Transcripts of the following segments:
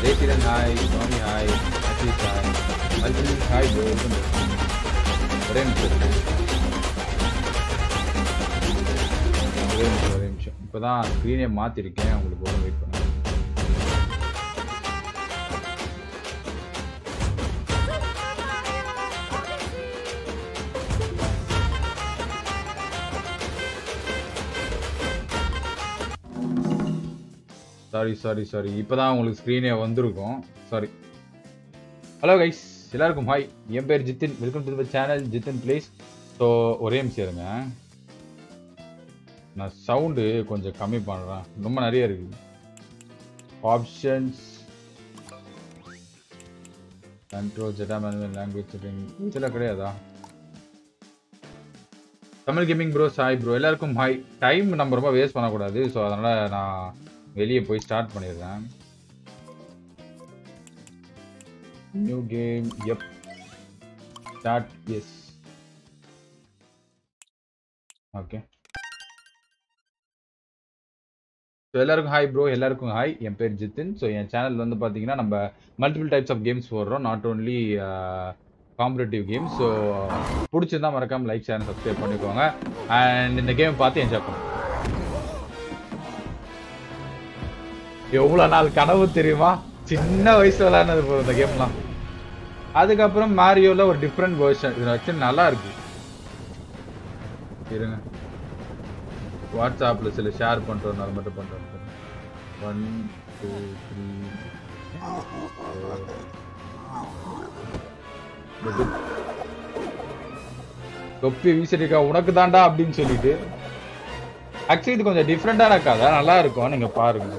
Jayaseelan hi Swami hi Aziz hi Albin hi bro ஒரே நிமிஷம் இருக்கு. ஒரே நிமிஷம் ஒரே நிமிஷம் இப்போதான் ஸ்க்ரீனே மாற்றிருக்கேன் உங்களுக்கு ஒரு வெயிட் பண்ணுங்க சாரி சாரி சாரி இப்போதான் உங்களுக்கு ஸ்க்ரீனே வந்திருக்கும் சாரி ஹலோ கைஸ் எல்லாருக்கும் ஹாய் என் பேர் Jithin welcome to the channel Jithin please so ஒரே நிமிஷம் இருங்க நான் சவுண்டு கொஞ்சம் கம்மி பண்ணுறேன் ரொம்ப நிறைய இருக்கு ஆப்ஷன்ஸ் கண்ட்ரோல் ஜெட்டா மேனுவல் லாங்குவேஜ் இதெல்லாம் கிடையாதா Tamil gaming bro hi bro எல்லாருக்கும் ஹாய் டைம் நம்ம ரொம்ப வேஸ்ட் பண்ணக்கூடாது ஸோ அதனால் நான் வெளியே போய் ஸ்டார்ட் பண்ணிடுறேன் new game F start S okay so எல்லாருக்கும் ஹாய் ப்ரோ எல்லாருக்கும் ஹாய் என் பேர் ஜித்தின் ஸோ என் சேனல் வந்து பார்த்தீங்கன்னா நம்ம மல்டிபிள் டைப்ஸ் ஆஃப் கேம்ஸ் போடுறோம் not only competitive games so பிடிச்சிருந்தா மறக்காம லைக் ஷேர் சப்ஸ்கிரைப் பண்ணிக்கோங்க அண்ட் இந்த கேம் பார்த்து என்ஜாய் பண்ணுங்க எவ்வளோ நாள் கனவு தெரியுமா சின்ன வயசுல விளையாடுனது bro இந்த கேம்லாம் அதுக்கப்புறம் மாரியோல ஒரு டிஃப்ரெண்ட் வேர்ஷன் இது ஆக்சுவலி நல்லா இருக்கு இருங்க வாட்ஸ்அப்ல சில ஷேர் பண்றோம் அது மட்டும் பண்றோம் ஒன் டூ த்ரீ தொப்பி வீசிருக்கா உனக்கு தாண்டா அப்படின்னு சொல்லிட்டு ஆக்சுவலி இது கொஞ்சம் டிஃப்ரெண்டான கதை நல்லா இருக்கும் நீங்க பாருங்க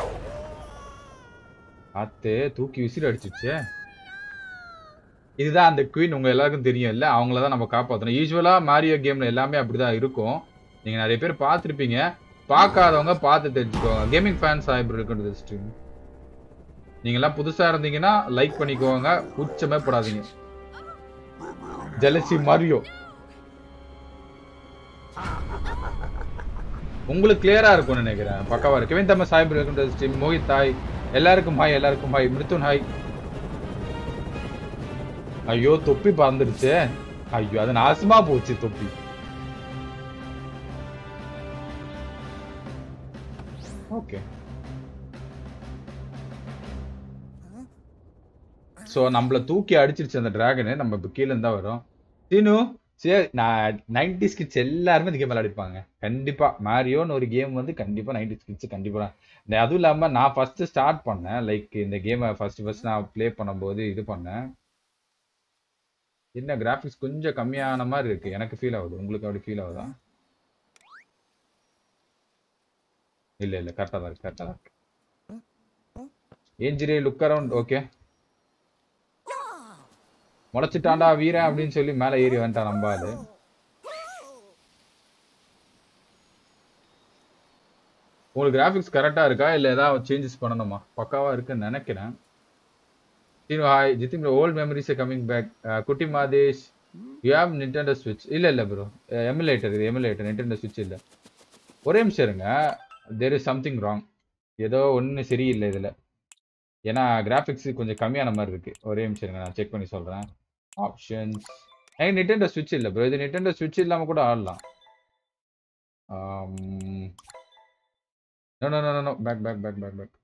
அத்தே தூக்கி விசிறி அடிச்சிச்சு இதுதான் அந்த குயின் உங்க எல்லாருக்கும் தெரியும் இல்ல அவங்கள தான் நம்ம காப்பாற்றணும் யூஸ்வலா மாரியோ கேம்ல எல்லாமே அப்படிதான் இருக்கும் நீங்க நிறைய பேர் பார்த்துருப்பீங்க பார்க்காதவங்க பார்த்து தெரிஞ்சுக்கோங்க கேமிங் ஃபேன்ஸ் ஆயிரம் இருக்கு ஸ்ட்ரீம் நீங்க எல்லாம் புதுசா இருந்தீங்கன்னா லைக் பண்ணிக்கோங்க உச்சமே போடாதீங்க ஜெலசி மாரியோ உங்களுக்கு கிளியரா இருக்கும்னு நினைக்கிறேன் பக்காவா இருக்கு கவின் தம்ம சாய் இருக்கு ஸ்ட்ரீம் மோஹித் ஹாய் எல்லாருக்கும் ஹாய் எல்லாருக்கும் ஹாய் மிருத்துன் ஹாய் ஐயோ தொப்பி பறந்துருச்சு ஐயோ அது நாசமா போச்சு தொப்பி ஓகே சோ நம்மள தூக்கி அடிச்சிருச்சு அந்த டிராகனு நம்ம இப்ப கீழே இருந்தா வரும் சீனு சரி நான் நைன்டிஸ் கிட்ஸ் எல்லாருமே இந்த கேம் விளையாடிப்பாங்க கண்டிப்பா மாரியோன்னு ஒரு கேம் வந்து கண்டிப்பா நைன்டிஸ் கிட்ஸ் கண்டிப்பா இந்த அதுவும் இல்லாம நான் ஃபர்ஸ்ட் ஸ்டார்ட் பண்ணேன் லைக் இந்த கேமை ஃபர்ஸ்ட் ஃபர்ஸ்ட் நான் ப்ளே பண்ணும்போது இது பண்ணேன் என்ன கிராஃபிக்ஸ் கொஞ்சம் கம்மியான மாதிரி இருக்கு எனக்கு ஃபீல் ஆகுது உங்களுக்கு அப்படி ஃபீல் ஆகுதா இல்ல இல்ல கரெக்டா தான் இருக்கு கரெக்டா தான் இருக்கு ஏஞ்சிரே லுக் அரவுண்ட் ஓகே முளைச்சிட்டாண்டா வீரன் அப்படின்னு சொல்லி மேல ஏறி வந்துட்டான் நம்ம ஆளு உங்களுக்கு கிராஃபிக்ஸ் கரெக்டா இருக்கா இல்ல ஏதாவது சேஞ்சஸ் பண்ணணுமா பக்காவா இருக்குன்னு நினைக்கிறேன் Seenu hi Jithin old memories coming back குட்டி மாதேஷ் யூ ஹேவ் நிண்டெண்டோ ஸ்விட்ச் இல்ல இல்ல ப்ரோ எமுலேட்டர் இது எமுலேட்டர் நிண்டெண்டோ ஸ்விட்ச் இல்ல ஒரே நிமிஷம் இருங்க தேர் இஸ் சம்திங் ராங் ஏதோ ஒன்று சரியில்லை இதுல ஏன்னா கிராஃபிக்ஸ் கொஞ்சம் கம்மியான மாதிரி இருக்கு ஒரே நிமிஷம் இருங்க நான் செக் பண்ணி சொல்றேன் ஆப்ஷன்ஸ் எனக்கு நிட்டெண்டோ ஸ்விட்ச் இல்லை ப்ரோ இது நிட்டெண்டோ ஸ்விட்ச் இல்லாம கூட ஆடலாம் no no no no back back back back back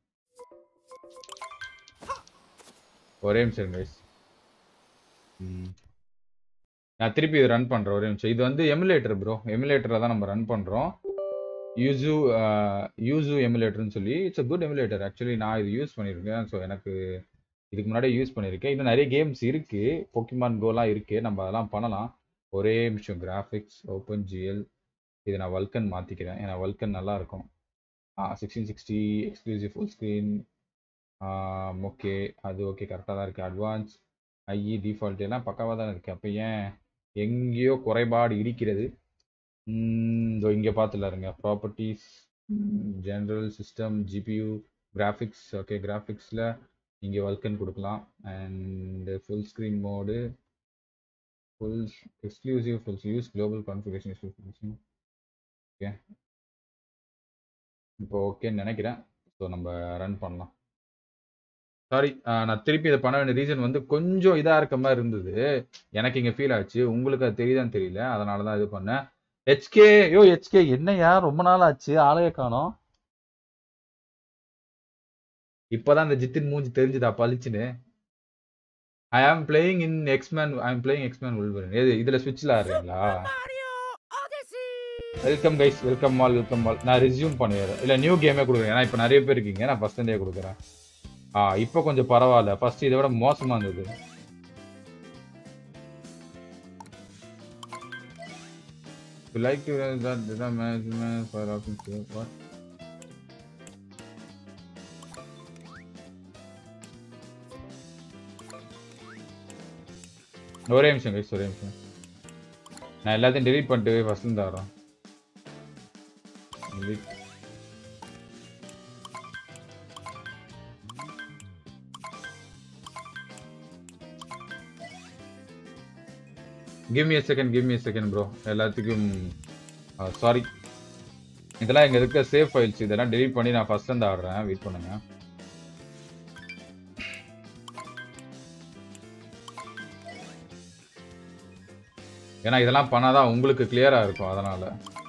ஒரே நிமிஷம் கைஸ் நான் திருப்பி இது ரன் பண்றேன் ஒரே நிமிஷம் இது வந்து எமுலேட்டர் ப்ரோ எமுலேட்டரில் தான் நம்ம ரன் பண்றோம் யூசு யூசு எமுலேட்டர்னு சொல்லி it's a good emulator actually நான் இது யூஸ் பண்ணியிருக்கேன் ஸோ எனக்கு இதுக்கு முன்னாடி யூஸ் பண்ணியிருக்கேன் இன்னும் நிறைய கேம்ஸ் இருக்கு பொக்கிமான் கோலாம் இருக்கு நம்ம அதெல்லாம் பண்ணலாம் ஒரே நிமிஷம் கிராஃபிக்ஸ் ஓப்பன் ஜிஎல் இது நான் வல்கன் மாற்றிக்கிறேன் ஏன்னா வல்கன் நல்லா இருக்கும் sixteen sixty exclusive full screen okay அது ஓகே கரெக்டாக தான் இருக்குது அட்வான்ஸ் ஐஇ டிஃபால்ட் எல்லாம் பக்காவாக தான் இருக்குது அப்போ ஏன் எங்கேயோ குறைபாடு இருக்கிறது இதோ இங்கே பார்த்துல இருங்க properties general system GPU graphics okay கிராஃபிக்ஸில் இங்கே வல்கன் கொடுக்கலாம் and full screen mode full exclusive full use global configuration exclusive okay இப்போ ஓகேன்னு நினைக்கிறேன் ஸோ நம்ம ரன் பண்ணலாம் சாரி நான் திருப்பி இதை பண்ண வேண்டிய ரீசன் வந்து கொஞ்சம் இதா இருக்க மாதிரி இருந்தது எனக்கு இங்க ஃபீல் ஆச்சு உங்களுக்கு அது தெரியுதான்னு தெரியல அதனால தான் இது பண்ணேன் ஹெச்கே யோ ஹெச்கே என்னையா ரொம்ப நாள் ஆச்சு ஆளைய காணோம் இப்பதான் இந்த ஜித்தின் மூஞ்சி தெரிஞ்சுதா பளிச்சுன்னு ஐ ஆம் பிளேயிங் இன் எக்ஸ்மேன் ஐ ஆம் பிளேயிங் எக்ஸ்மேன் உள்வரன் எது இதுல ஸ்விட்ச்ல ஆடுறீங்களா வெல்கம் கைஸ் வெல்கம் மால் வெல்கம் மால் நான் ரெஸ்யூம் பண்ணிடுறேன் இல்ல நியூ கேமே கொடுக்குறேன் ஏன்னா இப்போ நிறைய பேர் இருக்கீங்க நான் ஃபர்ஸ்ட் டே கொடுக்குறேன் ஆ இப்போ கொஞ்சம் பரவாயில்ல ஃபர்ஸ்ட் இதை விட மோசமா இருந்தது You like to uh, that data management for options to what? ஒரே நிமிஷம் கைஸ் ஒரே நிமிஷம் நான் எல்லாத்தையும் delete பண்ணிட்டு ஃபர்ஸ்ட் இருந்து வரேன் delete give me a second give me a second bro எல்லாத்துக்கும் சாரி இதெல்லாம் இங்க இருக்க சேவ் ஃபைல்ஸ் இதெல்லாம் delete பண்ணி நான் ஃபர்ஸ்ட் இருந்து ஆடுறேன் வெயிட் பண்ணுங்க ஏன்னா இதெல்லாம் பண்ணாதான் உங்களுக்கு கிளியரா இருக்கும் அதனால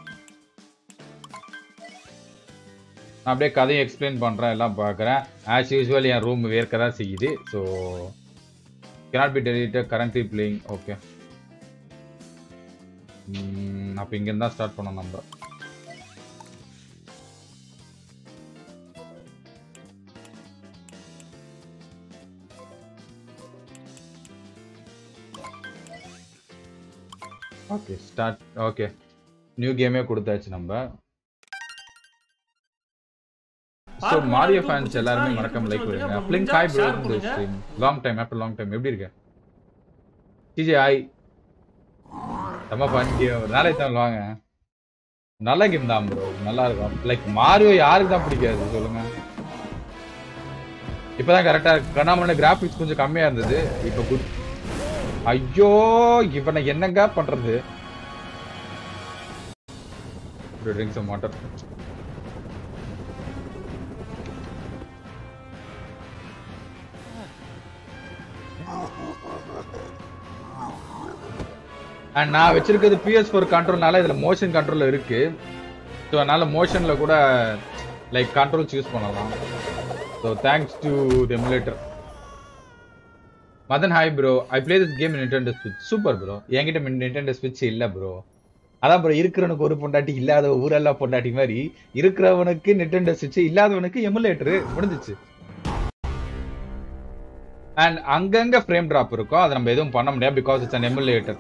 நான் அப்படியே கதையை எக்ஸ்பிளைன் பண்றேன் எல்லாம் பார்க்குறேன் ஆஸ் யூஸ்வல் என் ரூம் வேர்க்க தான் செய்யுது so cannot be deleted currently playing okay அப்போ இங்கேருந்து தான் ஸ்டார்ட் பண்ணோம் நம்ம ஓகே ஸ்டார்ட் ஓகே நியூ கேமே கொடுத்தாச்சு நம்ம ஸோ மாரியோ ஃபேன்ஸ் எல்லாருமே மறக்காம லைக் பண்ணுங்க பிளிங்க் ஹாய் ப்ரோ இந்த stream long time after long time எப்படி இருக்க டிஜே ஹாய் செம்ம ஃபன் கேம் நாளை தான் வாங்க நல்ல கேம் தான் ப்ரோ நல்லா இருக்கும் லைக் மாரியோ யாருக்கு தான் பிடிக்காது சொல்லுங்க இப்பதான் கரெக்டா இருக்கு கண்ணாமண்ண கிராபிக்ஸ் கொஞ்சம் கம்மியா இருந்தது இப்போ குட் ஐயோ இவனை என்னங்க பண்றது ட்ரிங்க் சம் வாட்டர் அண்ட் நான் வச்சிருக்கிறது பிஎஸ் ஃபோர் கண்ட்ரோல்னால இதுல மோஷன் கண்ட்ரோல் இருக்கு ஸோ அதனால மோஷன்ல கூட லைக் கண்ட்ரோல்ஸ் யூஸ் பண்ணலாம் so thanks to the emulator Madhan hi bro I play this game Nintendo ஸ்விட்ச் சூப்பர் ப்ரோ என்கிட்ட நிண்டெண்டோ ஸ்விட்ச் இல்ல ப்ரோ அதான் ப்ரோ இருக்கிறவனுக்கு ஒரு பொண்டாட்டி இல்லாத ஊரெல்லாம் பொண்டாட்டி மாதிரி இருக்கிறவனுக்கு நிண்டெண்டோ ஸ்விட்ச் இல்லாதவனுக்கு எமுலேட்டர் முடிஞ்சிச்சு அண்ட் அங்கங்க ஃப்ரேம் டிராப் இருக்கும் அதை நம்ம எதுவும் பண்ண முடியாது because it's an emulator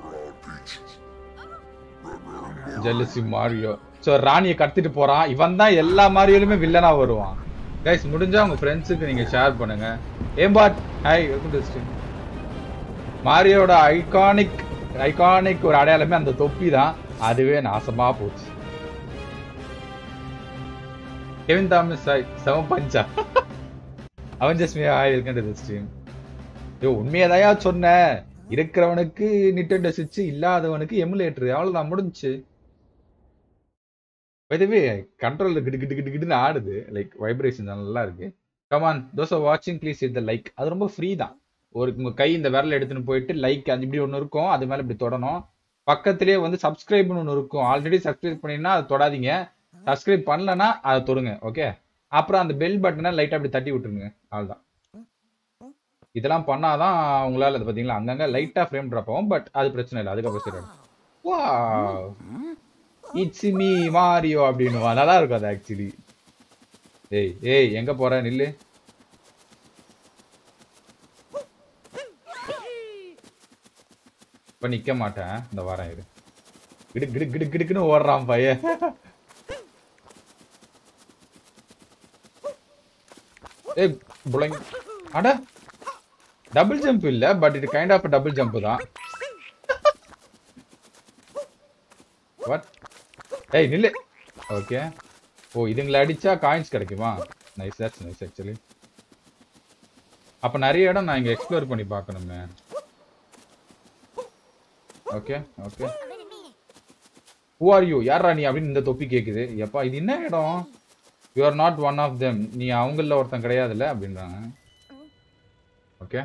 jealousy Mario so ராணியை கடத்திட்டு போறான் இவன் தான் எல்லா மாரியோலுமே வில்லனா வருவான் கைஸ் முடிஞ்சா உங்க ஃப்ரெண்ட்ஸுக்கு நீங்க ஷேர் பண்ணுங்க aimbot hi welcome to stream மாரியோட ஐகானிக் ஐகானிக் ஒரு அடையாளமே அந்த தொப்பி தான் அதுவே நாசமா போச்சு கெவின் தாமஸ் ஹாய் செவன் பஞ்சா அவன் just me hi welcome to stream ஐயோ உண்மையதையா சொன்னேன் இருக்கிறவனுக்கு நிட்டெண்டோ சுவிட்ச் இல்லாதவனுக்கு எமுலேட்டர் அவ்வளவுதான் முடிஞ்சுச்சு இதுவே கண்ட்ரோல் கிட்டு கிட்டு கிட்டு கிட்டுன்னு ஆடுது லைக் வைப்ரேஷன் நல்லா இருக்கு கமான் தோஸ் ஆர் வாட்சிங் ப்ளீஸ் இந்த லைக் அது ரொம்ப ஃப்ரீ தான் ஒரு உங்க கை இந்த விரல் எடுத்துன்னு போயிட்டு லைக் அது இப்படி ஒன்று இருக்கும் அது மேல இப்படி தொடணும் பக்கத்திலேயே வந்து சப்ஸ்கிரைப்னு ஒன்று இருக்கும் ஆல்ரெடி சப்ஸ்கிரைப் பண்ணினா அதை தொடாதீங்க சப்ஸ்கிரைப் பண்ணலன்னா அதை தொடுங்க ஓகே அப்புறம் அந்த பெல் பட்டனை லைட்டா அப்படி தட்டி விட்டுருங்க அவ்வளவுதான் இதெல்லாம் பண்ணாதான் உங்களால அது பாத்தீங்களா அங்கங்க லைட்டா ஃப்ரேம் ட்ராப் ஆகும் பட் அது பிரச்சனை இல்லை அதுக்கப்புறம் சரி வா இட்ஸ் மீ மாரியோ அப்படின்னு நல்லா இருக்கும் அது ஆக்சுவலி ஏய் ஏய் எங்க போற நில்லு இப்ப நிக்க மாட்டேன் இந்த வாரம் இரு கிடு கிடு கிடு கிடுக்குன்னு ஓடுறான் பையன் ஏய் புளைங் அட டபுள் ஜம்ப் இல்ல பட் இது கைண்ட் ஆஃப் டபுள் ஜம்ப் தான் வாட் ஏய் நில்லு ஓகே ஓ இதுங்களை அடிச்சா காயின்ஸ் கிடைக்குமா நைஸ் தட்ஸ் நைஸ் ஆக்சுவலி அப்ப நிறைய இடம் நான் இங்க எக்ஸ்ப்ளோர் பண்ணி பார்க்கணுமே okay okay who are you யாரா நீ அப்படின்னு இந்த தொப்பி கேக்குது எப்பா இது என்ன இடம் you are not one of them நீ அவங்கள ஒருத்தன் கிடையாதுல்ல அப்படின்றாங்க ஓகே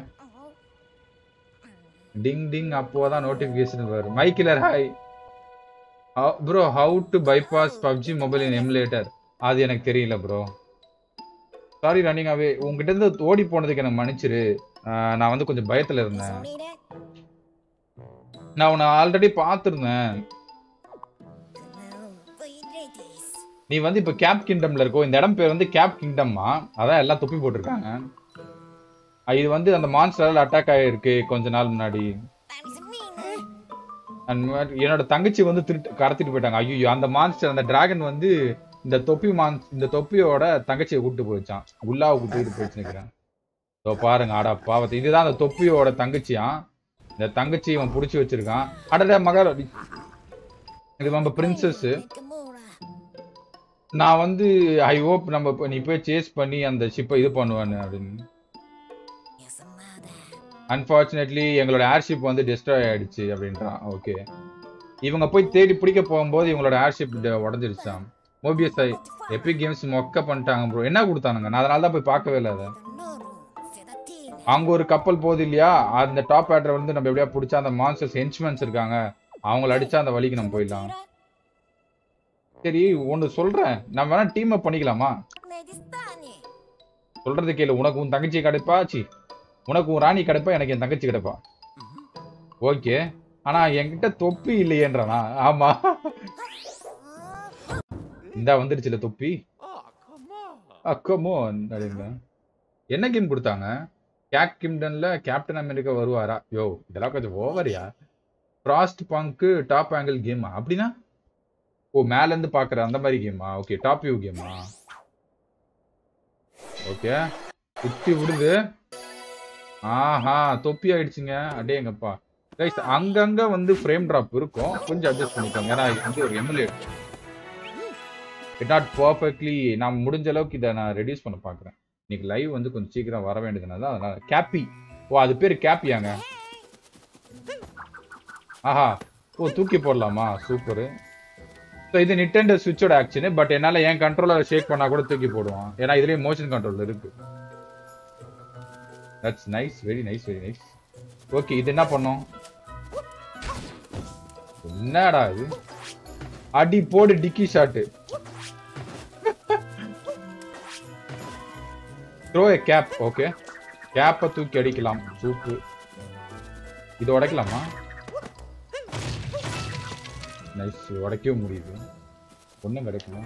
டிங் டிங் அப்போதான் நோட்டிபிகேஷன் வரும் மைக்கிலர் hi bro how to bypass PUBG mobile in emulator அது எனக்கு தெரியல ப்ரோ சாரி ரன்னிங் அவே உங்ககிட்ட இருந்து ஓடி போனதுக்கு எனக்கு மன்னிச்சிரு ஆஹ் நான் வந்து கொஞ்சம் பயத்துல இருந்தேன் நான் உன்னை ஆல்ரெடி பார்த்துருந்தேன் நீ வந்து இப்ப கேப் கிங்டம்ல இருக்கோ இந்த இடம் பேர் வந்து கேப் கிங்டம்மா அதான் எல்லாம் தொப்பி போட்டிருக்காங்க அஹ் இது வந்து அந்த மான்ஸ்டரால் அட்டாக் ஆயிருக்கு கொஞ்ச நாள் முன்னாடி And மாதிரி என்னோட தங்கச்சி வந்து திருட்டு கடத்திட்டு போயிட்டாங்க ஐயோ அந்த மான்ஸ்டர் அந்த டிராகன் வந்து இந்த தொப்பி மான்ஸ் இந்த தொப்பியோட தங்கச்சியை கூட்டு போயிடுச்சான் குல்லாவை கூட்டிட்டு போயிடுச்சு நினைக்கிறேன் இதோ பாருங்க ஆடா பாவத்தை இதுதான் அந்த தொப்பியோட தங்கச்சியா இந்த தங்கச்சி இவன் புடிச்சு வச்சிருக்கான் அடடே மகள் இது நம்ம பிரின்சஸ் நான் வந்து ஐ ஹோப் நம்ம இப்ப நீ போய் சேஸ் பண்ணி அந்த ஷிப்பை இது பண்ணுவான்னு அப்படின்னு அன்பார்ச்சுனேட்லி எங்களோட ஏர்ஷிப் வந்து டிஸ்ட்ராய் ஆயிடுச்சு அப்படின்றான் ஓகே இவங்க போய் தேடி பிடிக்க போகும்போது இவங்களோட ஏர்ஷிப் உடஞ்சிருச்சான் மோபியஸ் ஐ எபிக் கேம்ஸ் மொக்க பண்ணிட்டாங்க ப்ரோ என்ன கொடுத்தானுங்க நான் அதனால தான் போய் பார்க்கவே இல்லை அதை அங்க ஒரு கப்பல் போகுது இல்லையா அந்த டாப் ஆட்ரை வந்து நம்ம எப்படியா பிடிச்சா அந்த மான்ஸ்டர்ஸ் ஹென்ச்மென்ஸ் இருக்காங்க அவங்கள அடிச்சா அந்த வழிக்கு நம்ம போயிடலாம் சரி ஒன்று சொல்றேன் நம்ம வேணா டீம் அப் பண்ணிக்கலாமா சொல்றது கேளு உனக்கு உன் தங்கச்சி கிடைப்பா சி உனக்கு உன் ராணி கிடைப்பா எனக்கு என் தங்கச்சி கிடைப்பா ஓகே ஆனா என்கிட்ட தொப்பி இல்லையேன்றானா ஆமா இந்தா வந்துடுச்சுல தொப்பி அக்கமோ அப்படிங்க என்ன கேம் கொடுத்தாங்க கேக் கிம்டன்ல கேப்டன் அமெரிக்கா வருவாரா யோ இதெல்லாம் கொஞ்சம் ஓவரியா ஃப்ராஸ்ட் பங்க்கு டாப் ஆங்கிள் கேமா அப்படின்னா ஓ மேல இருந்து பாக்குற அந்த மாதிரி கேமா ஓகே டாப் வியூ கேமா ஓகே குத்தி விடுது ஆஹா தொப்பி ஆயிடுச்சுங்க அடேங்கப்பா கைஸ் அங்கங்க வந்து ஃப்ரேம் டிராப் இருக்கும் கொஞ்சம் அட்ஜஸ்ட் பண்ணிக்கோங்க ஏன்னா இது வந்து ஒரு எமுலேட் இட் நாட் பர்ஃபெக்ட்லி நான் முடிஞ்ச அளவுக்கு இதை நான் ரெடியூஸ் பண்ண பார்க்குறேன் இன்னைக்கு லைவ் வந்து கொஞ்சம் சீக்கிரம் வர வேண்டியதுனால அதனால கேப்பி ஓ அது பேர் கேப்பியாங்க ஆஹா ஓ தூக்கி போடலாமா சூப்பரு ஸோ இது நிட்டெண்டோ சுவிட்சோட ஆக்ஷனு பட் என்னால் என் கண்ட்ரோலர் ஷேக் பண்ணா கூட தூக்கி போடுவான் ஏன்னா இதுலேயே மோஷன் கண்ட்ரோல் இருக்கு that's nice very nice very nice okay இது என்ன பண்ணோம் என்னடா இது அடி போடு டிக்கி shot throw a cap okay கேப்பை தூக்கி அடிக்கலாம் சூப்பு இது உடைக்கலாமா நைஸ் உடைக்கவும் முடியுது ஒன்றும் கிடைக்கல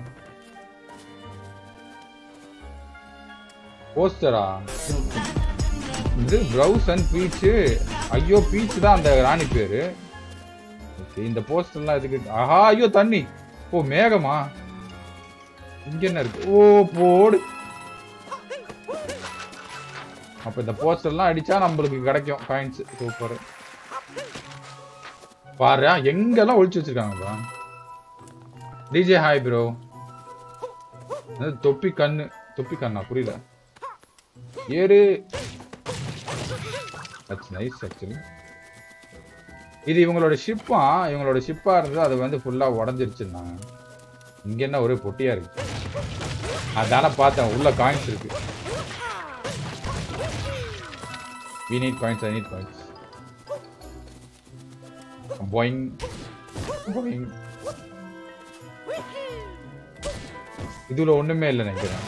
போஸ்டரா இது ப்ரௌஸ் அண்ட் பீச்சு ஐயோ பீச் தான் அந்த ராணி பேரு ஓகே இந்த போஸ்டர்லாம் எதுக்கு ஆஹா ஐயோ தண்ணி ஓ மேகமா இங்க என்ன இருக்கு ஓ போடு அப்ப இந்த போஸ்டர்லாம் அடிச்சா நம்மளுக்கு கிடைக்கும் காயின்ஸ் சூப்பர் பாரு எங்கெல்லாம் ஒளிச்சு வச்சிருக்காங்கப்பா டிஜே ஹாய் ப்ரோ தொப்பி கண்ணு தொப்பி கண்ணா புரியல ஏறு தட்ஸ் நைஸ் ஆக்சுவலி இது இவங்களோட ஷிப்பா இவங்களோட ஷிப்பா இருந்தது அது வந்து ஃபுல்லா உடஞ்சிருச்சுன்னாங்க இங்க என்ன ஒரே பொட்டியா இருக்கு அதான பார்த்தேன் உள்ள காயின்ஸ் இருக்கு we need coins i need coins boing boing இதுல ஒண்ணுமே இல்லை நினைக்கிறேன்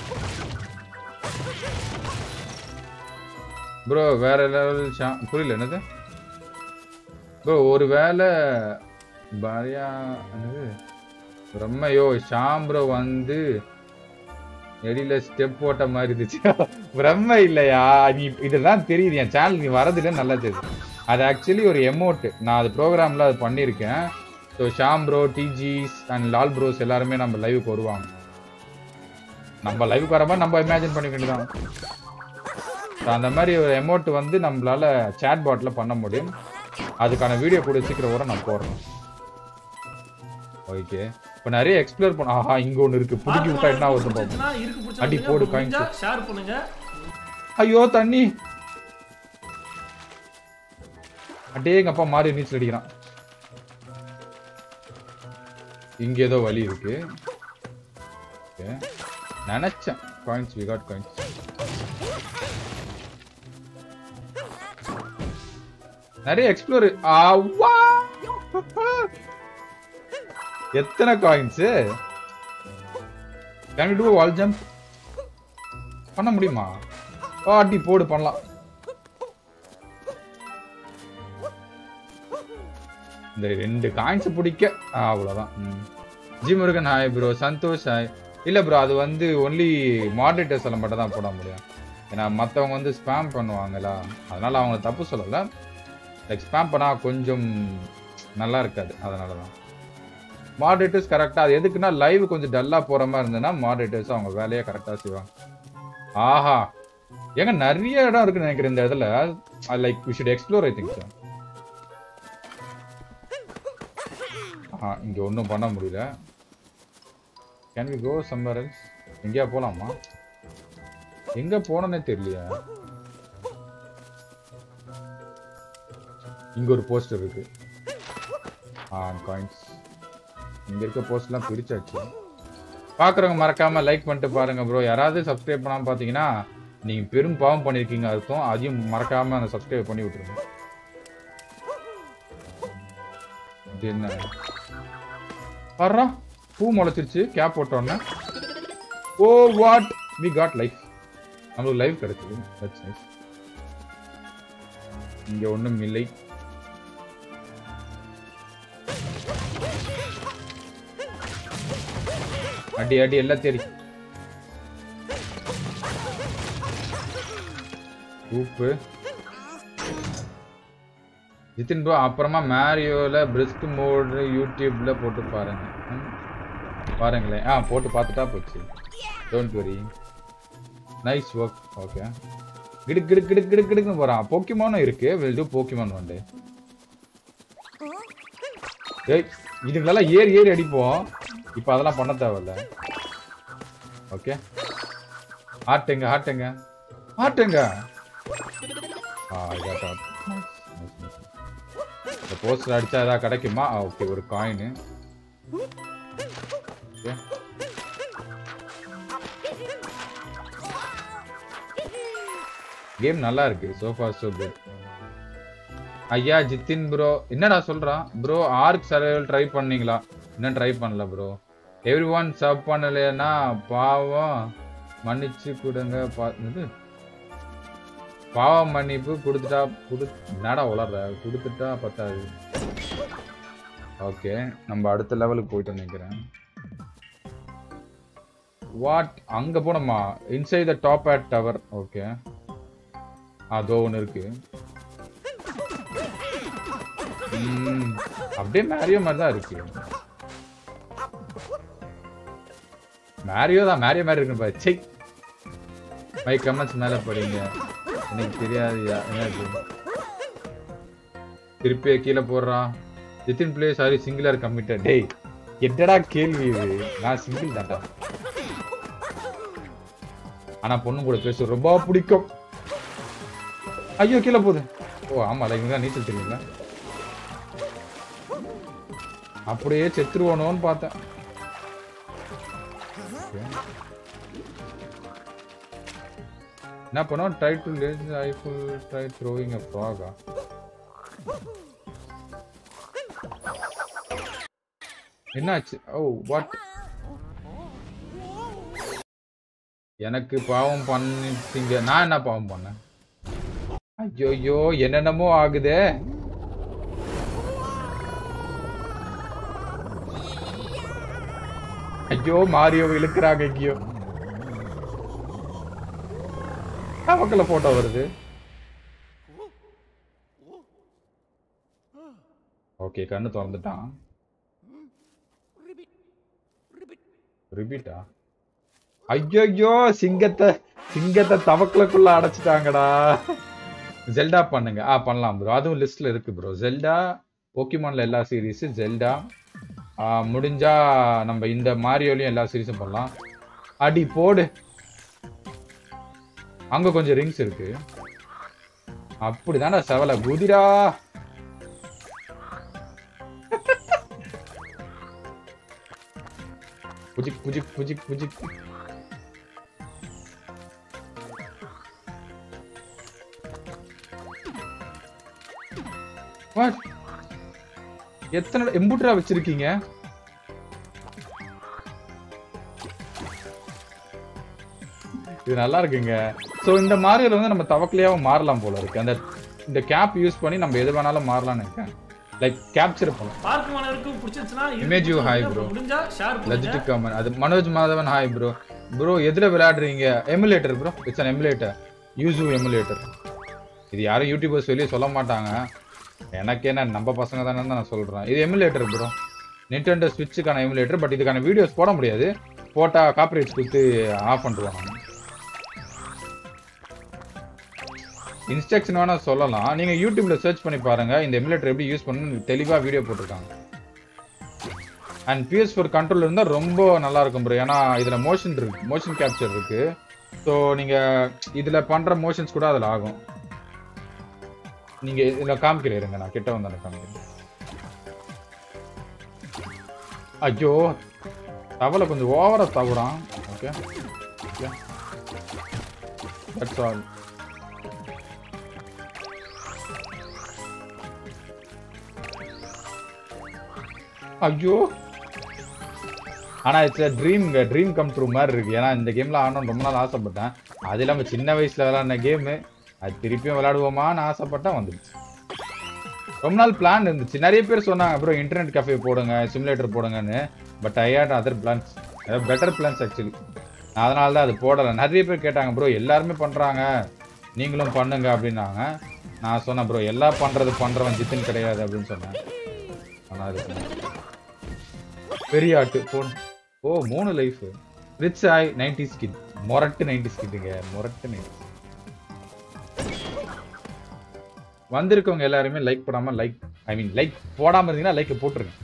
ப்ரோ வேற லெவல் புரியல என்னது ப்ரோ ஒரு வேலை பாரியா என்னது பிரம்மையோ ஷாம் ப்ரோ வந்து வெளியில ஸ்டெப் போட்ட மாதிரி இருந்துச்சு பிரம்ம இல்லையா நீ இதெல்லாம் தெரியுது என் சேனல் நீ வரதுல நல்லா தெரியுது அது ஆக்சுவலி ஒரு எமௌண்ட் நான் அது ப்ரோக்ராம்ல அது பண்ணியிருக்கேன் so Sham bro DJs and Lal bros எல்லாருமே நம்ம லைவுக்கு வருவாங்க நம்ம லைவுக்கு வர மாதிரி நம்ம இமேஜின் பண்ணிக்க வேண்டியதான் So, அந்த மாதிரி ஒரு எமௌண்ட் வந்து நம்மளால சேட் பாட்ல பண்ண முடியும் அதுக்கான வீடியோ கூட சீக்கிரம் வர நான் போடுறேன் ஓகே இப்போ நிறைய எக்ஸ்ப்ளோர் பண்ண ஆஹா இங்க ஒன்று இருக்கு புடிக்கி விட்டா என்ன வருது பாப்போம் அடி போடு, coins. ஷேர் பண்ணுங்க ஐயோ தண்ணி அடே எங்க அப்பா மாறி நீச்சல் அடிக்கிறான் இங்க ஏதோ வழி இருக்கு Okay. நினைச்சேன் காயின்ஸ் வி காட் காயின்ஸ் நிறைய எக்ஸ்ப்ளோர் எத்தனை coins can do wall jump பண்ண முடியுமா பாட்டி போடு பண்ணலாம் இந்த ரெண்டு காயின்ஸ் பிடிக்க ஆ, அவ்வளவுதான் ம். G Murugan hi bro Santhosh hi இல்ல ப்ரோ அது வந்து ஒன்லி மாடரேட்டர்ஸ் எல்லாம் மட்டும் தான் போட முடியும் ஏன்னா மத்தவங்க வந்து ஸ்பேம் பண்ணுவாங்கல்ல அதனால அவங்க தப்பு சொல்லல லைக் ஸ்பேம் பண்ணா கொஞ்சம் நல்லா இருக்காது அதனால தான் மாடரேட்டர்ஸ் கரெக்டாக அது எதுக்குன்னா லைவ் கொஞ்சம் டல்லாக போகிற மாதிரி இருந்ததுன்னா மாடரேட்டர்ஸ் அவங்க வேலையை கரெக்டாக செய்வாங்க ஆஹா ஏங்க நிறைய இடம் இருக்குன்னு நினைக்கிறேன் இந்த இடத்துல like we should explore I think sir ஆஹா இங்கே ஒன்றும் பண்ண முடியல can we go somewhere else எங்கேயா போகலாமா எங்கே போனோன்னே தெரியலையா இங்க ஒரு போஸ்டர் இருக்கு ஆ காயின்ஸ் இங்க இருக்க போஸ்ட்லாம் பிரிச்சாச்சு பாக்குறவங்க மறக்காம லைக் பண்ணிட்டு பாருங்க ப்ரோ யாராவது சப்ஸ்கிரைப் பண்ணாம பாத்தீங்கன்னா நீங்க பெரும் பாவம் பண்ணிருக்கீங்க அர்த்தம் அதையும் மறக்காம அந்த சப்ஸ்கிரைப் பண்ணி விட்டுருங்க இது என்ன வர்றா பூ முளைச்சிருச்சு கேப் போட்டோன்னே oh what we got life நம்மளுக்கு லைஃப் கிடைச்சது தட்ஸ் நைஸ் இங்க ஒண்ணும் இல்லை அடி அடி எல்லாம் தெரி உப்பு ஜிதின் ப்ரோ அப்புறமா மேரியோல பிரிஸ்க் மோடு யூடியூப்ல போட்டு பாருங்க ம். பாருங்களேன் ஆ போட்டு பார்த்துட்டா போச்சு don't worry nice work okay கிடு கிடு கிடு கிடு கிடுக்குன்னு போறான் போக்கிமானும் இருக்கு will do Pokemon one day ஏய் இதுங்களெல்லாம் ஏறி ஏறி அடிப்போம் இப்போ அதெல்லாம் பண்ண தேவையில்ல ஓகே ஆட்டுங்க ஆட்டுங்க ஆட்டுங்க ஆ இதாட்டா இந்த போஸ்டர் அடிச்சா ஏதாவது கிடைக்குமா ஓகே ஒரு காயின் ஓகே கேம் நல்லா இருக்கு சோஃபா சோ குட் ஐயா ஜித்தின் ப்ரோ என்னடா சொல்றான் ப்ரோ ஆர்க் சர்வைவல் ட்ரை பண்ணீங்களா இன்னும் ட்ரை பண்ணல ப்ரோ எவ்ரி ஒன் சப் பண்ணலைன்னா பாவம் மன்னிச்சு கொடுங்க பா இது பாவம் மன்னிப்பு கொடுத்துட்டா கொடு என்னடா உளர்ற கொடுத்துட்டா பத்தாது ஓகே நம்ம அடுத்த லெவலுக்கு போயிட்டு நினைக்கிறேன் வாட் அங்க போனோமா inside the top at tower okay அதோ ஒன்று இருக்கு ம், அப்படியே மேரியோ மாதிரி தான் இருக்கு மேரியோ தான் மேரியோ மாதிரி இருக்கு பாரு செக் மை கமெண்ட்ஸ் மேல படிங்க எனக்கு தெரியாதுயா என்ன இது திருப்பி கீழே போடுறான் Jithin play sorry single or committed டேய் என்னடா கேள்வி இது நான் சிங்கிள் தான்டா ஆனா பொண்ணு கூட பேச ரொம்ப பிடிக்கும் ஐயோ கீழே போகுது ஓ ஆமா இவங்க தான் நீச்சல் தெரியுங்களா அப்படியே செத்துருவானோன்னு பார்த்தேன் Okay. என்ன பண்ணோம் ட்ரை டு லேஸ் ஐஃபுல் ட்ரை த்ரோவிங் அ ஃப்ராகா என்னாச்சு ஓ வாட் எனக்கு பாவம் பண்ணிட்டீங்க நான் என்ன பாவம் பண்ணேன் ஐயோ என்னென்னமோ ஆகுதே ஐயோ மாரியோ இழுக்கிறாங்க எங்கேயோ நமக்குள்ள போட்டோ வருது ஓகே கண்ணு திறந்துட்டான் ரிபீட்டா ஐயோ சிங்கத்தை சிங்கத்தை தவக்கலுக்குள்ள அடைச்சிட்டாங்கடா ஜெல்டா பண்ணுங்க ஆ பண்ணலாம் ப்ரோ அதுவும் லிஸ்ட்ல இருக்கு ப்ரோ ஜெல்டா போக்கிமான்ல எல்லா சீரீஸ் ஜெல்டா ஆ, முடிஞ்சா நம்ம இந்த மாரியோலையும் எல்லா சீரீஸும் பண்ணலாம் அடி போடு அங்க கொஞ்சம் ரிங்ஸ் இருக்கு அப்படிதான்டா செவல குதிரா புஜிக் புஜிக் புஜிக் புஜிக் வாட் எத்தனை எம்புட்ரா வச்சிருக்கீங்க இது நல்லா இருக்குங்க சோ இந்த மாரியல் வந்து நம்ம தவக்கலையாவும் மாறலாம் போல இருக்கு அந்த இந்த கேப் யூஸ் பண்ணி நம்ம எது வேணாலும் மாறலாம்னு இருக்கேன் லைக் கேப்சர் பண்ணலாம் பார்க்கும் மாணவருக்கும் பிடிச்சிருச்சுன்னா இது Image you high, பிடிச்சிருந்தா bro. முடிஞ்சா ஷேர் பண்ணுங்க லெஜிட்டிக் கமெண்ட் அது Manoj Madhavan hi bro bro எதுல விளையாடுறீங்க emulator bro it's an emulator use emulator இது யாரும் யூடியூபர்ஸ் வெளியே சொல்ல மாட்டாங்க எனக்கு என்ன நம்ம பசங்க தானே நான் சொல்றேன் இது எமுலேட்டர் ப்ரோ Nintendo ஸ்விட்சுக்கான எமுலேட்டர் பட் இதுக்கான வீடியோஸ் போட முடியாது போட்டா காப்பிரைட்ஸ் கொடுத்து ஆஃப் பண்ணிடுவாங்க இன்ஸ்ட்ரக்ஷன் வேணா சொல்லலாம் நீங்க யூடியூப்ல சர்ச் பண்ணி பாருங்க இந்த எமுலேட்டர் எப்படி யூஸ் பண்ணணும்னு தெளிவா வீடியோ போட்டிருக்காங்க அண்ட் பிஎஸ் ஃபோர் கண்ட்ரோல் இருந்தால் ரொம்ப நல்லா இருக்கும் ப்ரோ ஏன்னா இதில் மோஷன் இருக்கு மோஷன் கேப்சர் இருக்கு ஸோ நீங்கள் இதில் பண்ணுற மோஷன்ஸ் கூட அதில் ஆகும் நீங்கள் இதில் காமிக்கிறேன் இருங்க நான் கிட்ட வந்து காமிக்கிறேன் ஐயோ தவளை கொஞ்சம் ஓவரா தவறான் ஓகே ஓகே தட்ஸ் ஆல் ஐயோ ஆனா it's dream dream come true மாதிரி இருக்கு ஏன்னா இந்த கேம்ல ஆடணும் ரொம்ப நாள் ஆசைப்பட்டேன் அது இல்லாம சின்ன வயசுல விளையாடின கேமு அது திருப்பியும் விளையாடுவோமான்னு ஆசைப்பட்டா வந்துடுச்சு ரொம்ப நாள் பிளான் இருந்துச்சு நிறைய பேர் சொன்னாங்க அப்புறம் இன்டர்நெட் கஃபே போடுங்க சிமுலேட்டர் போடுங்கன்னு but I hate other plans better plans actually அதனால தான் அது போடலை நிறைய பேர் கேட்டாங்க ப்ரோ எல்லாருமே பண்றாங்க நீங்களும் பண்ணுங்க அப்படின்னாங்க நான் சொன்னேன் ப்ரோ எல்லாம் பண்றது பண்றவன் ஜித்தின் கிடையாது அப்படின்னு சொன்னேன் ஆனா அது பெரிய ஆட்டு போன் ஓ மூணு லைஃப் ரிச் ஆய் நைன்டி ஸ்கிட் மொரட்டு நைன்டி ஸ்கிட்டுங்க மொரட்டு நைன்டி வந்திருக்கவங்க எல்லாருமே லைக் போடாம லைக் ஐ மீன் லைக் போடாம இருந்தீங்கன்னா லைக் போட்டுருங்க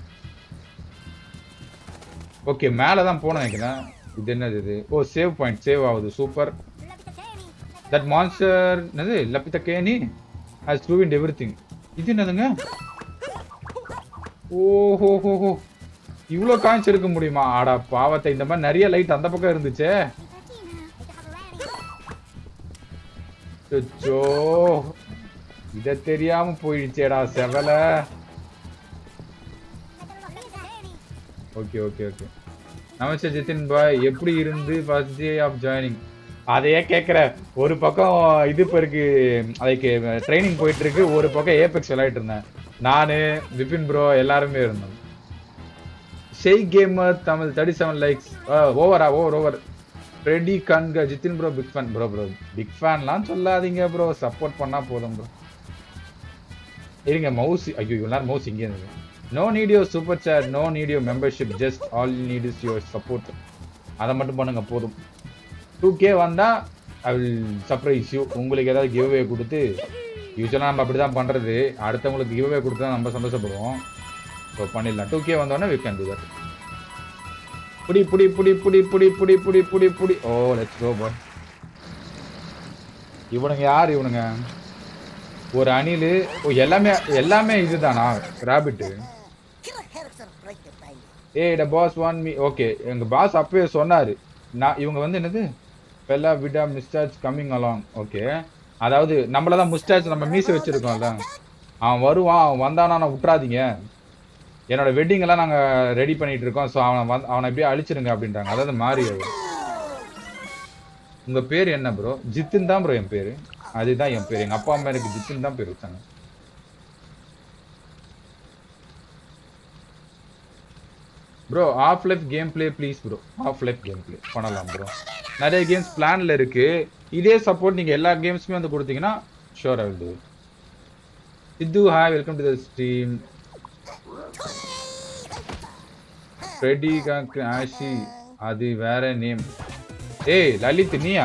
ஓகே மேல தான் போன நினைக்கிறேன் இது என்னது இது ஓ சேவ் பாயிண்ட் சேவ் ஆகுது சூப்பர் தட் மான்ஸ்டர் என்னது லப்பித்த கேனி ஹஸ் ப்ரூவின் எவ்ரி திங் இது என்னதுங்க ஓஹோ ஹோ ஹோ இவ்வளோ காய்ச்சி எடுக்க முடியுமா ஆடா பாவத்தை இந்த மாதிரி நிறைய லைட் அந்த பக்கம் இருந்துச்சே அச்சோ இத தெரியாம போயிடுச்சேடா செவல ஓகே ஓகே ஓகே நமஸ்தே ஜிதின் பாய் எப்படி இருந்து ஃபர்ஸ்ட் டே ஆஃப் ஜாயினிங் அதையே கேட்குற ஒரு பக்கம் இது இப்போ இருக்கு அதுக்கு ட்ரைனிங் போயிட்டு இருக்கு ஒரு பக்கம் ஏபெக்ஸ் விளையாட்டு இருந்தேன் நானு விபின் ப்ரோ எல்லாருமே இருந்தோம் shy gamer Tamil thirty seven likes ஓவரா ஓவர் ஓவர் ரெடி கண்க Jithin bro big fan bro bro big ஃபேன்லாம் சொல்லாதீங்க ப்ரோ சப்போர்ட் பண்ணா போதும் ப்ரோ இருங்க மவுஸ் ஐயோ இவ்வளோ நேரம் மவுஸ் இங்கே இருந்தது no need your super chat no need your membership just all need is your support அதை மட்டும் பண்ணுங்க போதும் டூ கே வந்தா ஐ வில் சர்ப்ரைஸ் யூ உங்களுக்கு ஏதாவது கிவ் அவே கொடுத்து யூஸ்வலாக நம்ம அப்படி தான் பண்ணுறது அடுத்தவங்களுக்கு கிவ் அவே கொடுத்தா நம்ம சந்தோஷப்படுவோம் ஸோ பண்ணிடலாம் டூ கே வந்தோடனே வி கேன் டு தட் புடி புடி புடி புடி புடி புடி புடி புடி புடி ஓ லெட்ஸ் கோ பாய் இவனுங்க யார் இவனுங்க ஒரு அணில் ஓ எல்லாமே எல்லாமே இதுதானா rabbit Kill a headaches and break your thing. ஏய் the boss want me okay எங்க பாஸ் அப்பவே சொன்னாரு நான் இவங்க வந்து என்னது பெல்லா விடா மிஸ்டாச் கம்மிங் அலாங் ஓகே அதாவது நம்மள தான் முஸ்டாச் நம்ம மீசை வச்சிருக்கோம்ல அவன் வருவான் அவன் வந்தானா நான் விட்றாதீங்க என்னோட வெட்டிங் எல்லாம் நாங்க ரெடி பண்ணிட்டு இருக்கோம் ஸோ அவனை வந்து அவனை எப்படியே அழிச்சிருங்க அப்படின்றாங்க அதாவது மாறி அது உங்க பேர் என்ன ப்ரோ ஜித்தின் தான் ப்ரோ என் பேரு அதுதான் என் பேர் எங்க அப்பா அம்மா எனக்கு ஜித்தின் தான் பேர் வச்சாங்க bro half life game play please bro half life game play பண்ணலாம் ப்ரோ நிறைய கேம்ஸ் பிளான்ல இருக்கு இதே சப்போர்ட் நீங்க எல்லா கேம்ஸ்க்குமே வந்து கொடுத்தீங்கன்னா sure I will do Siddhu hi welcome to the stream Freddy ஆஷி அது வேற நேம் ஏய் லலித் நீயா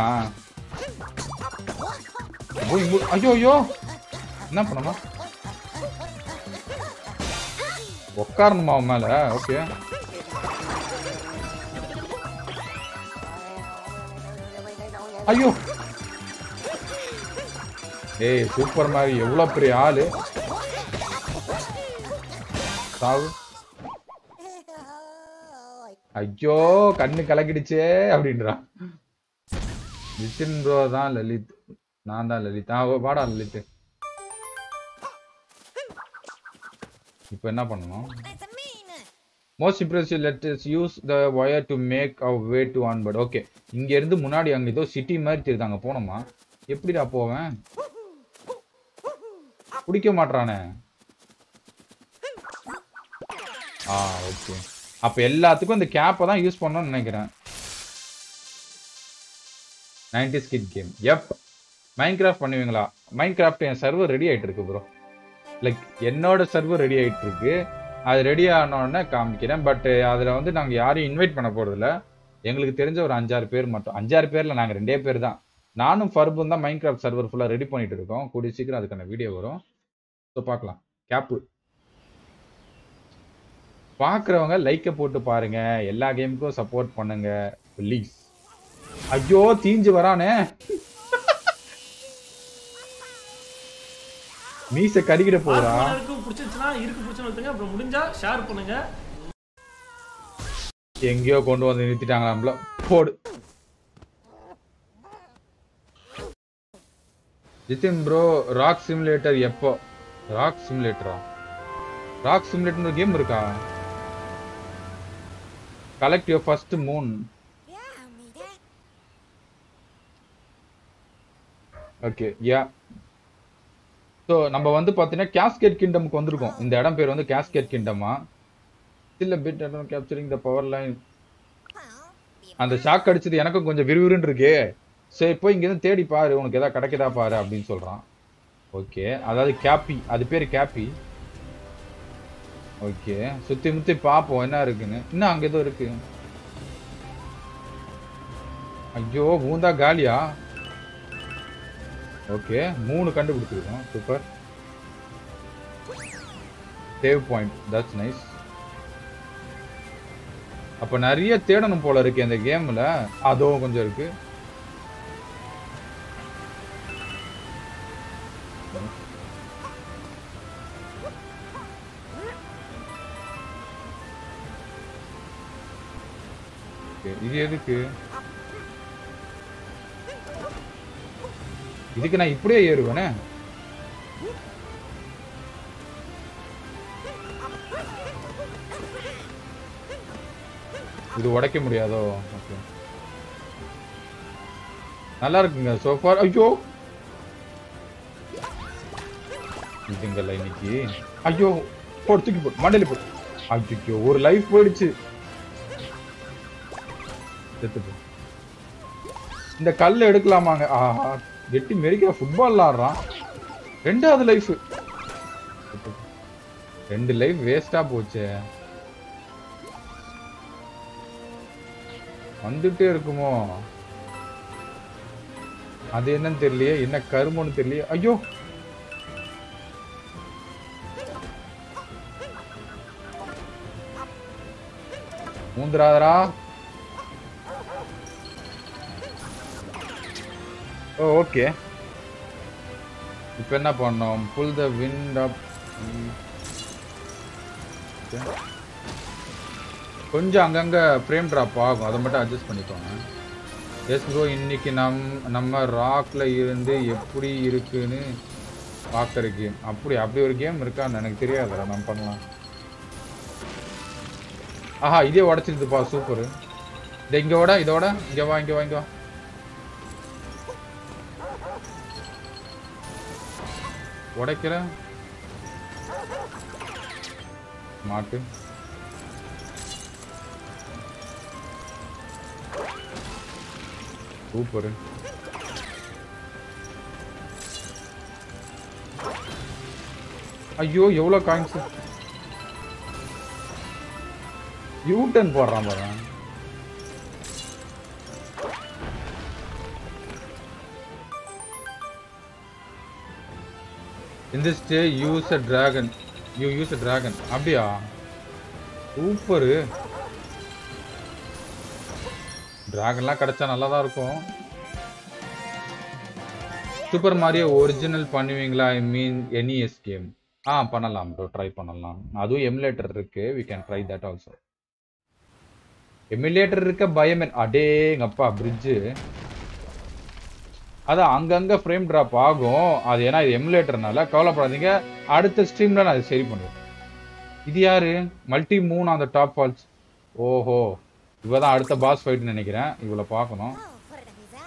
போய் மு- ஐயோ ஐயோ என்ன பண்ணமா உட்காரணுமா அவன் மேல ஓகே ஐயோ ஏய் சூப்பர் மாதிரி எவ்வளவு பெரிய ஆளு சாவு ஐயோ கண்ணு கலக்கிடுச்சே அப்படின்றான் நிதின் ப்ரோ தான் லலித் நான் தான் லலித் ஆ ஓ, வாடா லலித் இப்போ என்ன பண்ணணும் That's a mean. Most impressive let is use the wire to make away to on but okay இங்க இருந்து முன்னாடி அங்க ஏதோ சிட்டி மாதிரி தெரியுது அங்க போனோமா எப்படிடா போவேன் பிடிக்க மாட்றானே ஆ ஓகே அப்ப எல்லாத்துக்கும் இந்த கேப்பை தான் யூஸ் பண்ணணும்னு நினைக்கிறேன் 90s kid game if Minecraft பண்ணுவீங்களா மைண்ட் கிராஃப்ட் என் சர்வர் ரெடி ஆயிட்டு இருக்கு ப்ரோ லைக் என்னோட சர்வர் ரெடி ஆயிட்டு இருக்கு அது ரெடி ஆனோடனே காமிக்கிறேன் பட் அதில் வந்து நாங்கள் யாரையும் இன்வைட் பண்ண போகிறதில்ல எங்களுக்கு தெரிஞ்ச ஒரு அஞ்சாறு பேர் மட்டும் அஞ்சாறு பேரில் நாங்கள் ரெண்டே பேர் தான் நானும் ஃபர்பும் தான் மைண்ட் கிராஃப்ட் சர்வர் ஃபுல்லாக ரெடி பண்ணிட்டு இருக்கோம் கூடிய சீக்கிரம் அதுக்கான வீடியோ வரும் ஸோ பார்க்கலாம் கேப்பு பார்க்குறவங்க லைக்கை போட்டு பாருங்க எல்லா கேமுக்கும் சப்போர்ட் பண்ணுங்க ப்ளீஸ் ஐயோ தீஞ்சு வரானே மீச கடிக்கிட போறா இருக்கு பிடிச்சிருச்சுன்னா இருக்கு பிடிச்சுன்னு வந்துங்க அப்புறம் முடிஞ்சா ஷேர் பண்ணுங்க எங்கேயோ கொண்டு வந்து நிறுத்திட்டாங்களாம்ல போடு ஜிதின் ப்ரோ ராக் சிமுலேட்டர் எப்போ ராக் சிமுலேட்டரா ராக் சிமுலேட்டர் கேம் இருக்கா collect your first moon Yeah, me that. Okay yeah so நம்ம வந்து பார்த்தீங்கன்னா கேஸ்கேட் கிங்டமுக்கு வந்திருக்கோம் இந்த இடம் பேர் வந்து கேஸ்கேட் கிங்டமா still bit capturing the power line Well, அந்த ஷாக் அடிச்சது எனக்கும் கொஞ்சம் விறுவிறுன்னு இருக்கு சரி போய் இங்கேருந்து தேடி பாரு உனக்கு எதாவது கிடைக்குதா பாரு அப்படின்னு சொல்றான் ஓகே அதாவது கேப்பி அது பேர் கேப்பி ஓகே சுத்தி முத்தி பார்ப்போம் என்ன இருக்குன்னு இன்னும் அங்க ஏதோ இருக்கு ஐயோ பூந்தா காலியா ஓகே மூணு கண்டுபிடிச்சிருக்கோம் super save point that's nice அப்ப நிறைய தேடணும் போல இருக்கு இந்த கேம்ல அதுவும் கொஞ்சம் இருக்கு Okay, இது எதுக்கு இதுக்கு நான் இப்படியே ஏறுவேனே இது உடைக்க முடியாதோ ஓகே நல்லா இருக்குங்க சோஃபார் ஐயோ இதுங்கல்ல இன்னைக்கு ஐயோ போடு தூக்கி போடு மண்டையில போடு ஐயோ ஒரு லைஃப் போயிடுச்சு செத்து போ இந்த கல்லை எடுக்கலாமாங்க ஆஹா வெட்டி மெரிக்கிற ஃபுட்பால் ஆடுறான் ரெண்டாவது லைஃப் ரெண்டு லைஃப் வேஸ்டா போச்சே வந்துட்டே இருக்குமோ அது என்னன்னு தெரியலையே என்ன கருமம்னு தெரியலையே ஐயோ மூந்திராதரா ஓ ஓகே இப்போ என்ன பண்ணோம் புல் த விண்ட் அப் கொஞ்சம் அங்கங்க ஃப்ரேம் ட்ராப் ஆகும் அதை மட்டும் அட்ஜஸ்ட் பண்ணிக்கோங்க எஸ் ப்ரோ இன்னைக்கு நம் நம்ம ராக்ல இருந்து எப்படி இருக்குன்னு பார்க்குற கேம் அப்படி அப்படி ஒரு கேம் இருக்கான்னு எனக்கு தெரியாதுடா நம்ம பண்ணலாம் ஆஹா இதே உடச்சிருதுப்பா சூப்பர் இந்த இங்க ஓட இதோட இங்க வா இங்க வா இங்க வா உடைக்கிற மாட்டு சூப்பர் ஐயோ எவ்வளோ காயின்ஸ் யூட்டன் போடுறான் பாரு இந்த stay use a dragon you use a dragon அப்படியா சூப்பரு டிராகன்லாம் கிடைச்சா நல்லா தான் இருக்கும் சூப்பர் மாரியோ ஒரிஜினல் பண்ணுவீங்களா ஐ மீன் என்இஎஸ் கேம் ஆ பண்ணலாம் ப்ரோ ட்ரை பண்ணலாம் அதுவும் எமுலேட்டர் இருக்கு we can try that also emulator இருக்க பயம் அடேங்கப்பா பிரிட்ஜு அதான் அங்கங்க ஃப்ரேம் டிராப் ஆகும் அது ஏன்னா இது எமுலேட்டர்னால கவலைப்படாதீங்க அடுத்த ஸ்ட்ரீம்ல நான் அதை சரி பண்ணுவேன் இது யாரு மல்டி மூன் அந்த டாப் ஃபால்ஸ் ஓஹோ இவ தான் அடுத்த பாஸ் ஃபைட்னு நினைக்கிறேன் இவளை பார்க்கணும் Oh, fuera de misa.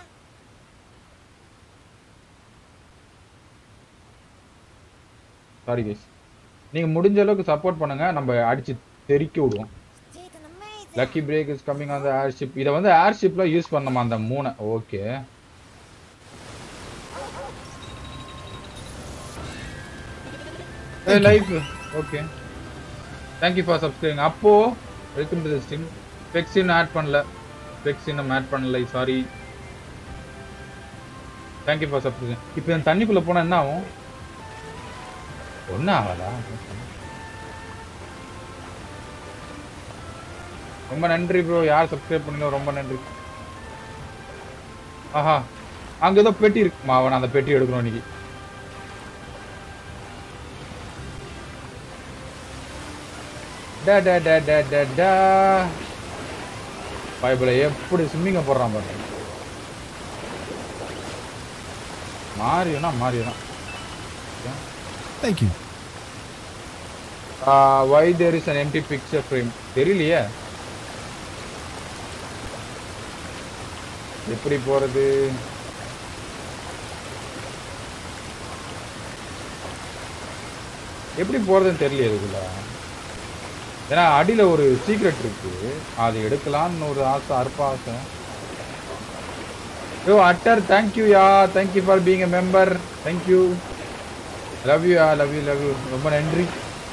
Sorry guys நீங்க முடிஞ்ச அளவுக்கு சப்போர்ட் பண்ணுங்க நம்ம அடிச்சு தெறிக்க விடுவோம் State an amazing. Lucky break is coming on the airship இதை வந்து ஏர்ஷிப்ல யூஸ் பண்ணணுமா அந்த மூணை okay life okay thank you for subscribing அப்போ வெல்கம் டு தி ஸ்ட்ரீம் பெக்ஸின் ஆட் பண்ணல பெக்ஸின் நம்ம ஆட் பண்ணல சாரி தேங்க்யூ ஃபார் சப்ஸ்கிரைபிங் இப்போ இந்த தண்ணிக்குள்ள போனா என்ன ஆகும் ஒன்றும் ஆகாதா ரொம்ப நன்றி ப்ரோ யார் சப்ஸ்கிரைப் பண்ணீங்க ரொம்ப நன்றி ஆஹா அங்க ஏதோ பெட்டி இருக்குமா அவன் அந்த பெட்டி எடுக்கணும் இன்னைக்கு டா டா டா டா டா டா பைபிள எப்படி ஸ்விம்மிங்க போடுறான் பாருங்க மாறியோனா மாறியோனா Thank you. Why there is an empty picture frame தெரியலையே எப்படி போறது எப்படி போறதுன்னு தெரியல இதுக்குள்ள ஏன்னா அடியில ஒரு சீக்ரெட் இருக்கு அது எடுக்கலாம்னு ஒரு ஆசை அற்ப ஆசை யோ அட்டர் தேங்க்யூ யா thank you for being a member thank you love you யா லவ் யூ லவ் யூ ரொம்ப நன்றி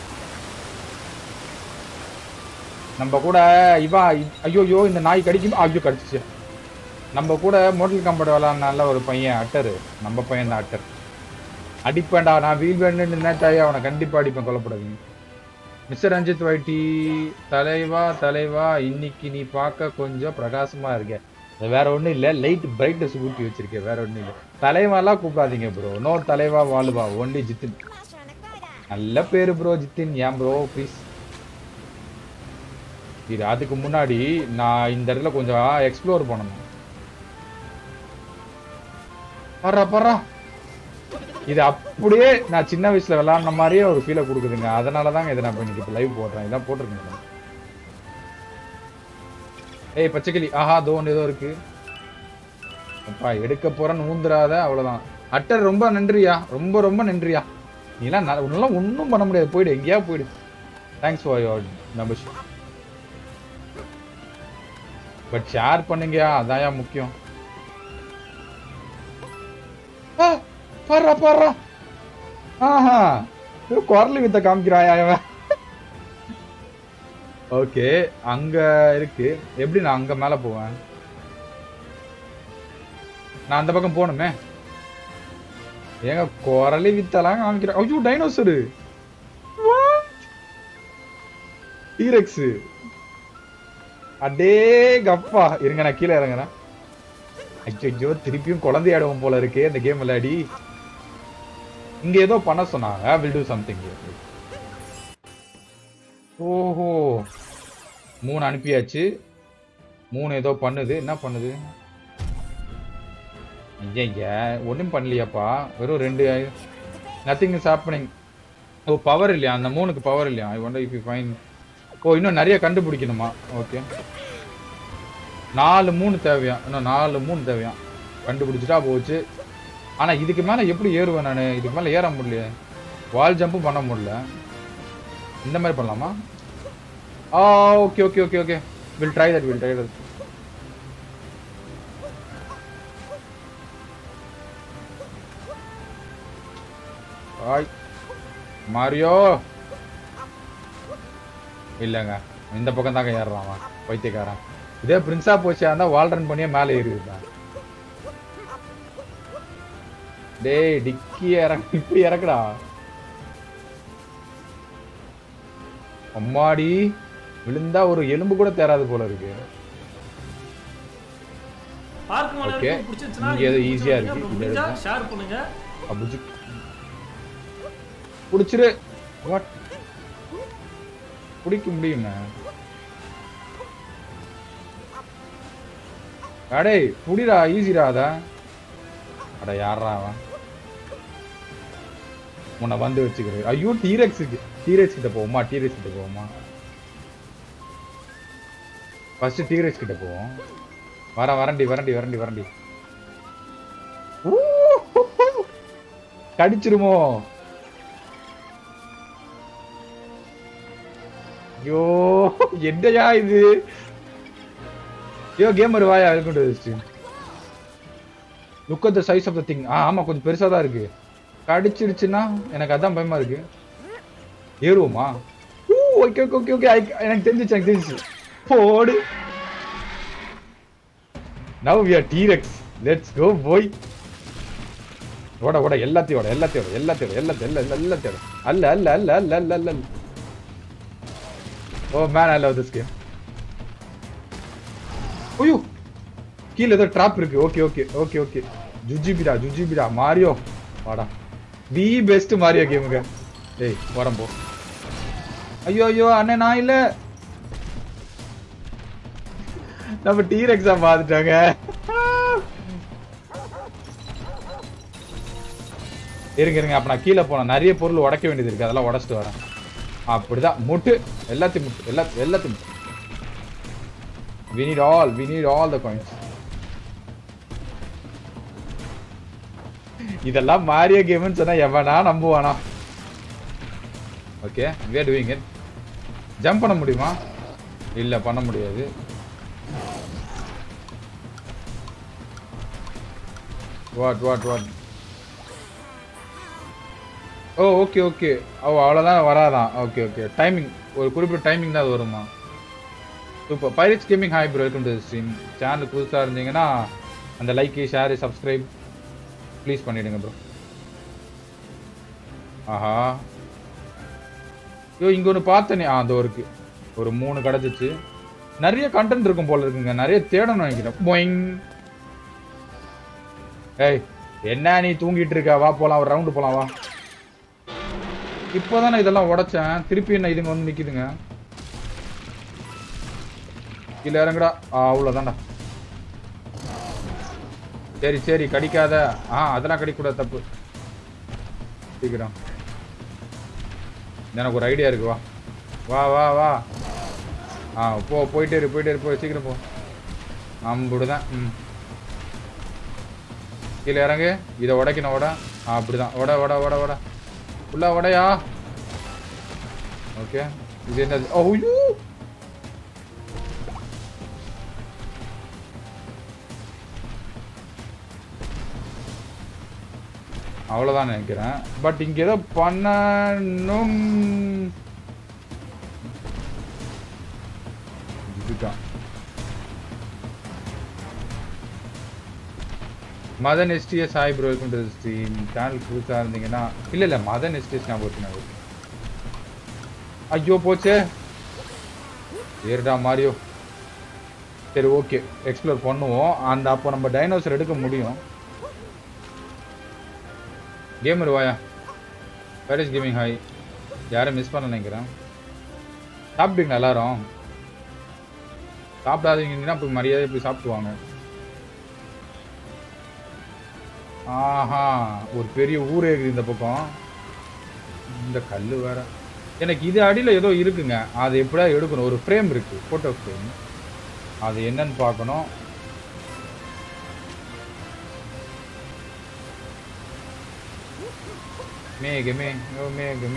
நம்ம கூட இவா ஐயோ ஐயோ இந்த நாய் கடிக்கும் ஐயோ கடிச்சிச்சு நம்ம கூட மோட்டல் கம்பெனி விளாட்னால ஒரு பையன் அட்டரு நம்ம பையன் தான் அட்டர் அடிப்பேன்டா நான் வீல் வேணுன்னு நினைச்சாயே அவனை கண்டிப்பா அடிப்பேன் கொல்லப்படாதீங்க மிஸ்டர் ரஞ்சித் வைட்டி தலைவா தலைவா இன்னைக்கு நீ பார்க்க கொஞ்சம் பிரகாசமா இருக்க அது வேற ஒண்ணும் இல்ல லைட் பிரைட்னஸ் ஊட்டி வச்சிருக்கேன் வேற ஒண்ணும் இல்ல தலைவாலாம் கூப்பிடாதீங்க ப்ரோ நோ தலைவா வாழுவா only Jithin Lascia una coda. நல்ல பேரு ப்ரோ ஜித்தின் ஏன் ப்ரோ ப்ளீஸ் இது அதுக்கு முன்னாடி நான் இந்த இடத்துல கொஞ்சம் எக்ஸ்ப்ளோர் பண்ணணும் பர்றா பர்றா இது அப்படியே நான் சின்ன வயசுல விளையாடின மாதிரியே ஒரு ஃபீலை கொடுக்குதுங்க அதனால தாங்க இதை நான் இப்ப இன்னைக்கு லைவ் போடுறேன் இதான் போட்டிருக்கேன் ஏய் பச்சைக்கிளி ஆஹா தோன் ஏதோ இருக்கு அப்பா எடுக்க போறேன்னு ஊந்துராத அவ்வளவுதான் அட்டர் ரொம்ப நன்றியா ரொம்ப ரொம்ப நன்றியா நீலாம் ந- உன்னெல்லாம் ஒன்றும் பண்ண முடியாது போயிடு எங்கேயா போயிடு thanks for your membership but share பண்ணுங்கயா அதான்யா முக்கியம் ஆ, பாருடா பாருடா ஆஹா ஏதோ குரல் வித்த காமிக்கிறாயா இவன் ஓகே அங்க இருக்கு எப்படி நான் அங்க மேல போவேன் நான் அந்த பக்கம் போகணுமே ஏங்க குரலி வித்தலாம் காமிக்கிறேன் ஐயோ டைனோசரு டீரெக்ஸ் அடே கப்பா இருங்க நான் கீழே இறங்குறேன் ஐயோ திருப்பியும் குழந்தையாடுவோம் போல இருக்கே இந்த கேம் விளையாடி இங்க ஏதோ பண்ண சொன்னாங்க வில் டூ சம்திங் ஓஹோ மூணு அனுப்பியாச்சு மூணு ஏதோ பண்ணுது என்ன பண்ணுது ஐயா ஒன்றும் பண்ணலையாப்பா வெறும் ரெண்டு nothing is happening oh power இல்லையா அந்த மூணுக்கு பவர் இல்லையா I wonder if you fine oh இன்னும் நிறைய கண்டுபிடிக்கணுமா ஓகே நாலு மூணு தேவையா இன்னும் நாலு மூணு தேவையா கண்டுபிடிச்சிட்டா போச்சு ஆனா இதுக்கு மேல எப்படி ஏறுவேன் நான் இதுக்கு மேல ஏற முடியல வால் ஜம்பும் பண்ண முடியல இந்த மாதிரி பண்ணலாமா ஆ okay okay okay okay will try that will try that ஆய் மாரியோ இல்லைங்க இந்த பக்கம் தாங்க ஏறுறான் அவன் பைத்தியக்காரன் இதே பிரின்ஸா போச்சா இருந்தா வால்ரன் பண்ணியே மேலே ஏறிடுறான் டேய் டிக்கி இறங்க இப்படி இறக்குடா அம்மாடி விழுந்தா ஒரு எலும்பு கூட தேராது போல இருக்கு பார்க் மேல Okay. இருக்கு பிடிச்சிருச்சுன்னா இங்க ஏதோ இது easy-ஆ பிடிச்சிருந்தா இருக்கு. அப்புறம் இது முடிஞ்சா எடுங்க. ஷேர் பண்ணுங்க அபுஜி புடிச்சிரு வாட் பிடிக்க முடியுமே அடே புடிடா ஈஸிடா அத அட யாரா அவன் உன்னை வந்து வச்சுக்கிறேன் ஐயோ டீரெக்ஸுக்கு டீரெக்ஸ் கிட்ட போவோமா டீரெக்ஸ் கிட்ட போவோமா ஃபர்ஸ்ட் டீரெக்ஸ் கிட்ட போவோம் வர வரண்டி வரண்டி வரண்டி வரண்டி ஊ! கடிச்சிருமோ ஐயோ என்னையா இது ஐயோ கேமர் வாயா welcome to stream look at the size of the thing ஆ ஆமா கொஞ்சம் பெருசா தான் இருக்கு கடிச்சிருச்சுன்னா எனக்கு அதான் பயமா இருக்கு ஏறுவோமா ஊ ஓகே ஓகே ஓகே ஓகே எனக்கு தெரிஞ்சிச்சு எனக்கு தெரிஞ்சிச்சு போடு now we are T rex let's go போய் ஓட ஓட எல்லாத்தையும் ஓட எல்லாத்தையும் ஓட எல்லாத்தையும் ஓட எல்லாத்தையும் எல்லா எல்லாத்தையும் ஓட அல்ல அல்ல அல்ல அல்ல அல்ல அல்ல அல்ல oh man I love this game ஐயோ கீழே ஏதோ ட்ராப் இருக்கு ஓகே ஓகே ஓகே ஓகே ஜுஜிபிடா ஜுஜிபிடா மாரியோ வாடா தி பெஸ்ட் மாரியோ கேமுங்க ஏய் வரேன் போ ஐயோ ஐயோ அண்ணே நான் இல்ல நம்ம டீர் எக்ஸாம் பார்த்துட்டாங்க இருங்க இருங்க அப்ப நான் கீழே போனேன் நிறைய பொருள் உடைக்க வேண்டியது இருக்கு அதெல்லாம் உடைச்சிட்டு வரேன் அப்படிதான் முட்டு எல்லாத்தையும் முட்டு எல்லா எல்லாத்தையும் முட்டு we need all we need all the coins இதெல்லாம் மாரிய கேம்னு சொன்னா எவனா நம்புவானா okay we are doing it jump பண்ண முடியுமா இல்ல பண்ண முடியாது what what what oh okay okay oh அவ்வளோதான் வராதான் ஓகே ஓகே டைமிங் ஒரு குறிப்பிட்ட டைமிங் தான் அது வருமா super pirates gaming hi bro welcome to stream channel புதுசாக இருந்தீங்கன்னா அந்த லைக் ஷேர் சப்ஸ்கிரைப் ப்ளீஸ் பண்ணிடுங்க ப்ரோ ஆஹா ஐயோ இங்கே ஒன்று பார்த்தனே ஆ அதோ இருக்கு ஒரு மூணு கிடச்சிச்சு நிறைய கண்டென்ட் இருக்கும் போல இருக்குங்க நிறைய தேடணும் நினைக்கிறேன் போயிங் ஏய் என்ன நீ தூங்கிட்டு இருக்க வா போலாம் ஒரு ரவுண்டு போலாம் வா இப்போதானே இதெல்லாம் உடைச்சேன் திருப்பி என்ன இதுங்க வந்து நிக்குதுங்க கீழே இறங்குடா ஆ அவ்வளோதான்டா சரி சரி கடிக்காத ஆ அதெல்லாம் கடிக்கூடாது தப்பு சீக்கிரம் எனக்கு ஒரு ஐடியா இருக்கு வா வா வா வா ஆ போ போயிட்டே இரு போயிட்டே இரு போ சீக்கிரம் போ அம்புடுதான் ம் கீழே இறங்கு இதை உடைக்கணும் உட ஆ அப்படிதான் உட உட உட உட உள்ள உடையா ஓகே இது என்னது ஓ ஐயோ அவ்வளோதான் நினைக்கிறேன் பட் இங்க ஏதோ பண்ணணும் இதுதான் Madhan STS hi bro welcome to stream channel புதுசாக இருந்தீங்கன்னா இல்லை இல்லை மதன் எஸ்டிஎஸ் நான் போச்சு ஐயோ போச்சே ஏறுடா மாரியோ சரி ஓகே எக்ஸ்ப்ளோர் பண்ணுவோம் அந்த அப்போ நம்ம டைனோசர் எடுக்க முடியும் கேமர் வாயா பேரிஸ் கேமிங் ஹாய் யாரும் மிஸ் பண்ண நினைக்கிறேன் சாப்பிட்டீங்களா எல்லாரும் சாப்பிடாதீங்கன்னா போய் மரியாதை போய் சாப்பிடுவாங்க ஆஹா ஒரு பெரிய ஊரே இருக்குது இந்த பக்கம் இந்த கல் வேற எனக்கு இது அடியில் ஏதோ இருக்குங்க அது எப்படியா எடுக்கணும் ஒரு ஃப்ரேம் இருக்கு ஃபோட்டோ ஃப்ரேம் அது என்னன்னு பார்க்கணும் மேகமே ஓ மேகமே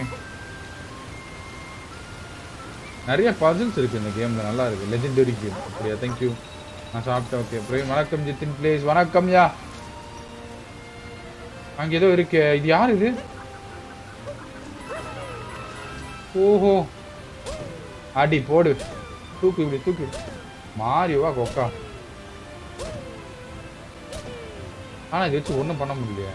நிறைய பசில்ஸ் இருக்கு இந்த கேம்ல நல்லா இருக்கு லெஜெண்டரி கேம் அப்படியா தேங்க்யூ நான் சாப்பிட்டேன் ஓகே அப்புறம் வணக்கம் ஜித்தின் பிளேஸ் வணக்கம் யா அங்க ஏதோ இருக்கு இது யார் இது ஓஹோ அடி போடு தூக்கு இப்படி தூக்கு மாறிவா கொக்கா ஆனா இது வச்சு ஒண்ணும் பண்ண முடியலையே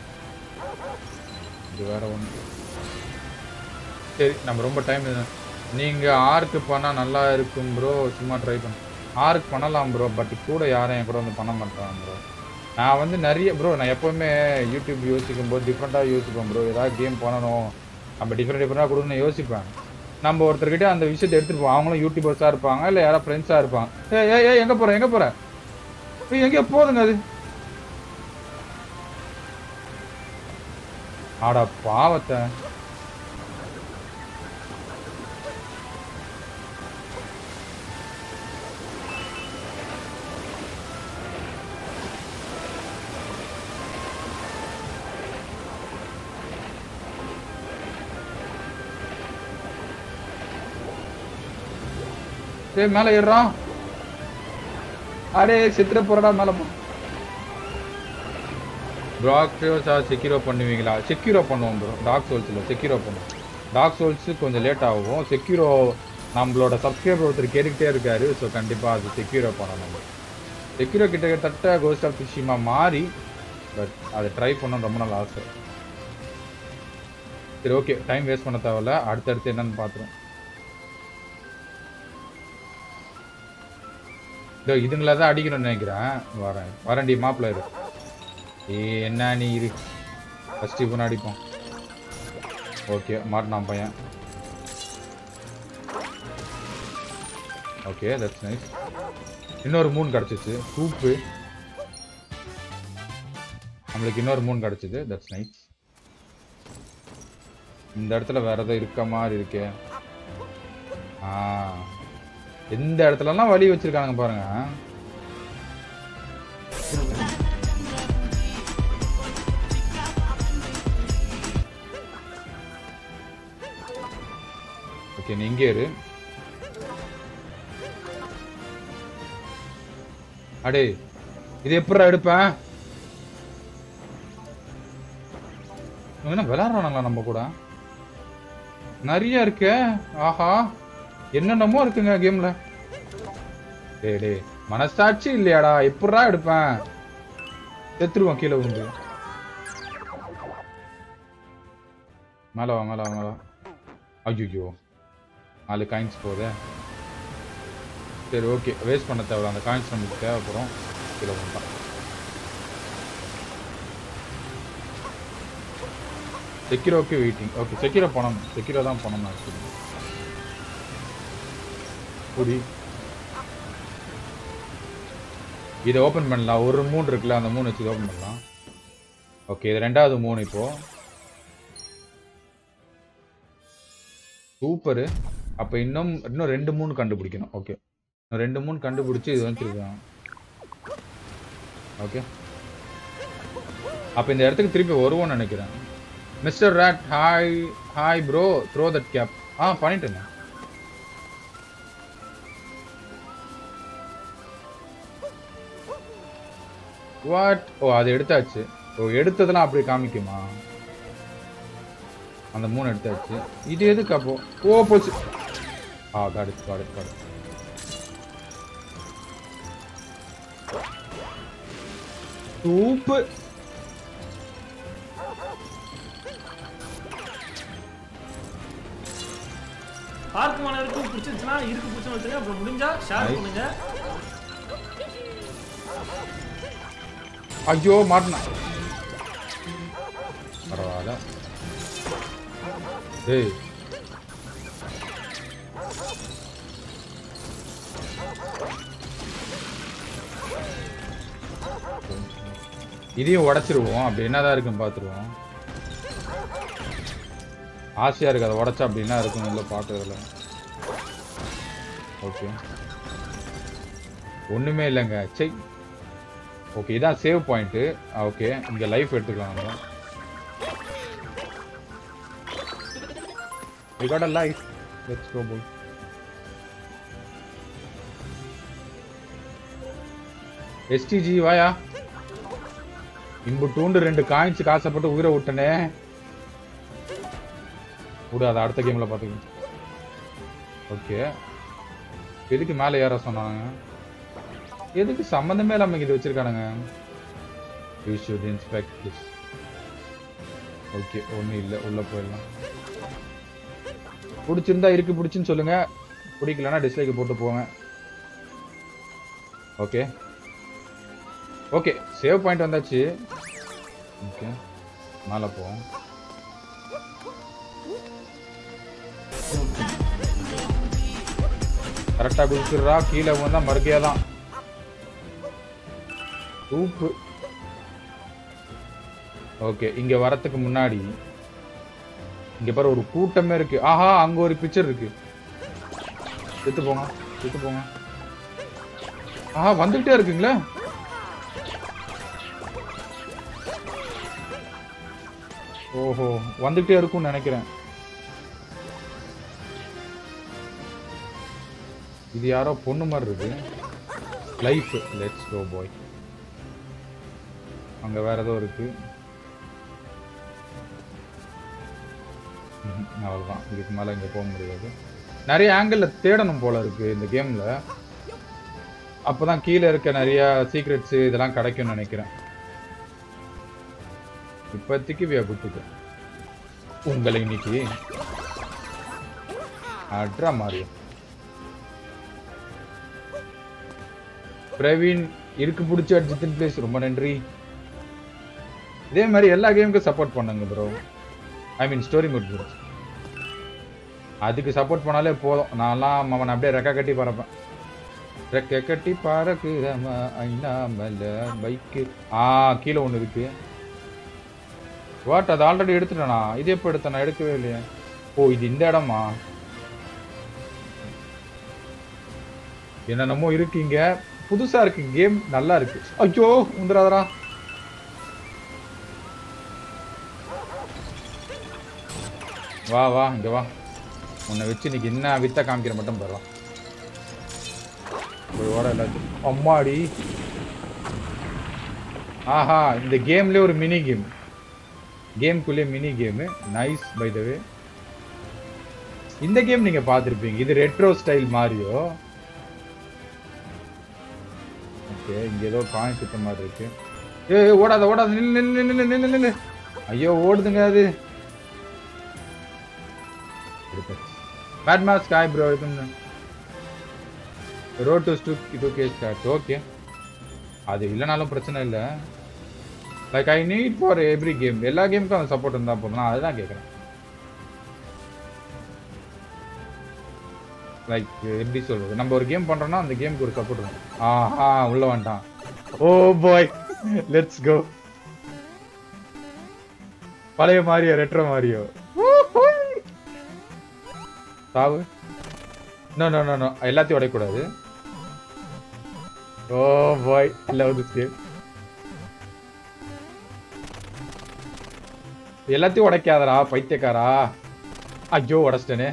இது வேற ஒண்ணு சரி நம்ம ரொம்ப டைம் நீங்க ஆர்க்கு பண்ணா நல்லா இருக்கும் ப்ரோ சும்மா ட்ரை பண்ண ஆர்க் பண்ணலாம் ப்ரோ பட் கூட யாரும் என் கூட வந்து பண்ண மாட்டாங்க ப்ரோ நான் வந்து நிறைய ப்ரோ நான் எப்பவுமே யூடியூப் யோசிக்கும் போது டிஃப்ரெண்ட்டாக யோசிப்பேன் ப்ரோ ஏதாவது கேம் பண்ணணும் நம்ம டிஃப்ரெண்ட் டிஃப்ரெண்டாக கொடுக்கணும்னு யோசிப்பேன் நம்ம ஒருத்தர்கிட்ட அந்த விஷயத்தை எடுத்துட்டு போவோம் அவங்களும் யூடியூபர்ஸாக இருப்பாங்க இல்லை யாராவது ஃப்ரெண்ட்ஸாக இருப்பாங்க ஏ ஏ ஏ எங்கே போகிறேன் எங்கே போகிறேன் ஏய் எங்கேயோ போதுங்க அது ஆடா பாவத்தை டேய் மேல ஏறுறான் அடே சித்திர போறடா மேல போ டாக் சோல்ஸா செக்யூரோ பண்ணுவீங்களா செக்யூரோ பண்ணுவோம் ப்ரோ டாக் சோல்ஸில் செக்யூரோ பண்ணுவோம் டாக் சோல்ஸ் கொஞ்சம் லேட் ஆகும் செக்யூரோ நம்மளோட சப்ஸ்கிரைபர் ஒருத்தர் கேட்டுக்கிட்டே இருக்காரு ஸோ கண்டிப்பாக அது செக்யூரோ பண்ணணும் செக்யூரோ கிட்டத்தட்ட கோஸ்ட் ஆஃப் ஃபிஷிமா மாறி பட் அதை ட்ரை பண்ணணும் ரொம்ப நாள் ஆசை சரி ஓகே டைம் வேஸ்ட் பண்ண தேவையில்ல அடுத்தடுத்து என்னன்னு பார்த்துருவோம் இதோ இதுங்கள தான் அடிக்கணும்னு நினைக்கிறேன் வரேன் வரேன்டி மாப்பிள்ள இரு ஏ என்ன நீ இரு ஃபர்ஸ்ட் இப்போ அடிப்போம் ஓகே மாட்டினான் பையன் ஓகே தட்ஸ் நைஸ் இன்னொரு மூணு கிடச்சிச்சு சூப்பு நம்மளுக்கு இன்னொரு மூணு கிடச்சிது தட்ஸ் நைஸ் இந்த இடத்துல வேற ஏதோ இருக்க மாதிரி இருக்கே ஆ எந்த இடத்துலலாம் வழி வச்சிருக்காங்க பாருங்க ஓகே நீ இங்கே இரு அடே இது எப்படா எடுப்பேன் இவன் என்ன விளையாடுறானுங்களா நம்ம கூட நிறைய இருக்கே ஆஹா என்னென்னமோ இருக்குங்க கேம்ல டேய் டேய் மனசாட்சி இல்லையாடா எப்படா எடுப்பேன் செத்துருவான் கீழே விழுந்து மேல வா மேல வா மேல வா ஐயோ நாலு காயின்ஸ் போதே சரி ஓகே வேஸ்ட் பண்ண தேவை அந்த காயின்ஸ் நமக்கு தேவைப்படும் கீழே விழுந்தான் செக்யூரோக்கு வெயிட்டிங் ஓகே செக்யூரோ பண்ணணும் செக்யூரோ தான் பண்ணணும் ஆக்சுவலி புடி இதை ஓப்பன் பண்ணலாம் ஒரு மூணு இருக்குல்ல அந்த மூணு வச்சு ஓப்பன் பண்ணலாம் ஓகே இது ரெண்டாவது மூணு இப்போ சூப்பரு அப்போ இன்னும் இன்னும் ரெண்டு மூணு கண்டுபிடிக்கணும் ஓகே இன்னும் ரெண்டு மூணு கண்டுபிடிச்சி இது வந்துருக்கோம் ஓகே அப்போ இந்த இடத்துக்கு திருப்பி வருவோம்னு நினைக்கிறேன் mister Rod hi hi bro throw that cap ஆ பண்ணிட்டேங்க வாட் ஓ அது எடுத்தாச்சு ஓ எடுத்ததெல்லாம் அப்படி காமிக்குமா அந்த மூணு எடுத்தாச்சு இது எதுக்கு அப்போ ஓ போச்சு ஆ காடு காடு காடு சூப்பர் பார்க் மாணவருக்கும் பிடிச்சிருந்துச்சுன்னா இருக்கு பிடிச்சுன்னு வச்சுங்க அப்புறம் முடிஞ்சா ஷேர் Nice. பண்ணுங்க ஐயோ மாட்டினா பரவாயில்ல டேய் இதையும் உடைச்சிருவோம் அப்படி என்னதான் இருக்குன்னு பார்த்துருவோம் ஆசையா இருக்கு அதை உடைச்சா அப்படி என்ன இருக்கும் உள்ள பார்க்கறதுல ஓகே ஒண்ணுமே இல்லைங்க சை ஓகே இதான் சேவ் பாயிண்ட்டு ஓகே இங்க லைஃப் எடுத்துக்கலாம் நம்ம we got a life let's go boy STG வாயா இம்புட்டூண்டு ரெண்டு காயின்ஸ் காசப்பட்டு உயிரை விட்டனே விடு அதை அடுத்த கேம்ல பாத்துக்கலாம் ஓகே எதுக்கு மேலே ஏற சொன்னாங்க எதுக்கு சம்மந்தமே இல்லாம இது வச்சிருக்கானுங்க you should inspect this okay ஒன்றும் இல்லை உள்ள போயிடலாம் பிடிச்சிருந்தா இருக்கு பிடிச்சுன்னு சொல்லுங்க பிடிக்கலன்னா டிஸ்லைக் போட்டு போங்க ஓகே ஓகே சேவ் பாயிண்ட் வந்தாச்சு ஓகே மேலே போவோம் கரெக்டாக குதிச்சிடுறா கீழே வந்தா மறுக்கையா தான் சூப்பு ஓகே இங்க வரத்துக்கு முன்னாடி இங்க பாரு ஒரு கூட்டமே இருக்கு ஆஹா அங்க ஒரு பிக்சர் இருக்கு செத்து போங்க செத்து போங்க ஆஹா வந்துகிட்டே இருக்குங்களே ஓஹோ வந்துகிட்டே இருக்கும்னு நினைக்கிறேன் இது யாரோ பொண்ணு மாதிரி இருக்கு லைஃப் லெட்ஸ் கோ பாய் அங்க வேற ஏதோ இருக்கு ம்ஹும், அவ்வளவுதான் இதுக்கு மேல இங்க போக முடியாது நிறைய ஆங்கிள் தேடணும் போல இருக்கு இந்த கேம்ல அப்பதான் கீழே இருக்க நிறைய சீக்ரெட்ஸ் இதெல்லாம் கிடைக்கும்னு நினைக்கிறேன் இப்போதைக்கு வியா குட்டுக்கு உங்களை இன்னைக்கு அட்ரா மாறியும் பிரவீன் இருக்கு பிடிச்ச அர்ஜித்தின் பிளேஸ் ரொம்ப நன்றி இதே மாதிரி எல்லா கேமுக்கும் சப்போர்ட் பண்ணுங்க bro I mean story mode bro அதுக்கு சப்போர்ட் பண்ணாலே போதும் நான்லாம் அவனை அப்படியே ரெக்க கட்டி பறப்பேன் ரெக்க கட்டி பறக்குறமா ஐநாமல பைக்கு ஆ கீழே ஒன்று இருக்கு வாட் அது ஆல்ரெடி எடுத்துட்டேனா இது எப்போ எடுத்தேன் நான் எடுக்கவே இல்லையே ஓ இது இந்த இடமா என்னென்னமோ இருக்கீங்க புதுசா இருக்கு கேம் நல்லா இருக்கு ஐயோ உந்துராதரா வா வா இங்க வா உன்னை வச்சு இன்னைக்கு என்ன வித்த காமிக்கிற மட்டும் பரவாயில்ல ஒரு ஓட எல்லாத்தையும் அம்மாடி ஆஹா இந்த கேம்லயே ஒரு மினி கேம் கேம்குள்ளே mini game nice by the way இந்த கேம் நீங்க பார்த்திருப்பீங்க இது ரெட்ரோ ஸ்டைல் மாரியோ ஓகே இங்க ஏதோ காயின் சுத்த மாதிரி இருக்கு ஏய் ஏய், ஓடாத ஓடாத நில்லு நில்லு நில்லு நில்லு நில்லு ஐயோ ஓடுதுங்க அது பேட் மேட்ச் காய் ப்ரோ இருக்குன்னு road to two two K start okay அது இல்லைனாலும் பிரச்சனை இல்லை like I need for every game எல்லா கேமுக்கும் அவன் சப்போர்ட் இருந்தால் போதும் நான் அதுதான் கேட்குறேன் லைக் எப்படி சொல்றது நம்ம ஒரு கேம் பண்றோம்னா அந்த கேமுக்கு ஒரு சப்போர்ட் வேணும் ஆஹா உள்ள வந்துட்டான் ஓ பாய் லெட்ஸ் கோ பழைய மாரியோ ரெட்ரோ மாரியோ சாவு நோ நோ நோ நோ எல்லாத்தையும் உடையக்கூடாது oh boy love this game எல்லாத்தையும் உடைக்காதடா பைத்தியக்காரா ஐயோ உடைச்சிட்டேனே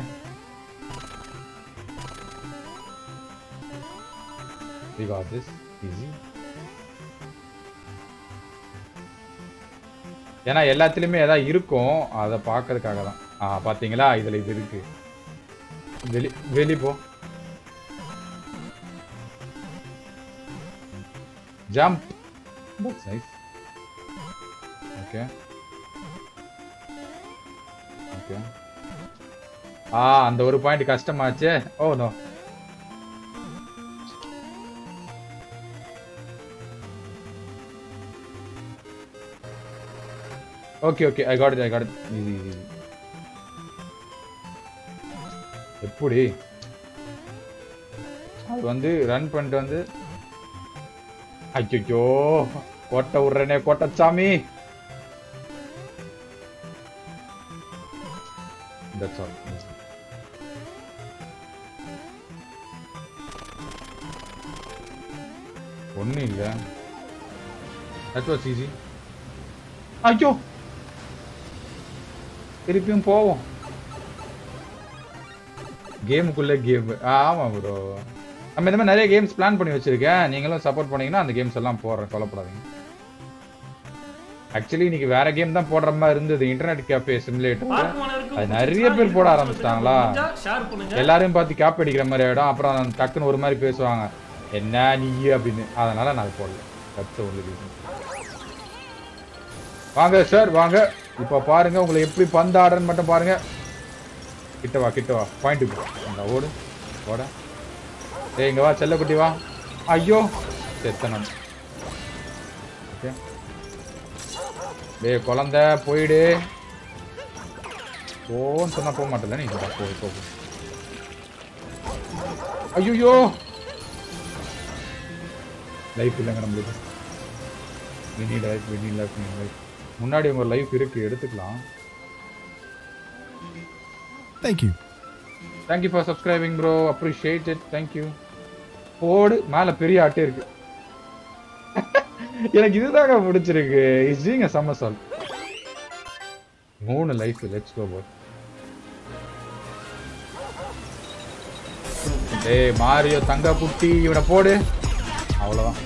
We got this. Easy. ஏன்னா எல்லாத்துலயுமே ஏதாவது இருக்கும் அதை பார்க்கறதுக்காக தான் ஆ பாத்தீங்களா இதுல இது இருக்கு வெளி வெளி போ jump that's nice okay okay ஆ அந்த ஒரு பாயிண்ட் கஷ்டமாச்சே oh no okay okay I got I got easy easy எப்படி அது வந்து ரன் பண்ணிட்டு வந்து ஐயோ கோட்டை விடுறேனே கோட்டச்சாமி தட்ஸ் ஆல் ஒன்றும் இல்லை தட் வாஸ் ஈஸி ஐயோ திருப்பியும் போவோம் கேமுக்குள்ள கேம் ஆமா ப்ரோ நம்ம இந்த மாதிரி நிறைய கேம்ஸ் பிளான் பண்ணி வச்சிருக்கேன் நீங்களும் சப்போர்ட் பண்ணீங்கன்னா அந்த கேம்ஸ் எல்லாம் போடுறேன் கவலைப்படாதீங்க ஆக்சுவலி இன்னைக்கு வேற கேம் தான் போடுற மாதிரி இருந்தது இன்டர்நெட் கேஃபே சிமுலேட்டர் பார்க்கும் அது நிறைய பேர் போட ஆரம்பிச்சிட்டாங்களா ஷேர் பண்ணுங்க எல்லாரையும் பார்த்து கேப் அடிக்கிற மாதிரி ஆயிடும் அப்புறம் டக்குன்னு ஒரு மாதிரி பேசுவாங்க என்ன நீ அப்படின்னு அதனால நான் போடல கத்து ஒன்று வாங்க சார் வாங்க இப்ப பாருங்க உங்களை எப்படி பந்து ஆடுறன்னு மட்டும் பாருங்க கிட்ட வா கிட்ட வா பாயிண்ட் இந்த ஓடு ஓட ஏய் இங்க வா செல்லக்குட்டி வா ஐயோ செத்தனம் ஓகே டேய் குழந்தை போயிடு போன்னு சொன்னா போக மாட்டேல நீ வா, போ போ போ. ஐயோ லைஃப் இல்லைங்க நம்மளுக்கு வினி லைஃப் வினி லைஃப் வினி லைஃப் முன்னாடி உங்க லைஃப் இருக்கு எடுத்துக்கலாம் Thank you. Thank you for subscribing bro appreciate it thank you போடு மேல பெரிய ஆட்டே இருக்கு எனக்கு இதுதாங்க பிடிச்சிருக்கு இஸ் டூயிங் அ சம்மர் சால் மூணு லைஃப் லெட்ஸ் கோ போ டேய் மாரியோ தங்க குட்டி இவனை போடு அவ்வளவுதான்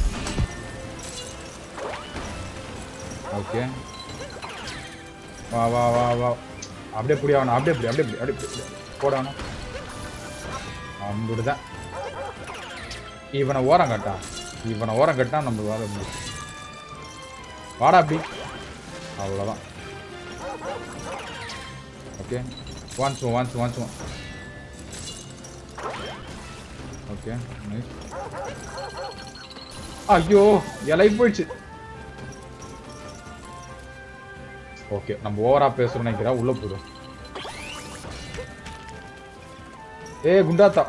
ஓகே வா வா வா வா அப்படியே புடி அவனை அப்படியே புடி அப்படியே புடி அப்படியே புடி போடானோ அம்புடுதான் இவனை ஓரம் கட்டா இவனை ஓரம் கட்டா நம்ம வேலை முடியும் வாடா அப்படி அவ்வளோதான் okay once once once one okay nice ஐயோ என் லைஃப் போயிடுச்சு ஓகே நம்ம ஓவரா பேசுறோம் நினைக்கிறா உள்ள போதும் ஏ குண்டாத்தா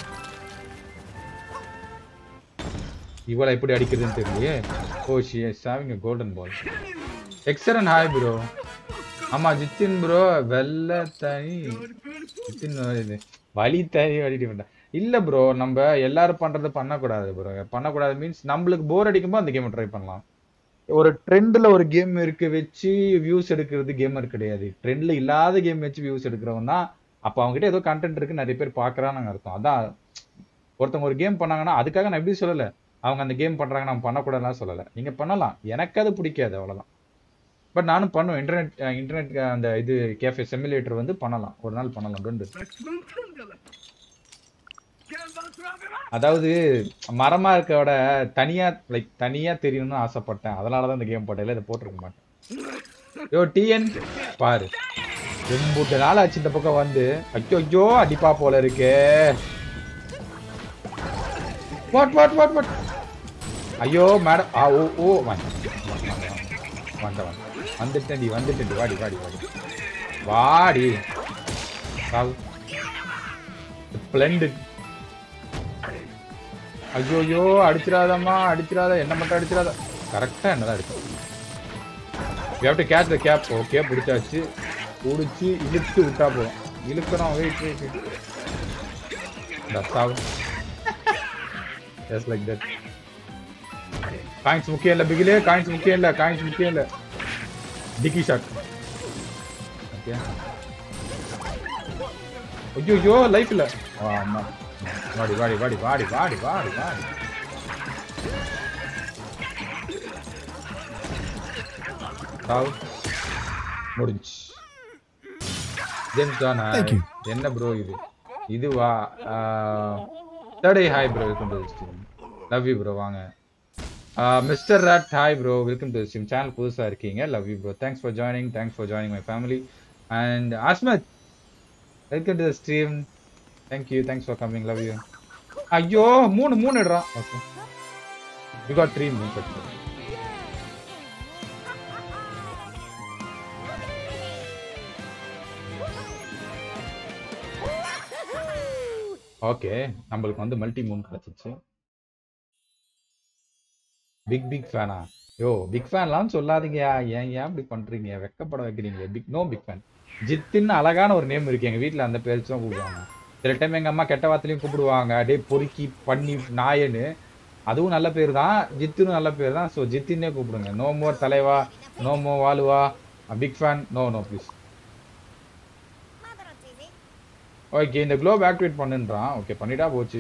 இவளை எப்படி அடிக்கிறதுன்னு தெரியலையே oh she is having a golden ball excellent hi bro ஆமா ஜித்தின் ப்ரோ வெள்ளை தனி ஜித்தின் இது வலி தனி வலிட்டு பண்ண இல்ல ப்ரோ நம்ம எல்லாரும் பண்றது பண்ணக்கூடாது ப்ரோ பண்ணக்கூடாது மீன்ஸ் நம்மளுக்கு போர் அடிக்கும்போது அந்த கேமை ட்ரை பண்ணலாம் ஒரு ட்ரெண்ட்ல ஒரு கேம் இருக்கு வச்சு வியூஸ் எடுக்கிறது கேமர் கிடையாது ட்ரெண்ட்ல இல்லாத கேம் வச்சு வியூஸ் எடுக்கிறவன் தான் அப்ப அவங்க கிட்ட ஏதோ கண்டென்ட் இருக்கு நிறைய பேர் பாக்குறான்னு அர்த்தம் அதான் ஒருத்தவங்க ஒரு கேம் பண்ணாங்கன்னா அதுக்காக நான் எப்படி சொல்லல அவங்க அந்த கேம் பண்றாங்க நம்ம பண்ணக்கூடாதுலாம் சொல்லல நீங்க பண்ணலாம் எனக்கு அது பிடிக்காது அவ்வளவுதான் பட் நானும் பண்ணுவேன் இன்டர்நெட் இன்டர்நெட் அந்த இது கேஃபே செமிலேட்டர் வந்து பண்ணலாம் ஒரு நாள் பண்ணலாம் டொண்டு அதாவது மரமா இருக்கோட தனியா லைக் தனியா தெரியணும்னு ஆசைப்பட்டேன் அதனாலதான் இந்த கேம் போட்டேன் இதை போட்டிருக்க மாட்டேன் யோ டிஎன் பாரு எம்பூட்டு நாள் ஆச்சு இந்த பக்கம் வந்து ஐயோ ஐயோ அடிப்பா போல இருக்கே வாட் வாட் வாட் வாட் ஐயோ மேடம் ஆ ஓ ஓ வந்த வந்த வந்த வந்துட்டேன்டி வந்துட்டேன்டி வாடி வாடி வாடி வாடி சாவு ஸ்ப்ளெண்டட் ஐயோ ஐயோ அடிச்சிடாதம்மா அடிச்சிடாத என்ன மட்டும் அடிச்சிடாத கரெக்டா என்னதான் அடிக்கும் you have to catch the cap okay பிடிச்சாச்சு பிடிச்சி இழுத்து விட்டா போதும் இழுக்கணும் வெயிட் வெயிட் வெயிட் சாவு ஜஸ்ட் லைக் தட் காயின்ஸ் முக்கியம் இல்லை பிகிலே காயின்ஸ் முக்கியம் இல்லை காயின்ஸ் முக்கியம் இல்லை டிக்கி ஷாட் ஓகே ஐயோ ஐயோ லைஃப் இல்லை ஆமா வாடி வாடி வாடி வாடி வாடி வாடி வாடி சாவு முடிஞ்சு ஜேம்ஸ் தானா Thank you. என்ன ப்ரோ இது இதுவா third I hi bro welcome to stream love you bro வாங்க mister Rod hi bro welcome to stream channel புதுசாக இருக்கீங்க love you bro thanks for joining thanks for joining my family and Asmath welcome to stream thank you thanks for coming love you ஐயோ மூணு மூணு இடுறான் okay you got three மூணு okay நம்மளுக்கு வந்து multi moon கிடைச்சிச்சு பிக் பிக் ஃபேனா யோ பிக் ஃபேன்லாம் சொல்லாதீங்கயா ஏன் ஏன் இப்படி பண்றீங்க வெக்கப்பட வைக்கிறீங்க பிக் நோ பிக் ஃபேன் ஜித்தின்னு அழகான ஒரு நேம் இருக்கு எங்க வீட்ல அந்த பேர் தான் கூப்பிடுவாங்க சில டைம் எங்க அம்மா கெட்ட வார்த்தையிலையும் கூப்பிடுவாங்க டே பொறுக்கி பண்ணி நாயன்னு அதுவும் நல்ல பேர் தான் ஜித்துன்னு நல்ல பேர் தான் ஸோ ஜித்தின்னே கூப்பிடுங்க நோ மோர் தலைவா நோ மோ வாலுவா big fan no no please Mother on TV. Okay இந்த குளோப் ஆக்டிவேட் பண்ணுன்றான் ஓகே பண்ணிட்டா போச்சு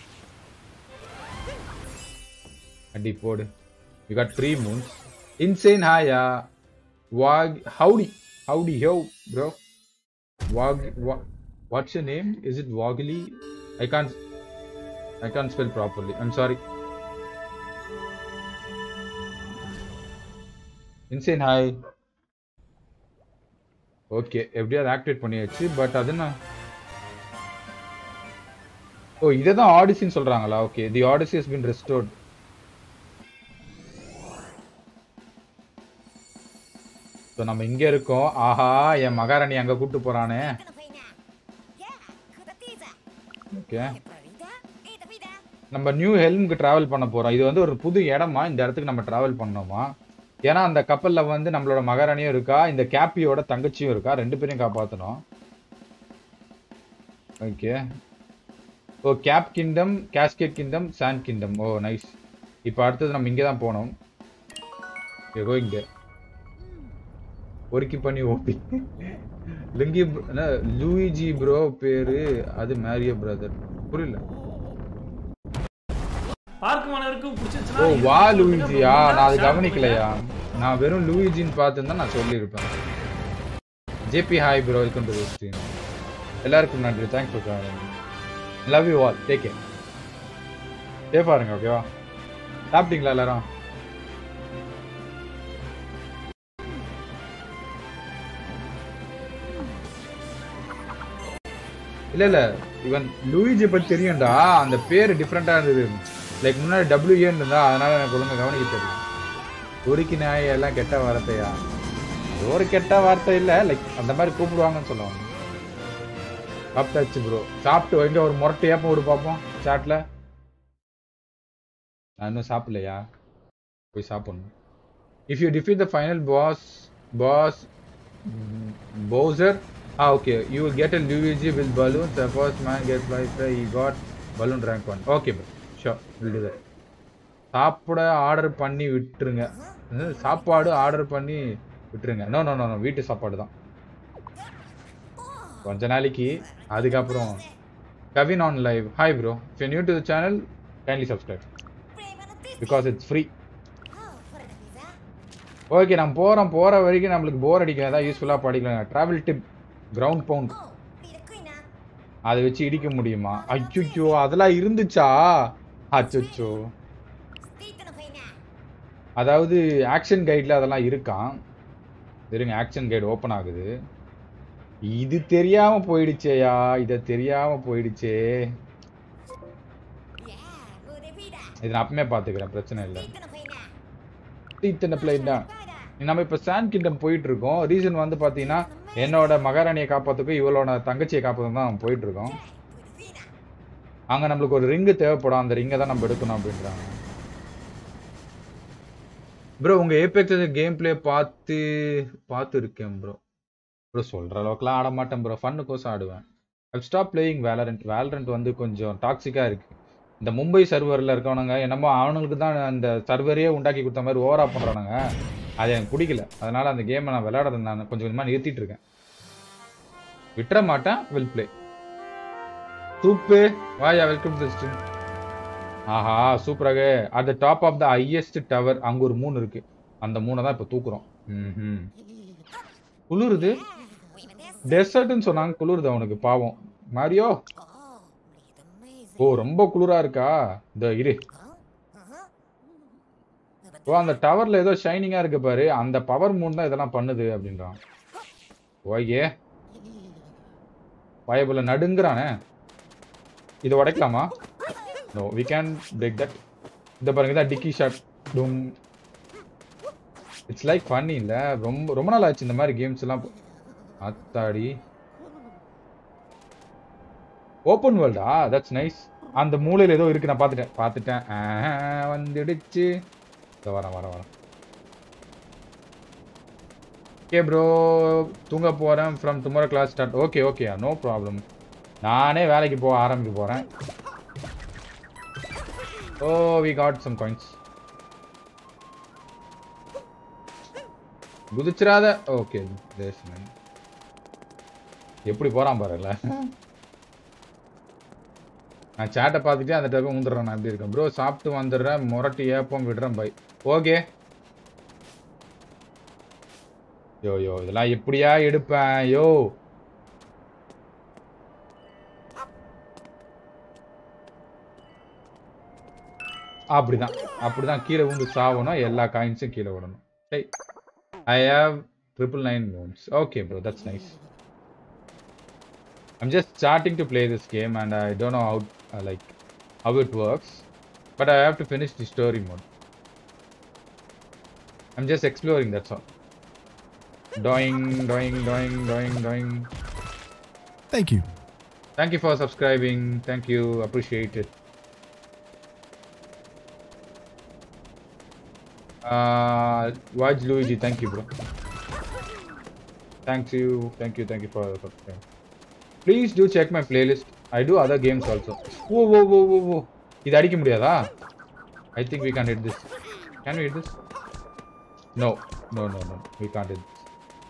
அடி போடு you got three moons insane ஹாயா wak howdy howdy ho bro wak what's your name is it wakely I can't I can't spell properly I'm sorry insane hi okay எப்படியாவது activate பண்ணியாச்சு but அது என்ன ஓ இதை தான் ஆடிசின்னு சொல்றாங்களா okay the Odyssey has been restored so நம்ம இங்க இருக்கோம் ஆஹா என் மகாராணி அங்க கூட்டு போறானே Que no feina. Ya, kuda pizza. Okay Florida, ita vida. நம்ம நியூ ஹெல்முக்கு டிராவல் பண்ண போறோம் இது வந்து ஒரு புது இடமா இந்த இடத்துக்கு நம்ம டிராவல் பண்ணோமா ஏன்னா அந்த கப்பல்ல வந்து நம்மளோட மகாராணியும் இருக்கா இந்த கேப்பியோட தங்கச்சியும் இருக்கா ரெண்டு பேரையும் காப்பாத்தணும் okay oh cap kingdom cascade kingdom sand kingdom oh nice இப்போ அடுத்தது நம்ம இங்கே தான் போனோம் ஏகோ இங்க ஒருக்கி பண்ணி ஓட்டி லுங்கி bro- என்ன லூயிஜி ப்ரோ பேரு அது மேரியோ பிரதர் புரியல பார்க்க மாணவருக்கும் ஓ பிடிச்சிருச்சுன்னா வா இது சொல்லுங்க. லூயிஜியா அப்புறம் நான் அது share கவனிக்கலையா நான் வெறும் லூயிஜின்னு பார்த்துருந்தா நான் சொல்லியிருப்பேன் JB hi bro welcome to stream எல்லாருக்கும் நன்றி thanks for calling love you all take care சேஃபாக இருங்க ஓகேவா சாப்பிட்டீங்களா எல்லாரும் இல்ல இல்ல இவன் லூயிஜி பத்தி தெரியும்டா அந்த பேர் டிஃப்ரெண்டா இருந்தது லைக் முன்னாடி டபிள்யூஏன்னு இருந்தா அதனால எனக்கு ஒழுங்கா கவனிக்க தெரியும் உருக்கி நாய் எல்லாம் கெட்ட வார்த்தையா அது ஒரு கெட்ட வார்த்தை இல்ல லைக் அந்த மாதிரி கூப்பிடுவாங்கன்னு சொல்லுவாங்க சாப்பிட்டாச்சு ப்ரோ சாப்பிட்டு எங்க ஒரு முரட்டு ஏப்பம் விடு பார்ப்போம் சாட்ல நான் இன்னும் சாப்பிடலையா போய் சாப்பிடணும் if you defeat the final boss boss Bowser. Ah, okay. You will get a Luigi with balloons. The first man gets like uh, he got balloon rank one. Okay, bro. Sure, we'll do that. சாப்பிட order பண்ணி விட்டுருங்க அஹ், சாப்பாடு order பண்ணி விட்டுருங்க no no no no வீட்டு சாப்பாடு தான் கொஞ்ச நாளைக்கு அதுக்கப்புறம் Kavin on live hi bro if new to the channel kindly subscribe Prima notizie. Because it's free Oh, fuori da pizza. Okay நம்ம போகிறோம் போகிற வரைக்கும் நம்மளுக்கு போர் அடிக்கும் ஏதாவது யூஸ்ஃபுல்லாக படிக்கலாம் travel tip ground pound Oh, qui da qui na. அதை வச்சு இடிக்க முடியுமா அச்சுச்சோ அதெல்லாம் இருந்துச்சா அச்சோ Stite no fai na. அதாவது ஆக்ஷன் கைடில் அதெல்லாம் இருக்கான் இருங்க ஆக்ஷன் கைடு ஓப்பன் ஆகுது இது தெரியாம போயிடுச்சேயா இதை தெரியாம போயிடுச்சே Yeah, bude vida. இது நான் அப்பமே பார்த்துக்கிறேன் பிரச்சனை இல்லை Stite no fai na. இத்தனை பிளேட் தான் Guarda. நம்ம இப்போ சாண்ட் கிங்டம் போயிட்டு இருக்கோம் ரீசன் வந்து பார்த்தீங்கன்னா என்னோட மகாராணியை காப்பாற்றுக்கும் இவளோட தங்கச்சியை காப்பாற்ற தான் நம்ம போயிட்டு இருக்கோம் Bude vida. அங்கே நம்மளுக்கு ஒரு ரிங்கு தேவைப்படும் அந்த ரிங்கை தான் நம்ம எடுக்கணும் அப்படின்றாங்க ப்ரோ உங்கள் ஏபெக்ஸ் கேம் ப்ளே பார்த்து பார்த்து இருக்கேன் ப்ரோ ப்ரோ சொல்கிற அளவுக்குலாம் ஆட மாட்டேன் ப்ரோ ஃபன்னுக்கோசம் ஆடுவேன் I stop playing Valorant Valorant வந்து கொஞ்சம் டாக்ஸிக்காக இருக்குது இந்த மும்பை சர்வரில் இருக்கவனுங்க என்னமோ அவனுங்களுக்கு தான் அந்த சர்வரையே உண்டாக்கி கொடுத்த மாதிரி ஓவரா பண்ணுறானுங்க அது எனக்கு பிடிக்கல அதனால அந்த கேமை நான் விளையாடுறது நான் கொஞ்சம் கொஞ்சமாக நிறுத்திட்டு இருக்கேன் விட்டுற மாட்டேன் வில் ப்ளே சூப்பு வாயா வெல்கம் டு ஸ்ட்ரீம் ஆஹா சூப்பராக at the top of the highest tower அங்க ஒரு மூணு இருக்கு அந்த மூணை தான் இப்போ தூக்குறோம் ம்ஹும். குளிருது Vuoi vedere? டெசர்ட்னு சொன்னாங்க குளிருது அவனுக்கு பாவம் மாரியோ Oh, marito amazing. ஓ ரொம்ப குளிரா இருக்கா இந்த இரு Oh, uh-huh. ஓ அந்த டவர்ல ஏதோ ஷைனிங்கா இருக்கு பாரு அந்த பவர் மூன் தான் இதெல்லாம் பண்ணுது அப்படின்றான் ஓகே பயபுல நடுங்குறானே இதை உடைக்கலாமா no we can break that இந்த பாருங்க இதான் டிக்கி ஷாட் டும் இட்ஸ் லைக் ஃபன்னி இல்ல ரொம்ப ரொம்ப நாள் ஆச்சு இந்த மாதிரி கேம்ஸ் எல்லாம் அத்தாடி ஓப்பன் வேர்ல்டா தட்ஸ் நைஸ் அந்த மூலையில ஏதோ இருக்கு நான் பார்த்துட்டேன் பார்த்துட்டேன் ஆஹா, வந்துடுச்சு இதோ வரேன் வரேன் வரேன் ஓகே ப்ரோ தூங்க போறேன் from tomorrow class start okay okay no problem நானே வேலைக்கு போக ஆரம்பிக்க போறேன் oh we got some coins குதிச்சிராத ஓகே எப்படி போறான் பாருல நான் சேட்டை பார்த்துட்டு அந்த டைப்பை முந்துடுறேன் நான் எப்படி இருக்கேன் ப்ரோ சாப்பிட்டு வந்துடுறேன் முரட்டி ஏப்பம் விடுறேன் பை ஓகே யோ யோ இதெல்லாம் எப்படியா எடுப்பேன் யோ அப்படிதான் அப்படிதான் கீழே விழுந்து சாவணும் எல்லா காயின்ஸும் கீழே விடணும் சரி I have triple nine loans okay bro that's nice I'm just starting to play this game and I don't know how uh, like how it works, but I have to finish the story mode. I'm just exploring. That's all. Doing, doing, doing, doing, doing. Thank you. Thank you for subscribing. Thank you. Appreciate it. Watch Luigi thank you bro thanks you thank you thank you for subscribe please do check my playlist I do other games also oh oh oh oh oh இது அடிக்க முடியாதா I think we can hit this can we hit this no no no no we can hit this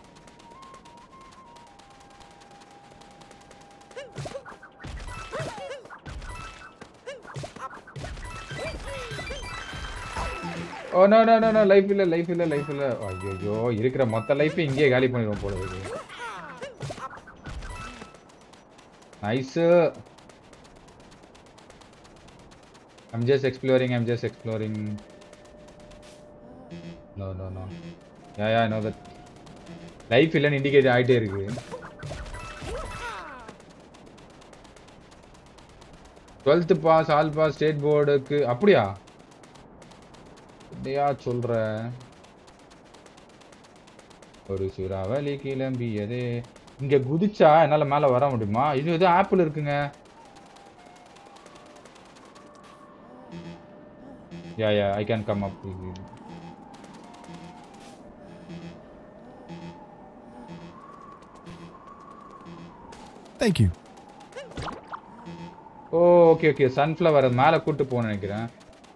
oh no no no no life இல்ல life இல்ல life இல்ல ஐயோ இருக்கிற மொத்த life இங்கேயே காலி பண்ணிடுவோம் போல இருக்கு nice I'm just exploring, I'm just exploring. No, no, no. Yeah, yeah, I know that. Life இல்லைன்னு இண்டிகேட் ஆகிட்டே இருக்கு twelfth pass all pass state போர்டுக்கு அப்படியா அப்படியா சொல்ற ஒரு சுறாவளி கிளம்பியதே இங்க குதிச்சா என்னால மேல வர முடியுமா இது ஏதோ ஆப்பிள் இருக்குங்க yeah yeah I can come up Thank you. Oh okay okay sunflower மேலே கூட்டு போகணும்னு நினைக்கிறேன்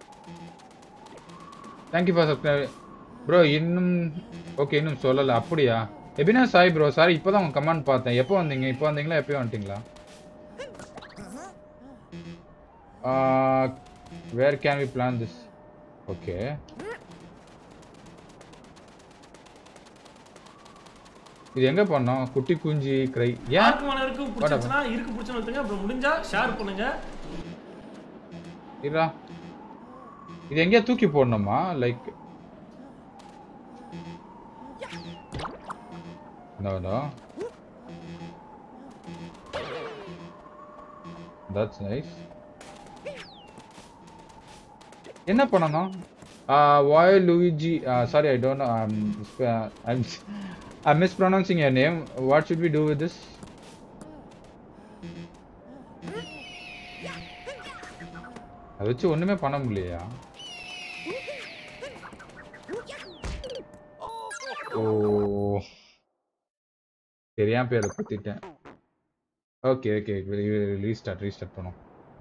தேங்க்யூ ஃபார் சப்ஸ்கிரைப் ப்ரோ இன்னும் ஓகே இன்னும் சொல்லலை அப்படியா எபினா சாய் ப்ரோ சாரி இப்போ தான் உங்கள் கமெண்ட் பார்த்தேன் எப்போ வந்தீங்க இப்போ வந்தீங்களா எப்போ வந்துட்டீங்களா where can we plan this okay இது எங்க பண்ணோம் குட்டி குஞ்சு கிரை ஏன் யாருக்கு மனருக்கு பிடிச்சிருச்சுன்னா இருக்கு பிடிச்சுன்னு வந்துங்க அப்புறம் முடிஞ்சா ஷேர் பண்ணுங்க இருடா இது எங்கேயா தூக்கி போடணுமா like no no that's nice என்ன பண்ணணும் why Luigi sorry I don't I'm I'm mispronouncing your name. What should we do with this? அதை வச்சு ஒண்ணுமே பண்ண முடியலையா ஓ தெரியாம பேரை குத்திட்டேன் ஓகே ஓகே ரீஸ்டார்ட் ரீஸ்டார்ட் பண்ணும்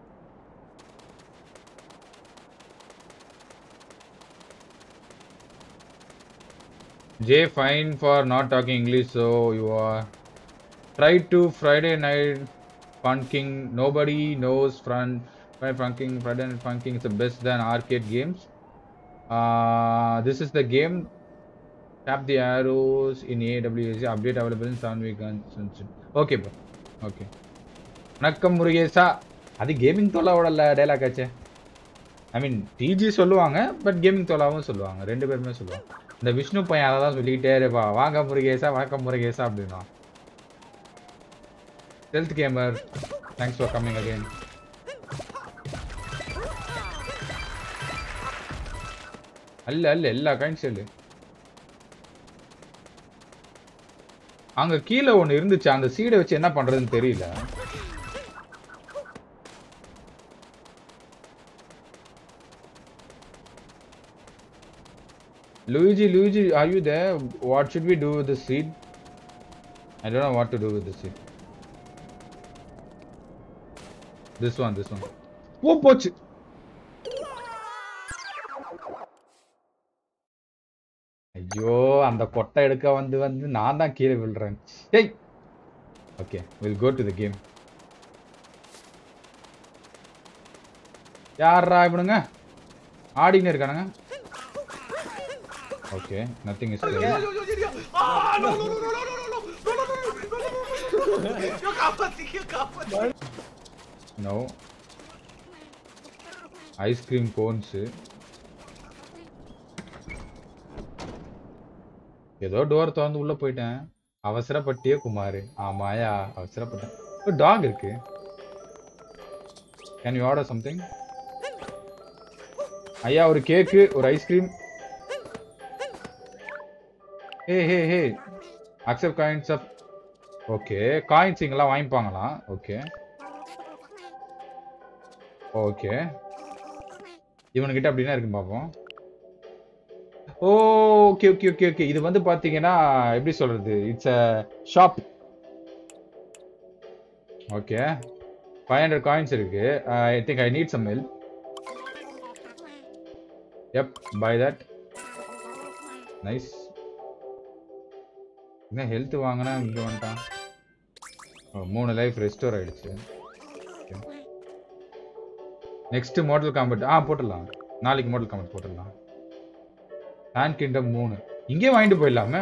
J fine for not talking English, so you are. Try to Friday night funking. Nobody knows front. Friday funking. Friday night funking is the best than arcade games. Uh, this is the game. Tap the arrows in AWS. Update available in seven weeks. Okay, bro. Okay. வணக்கம் முருகேசா அது gaming தொல்லாவோட dialogue ஆச்சே ஐ மீன் டிஜி சொல்லுவாங்க but gaming தொல்லாவும் சொல்லுவாங்க ரெண்டு பேருமே சொல்லுவாங்க இந்த விஷ்ணு பையன் அதை தான் சொல்லிக்கிட்டே இருப்பா வாங்க முருகேசா வணக்கம் முருகேசா அப்படின்னா health gamer thanks for coming again அல்ல அல்ல எல்லா காயின் செல்லு அங்க கீழே ஒண்ணு இருந்துச்சு அந்த சீடை வச்சு என்ன பண்றதுன்னு தெரியல Luigi, Luigi, are you there? What should we do with the seed? I don't know what to do with the seed. This one, this one. ஓ போச்சு ஐயோ அந்த கொட்டை எடுக்க வந்து வந்து நான் தான் கீழே விழுறேன் ஏய் okay will go to the game யாரா இவனுங்க ஆடின்னு இருக்கானுங்க okay nothing is no ice cream cones ஏதோ டோர் திறந்து உள்ள போயிட்டேன் அவசரப்பட்டியே குமார் ஆமாயா அவசரப்பட்டேன் ஒரு டாக் இருக்கு கேன் யூ ஆர்டர் சம்திங் ஐயா ஒரு கேக்கு ஒரு ice cream hey hey hey accept coins off okay coins இங்கெல்லாம் வாங்கிப்பாங்களாம் ஓகே ஓகே இவனுக்கிட்ட அப்படின்னா இருக்கு பார்ப்போம் ஓகே ஓகே ஓகே ஓகே இது வந்து பாத்தீங்கன்னா எப்படி சொல்றது it's a shop okay five hundred coins இருக்கு I think I need some help எப் பை தட் நைஸ் என்ன ஹெல்த் வாங்கினா இங்கே வந்துட்டான் ஓ, மூணு லைஃப் ரெஸ்டோர் ஆயிடுச்சு நெக்ஸ்ட் மாடல் காம்பட் ஆ போட்டுடலாம் நாளைக்கு மாடல் காம்பட் போட்டுடலாம் ஹேண்ட் கிங்டம் மூணு இங்கே வாங்கிட்டு போயிடலாமே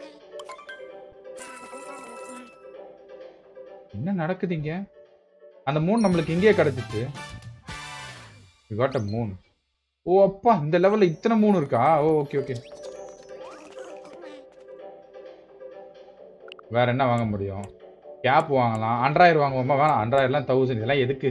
என்ன நடக்குது இங்க அந்த மூணு நம்மளுக்கு இங்கேயே கிடைச்சிச்சு காட் அ மூணு ஓ அப்பா இந்த லெவல்ல இத்தனை மூணு இருக்கா ஓ ஓகே ஓகே வேற என்ன வாங்க முடியும் கேப் வாங்கலாம் அண்ட்ராய்டு வாங்குவோமா வேணாம் அண்ட்ராய்டுலாம் தௌசண்ட் இதெல்லாம் எதுக்கு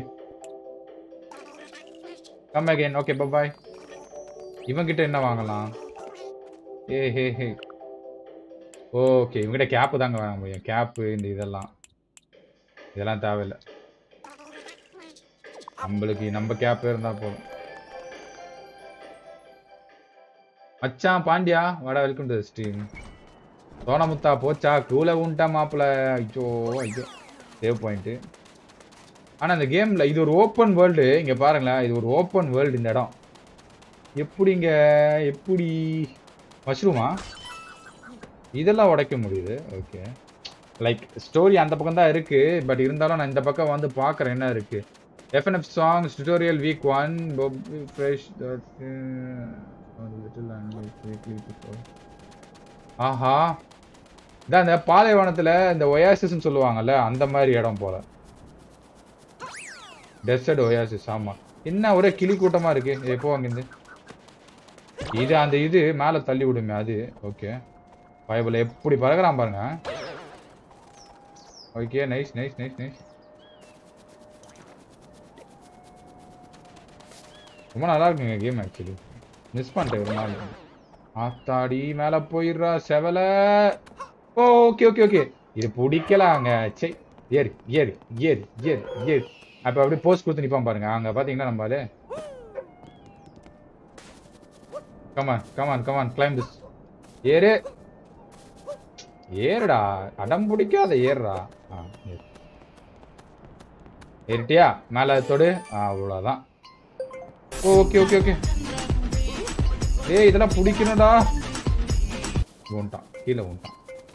கம் அகைன் ஓகே பாய் இவங்கிட்ட என்ன வாங்கலாம் ஏ ஹே ஹே ஓகே இவங்கிட்ட கேப்பு தாங்க வாங்க முடியும் கேப்பு இந்த இதெல்லாம் இதெல்லாம் தேவையில்லை நம்மளுக்கு நம்ம கேப் இருந்தா போதும் மச்சான் பாண்டியா வாடா வெல்கம் டு ஸ்ட்ரீம் சோனமுத்தா போச்சா கூல உண்டா மாப்பிள ஐயோ ஐயோ சேவ் பாயிண்ட் ஆனா இந்த கேம்ல இது ஒரு ஓப்பன் வேர்ல்டு இங்க பாருங்களேன் இது ஒரு ஓப்பன் வேர்ல்டு இந்த இடம் எப்படிங்க எப்படி மஷ்ரூமா இதெல்லாம் உடைக்க முடியுது ஓகே லைக் ஸ்டோரி அந்த பக்கம் தான் இருக்கு பட் இருந்தாலும் நான் இந்த பக்கம் வந்து பார்க்குறேன் என்ன இருக்கு FNF songs tutorial week one fresh ஆஹா இதான் இந்த பாலைவனத்துல இந்த ஒயாசிஸ்ன்னு சொல்லுவாங்கல்ல அந்த மாதிரி இடம் போல டெசர்ட் ஒயாசிஸ் ஆமா என்ன ஒரே கிளி கூட்டமா இருக்கு எப்போ அங்கிருந்து இது அந்த இது மேல தள்ளி விடுமே அது ஓகே பைபிள் எப்படி பறக்குறான் பாருங்க okay nice nice nice nice ரொம்ப நல்லா இருக்குங்க கேம் ஆக்சுவலி மிஸ் பண்ணிட்டேன் ஒரு நாள் ஆத்தாடி மேல போயிடுறா செவல ஓ ஓகே ஓகே ஓகே இது பிடிக்கலாங்க சே ஏறு ஏறு ஏறு ஏறு ஏறு அப்ப அப்படியே போஸ்ட் கொடுத்து நிப்பான் பாருங்க அங்க பாத்தீங்கன்னா நம்ம ஆளு come on come on come on climb this ஏறு ஏறுடா அடம் பிடிக்காத ஏறுடா ஆ ஏறு ஏறிட்டியா மேல தொடு ஆ அவ்வளோதான் ஓகே ஓகே ஓகே ஏய் இதெல்லாம் பிடிக்கணும்டா ஊன்ட்டான் கீழே ஊன்ட்டான்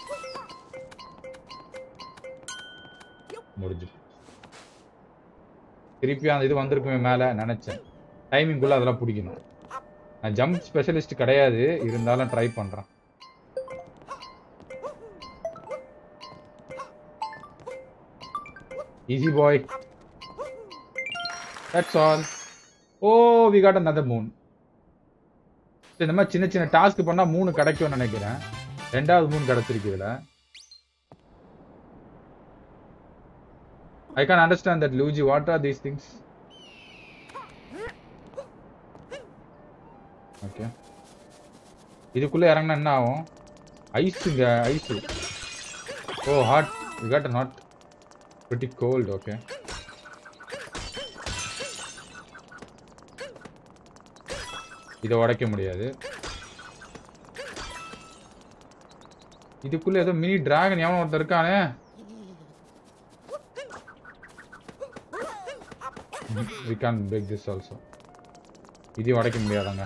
முடிஞ்சு திருப்பி அந்த இது வந்திருக்குமே மேல நினைச்சேன் டைமிங்குள்ள அதெல்லாம் பிடிக்கணும் நான் ஜம்ப் ஸ்பெஷலிஸ்ட் கிடையாது இருந்தாலும் ட்ரை பண்றேன் easy boy that's all oh we got another moon இந்த மாதிரி சின்ன சின்ன டாஸ்க் பண்ணா மூணு கிடைக்கும்னு நினைக்கிறேன் ரெண்டாவது மூணு கிடைச்சிருக்கு இதுல I can understand that Luigi what are these things okay இதுக்குள்ள இறங்கினா என்ன ஆகும் ஐஸுங்க ice oh hot you got not pretty cold okay இதை உடைக்க முடியாது இதுக்குள்ள ஏதோ மினி டிராகன் எவன் ஒருத்தர் இருக்கானே we can break this also இதையும் உடைக்க முடியாதாங்க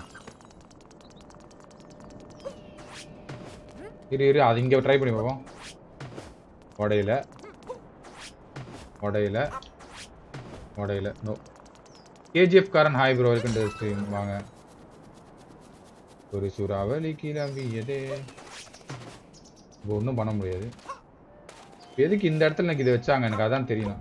இரு இரு அது இங்க ட்ரை பண்ணி பார்ப்போம் உடையில உடையில உடையில நோ கேஜிஎஃப் காரன் ஹாய் ப்ரோ இருக்குன்ற ஸ்ட்ரீம் வாங்க ஒரு சூறாவளி கிளம்பியதே இப்போ ஒன்றும் பண்ண முடியாது எதுக்கு இந்த இடத்துல எனக்கு இதை வச்சாங்க எனக்கு அதான் தெரியணும்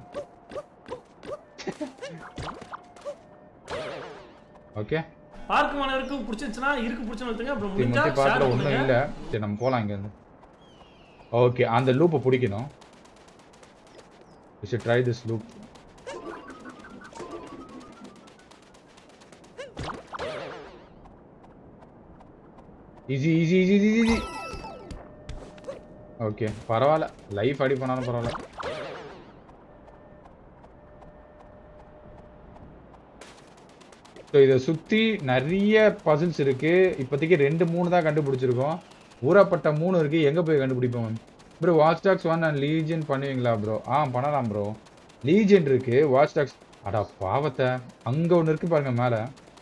ஓகே பார்க்க மாணவருக்கு பிடிச்சிருச்சுன்னா இருக்கு பிடிச்சுன்னு அப்புறம் இது முடிஞ்சா மத்தி ஷேர் பாத்துல ஒன்றும் பண்ணுங்க இல்லை சரி நம்ம போகலாம் இங்கேருந்து ஓகே அந்த லூப்பை பிடிக்கணும் should try this loop easy easy easy easy easy okay பரவாயில்ல லைஃப் அடி பண்ணாலும் பரவாயில்ல ஸோ இதை சுற்றி நிறைய பசில்ஸ் இருக்கு இப்போதைக்கு ரெண்டு மூணு தான் கண்டுபிடிச்சிருக்கோம் ஊறப்பட்ட மூணு இருக்கு எங்கே போய் கண்டுபிடிப்போம் bro Watch Dogs one and Legion பண்ணுவீங்களா ப்ரோ ஆ பண்ணலாம் ப்ரோ லீஜன் இருக்கு வாட்ச் டாக்ஸ் அடா பாவத்தை அங்கே ஒன்று இருக்கு பாருங்க மேலே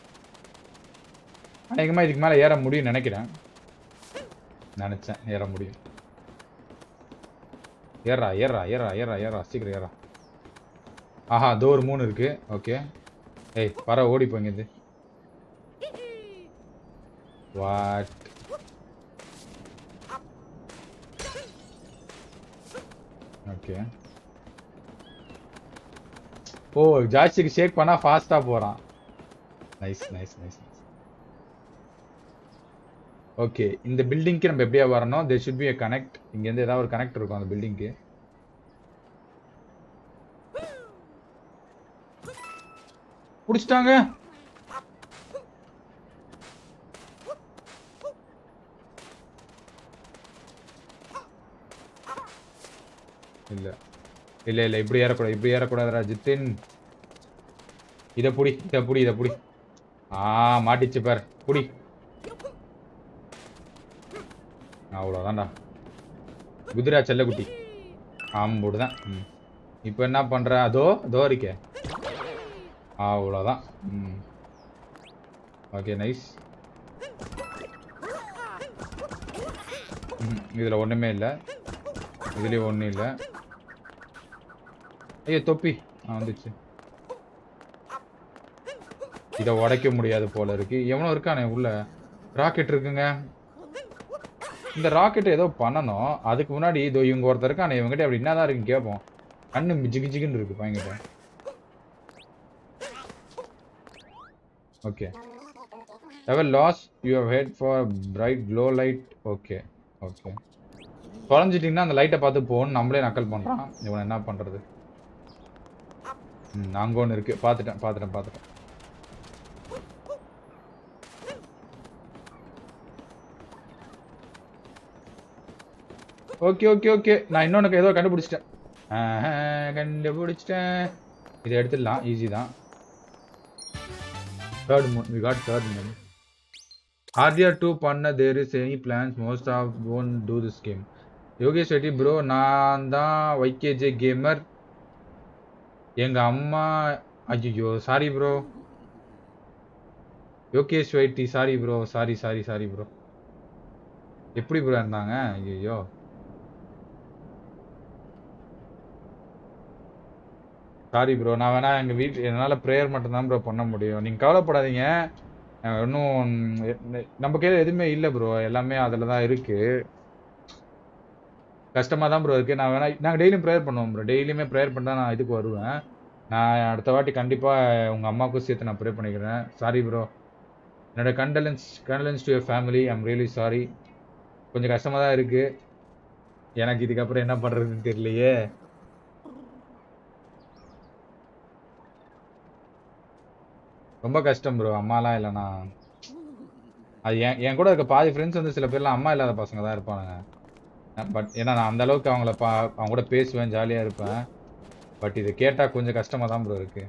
அநேகமாக இதுக்கு மேலே ஏற முடியும்னு நினைக்கிறேன் நினச்சேன் ஏற முடியும் ஏறா ஏறா ஏறா ஏறா ஏறா சீக்கிரம் ஏறா ஆஹா அதோ ஒரு மூணு இருக்கு ஓகே ஏய் பர ஓடி போங்க இது வாட் ஓகே ஓ ஜாஸ்திக்கு ஷேக் பண்ணா ஃபாஸ்டா போறான் நைஸ் நைஸ் நைஸ் ஓகே இந்த பில்டிங்க்கு நம்ம எப்படியா வரணும் there should be a connect இங்க இருந்து ஏதாவது ஒரு கனெக்ட் இருக்கும் அந்த பில்டிங்க்கு புடிச்சிட்டாங்க இல்ல இல்ல இல்ல இப்படி ஏறக்கூடாது இப்படி ஏறக்கூடாதுடா ஜித்தின் இத புடி இத புடி இத புடி ஆ மாட்டிச்சு பார் புடி அவ்வளோதான்டா குதிரா செல்லக்குட்டி ஆம்புடுதான் ம் இப்போ என்ன பண்ற அதோ அதோ இருக்கே அவ்வளோதான் ம் ஓகே நைஸ் ம் இதில் ஒன்றுமே இல்லை இதுலேயும் ஒன்றும் இல்லை ஐயோ தொப்பி ஆ வந்துச்சு இதை உடைக்க முடியாது போல இருக்கு எவனோ இருக்கானே உள்ள ராக்கெட் இருக்குங்க இந்த ராக்கெட் ஏதோ பண்ணணும் அதுக்கு முன்னாடி இதோ இவங்க ஒருத்தர் இருக்கானே இவங்ககிட்ட அப்படி என்னதான் இருக்குன்னு கேட்போம் கண்ணு ஜிகு ஜிகுன்னு இருக்கு பையன்கிட்ட okay level loss you how head for bright glow light okay okay தொலைஞ்சிட்டிங்கன்னா அந்த லைட்டை பார்த்து போகணும் நம்மளே நக்கல் பண்ணுறான் இவனை என்ன பண்ணுறது ம் அங்கே ஒன்று இருக்குது பார்த்துட்டேன் பார்த்துட்டேன் பார்த்துட்டேன் ஓகே ஓகே ஓகே நான் இன்னொன்று ஏதோ கண்டுபிடிச்சிட்டேன் ஆஹா, கண்டுபிடிச்சிட்டேன் இதை எடுத்துடலாம் ஈஸி தான் third moon we got third moon RTR to பண்ண there is any plans most of one two this game Yogesh Reddy bro நான் தான் வைகேஜே கேமர் எங்கள் அம்மா ஐயோ சாரி ப்ரோ யோகேஷ் வைட்டி sorry bro sorry sorry sorry bro எப்படி ப்ரோ இருந்தாங்க ஐயோ சாரி ப்ரோ நான் வேணா எங்கள் வீட்டு என்னால் ப்ரேயர் மட்டும்தான் ப்ரோ பண்ண முடியும் நீங்கள் கவலைப்படாதீங்க அஹ் இன்னும் எ- நம்ம கையில் எதுவுமே இல்லை ப்ரோ எல்லாமே அதில் தான் இருக்குது கஷ்டமாக தான் ப்ரோ இருக்குது நான் வேணா நாங்கள் டெய்லியும் ப்ரேயர் பண்ணுவோம் ப்ரோ டெய்லியுமே ப்ரேயர் பண்ணா நான் இதுக்கு வருவேன் நான் அடுத்த வாட்டி கண்டிப்பாக உங்கள் அம்மாவுக்கும் சேர்த்து நான் ப்ரே பண்ணிக்கிறேன் சாரி ப்ரோ என்னோட condolence condolence to your family I'm really sorry கொஞ்சம் கஷ்டமாக தான் இருக்குது எனக்கு இதுக்கப்புறம் என்ன பண்ணுறதுன்னு தெரியலையே ரொம்ப கஷ்டம் ப்ரோ அம்மாலாம் இல்லைண்ணா அது என் என் கூட இருக்க பாதி ஃப்ரெண்ட்ஸ் வந்து சில பேர்லாம் அம்மா இல்லாத பசங்க தான் இருப்பானுங்க பட் ஏன்னா நான் அந்த அளவுக்கு அவங்கள பா அவங்க கூட பேசுவேன் ஜாலியாக இருப்பேன் பட் இது கேட்டால் கொஞ்சம் கஷ்டமாக தான் ப்ரோ இருக்கு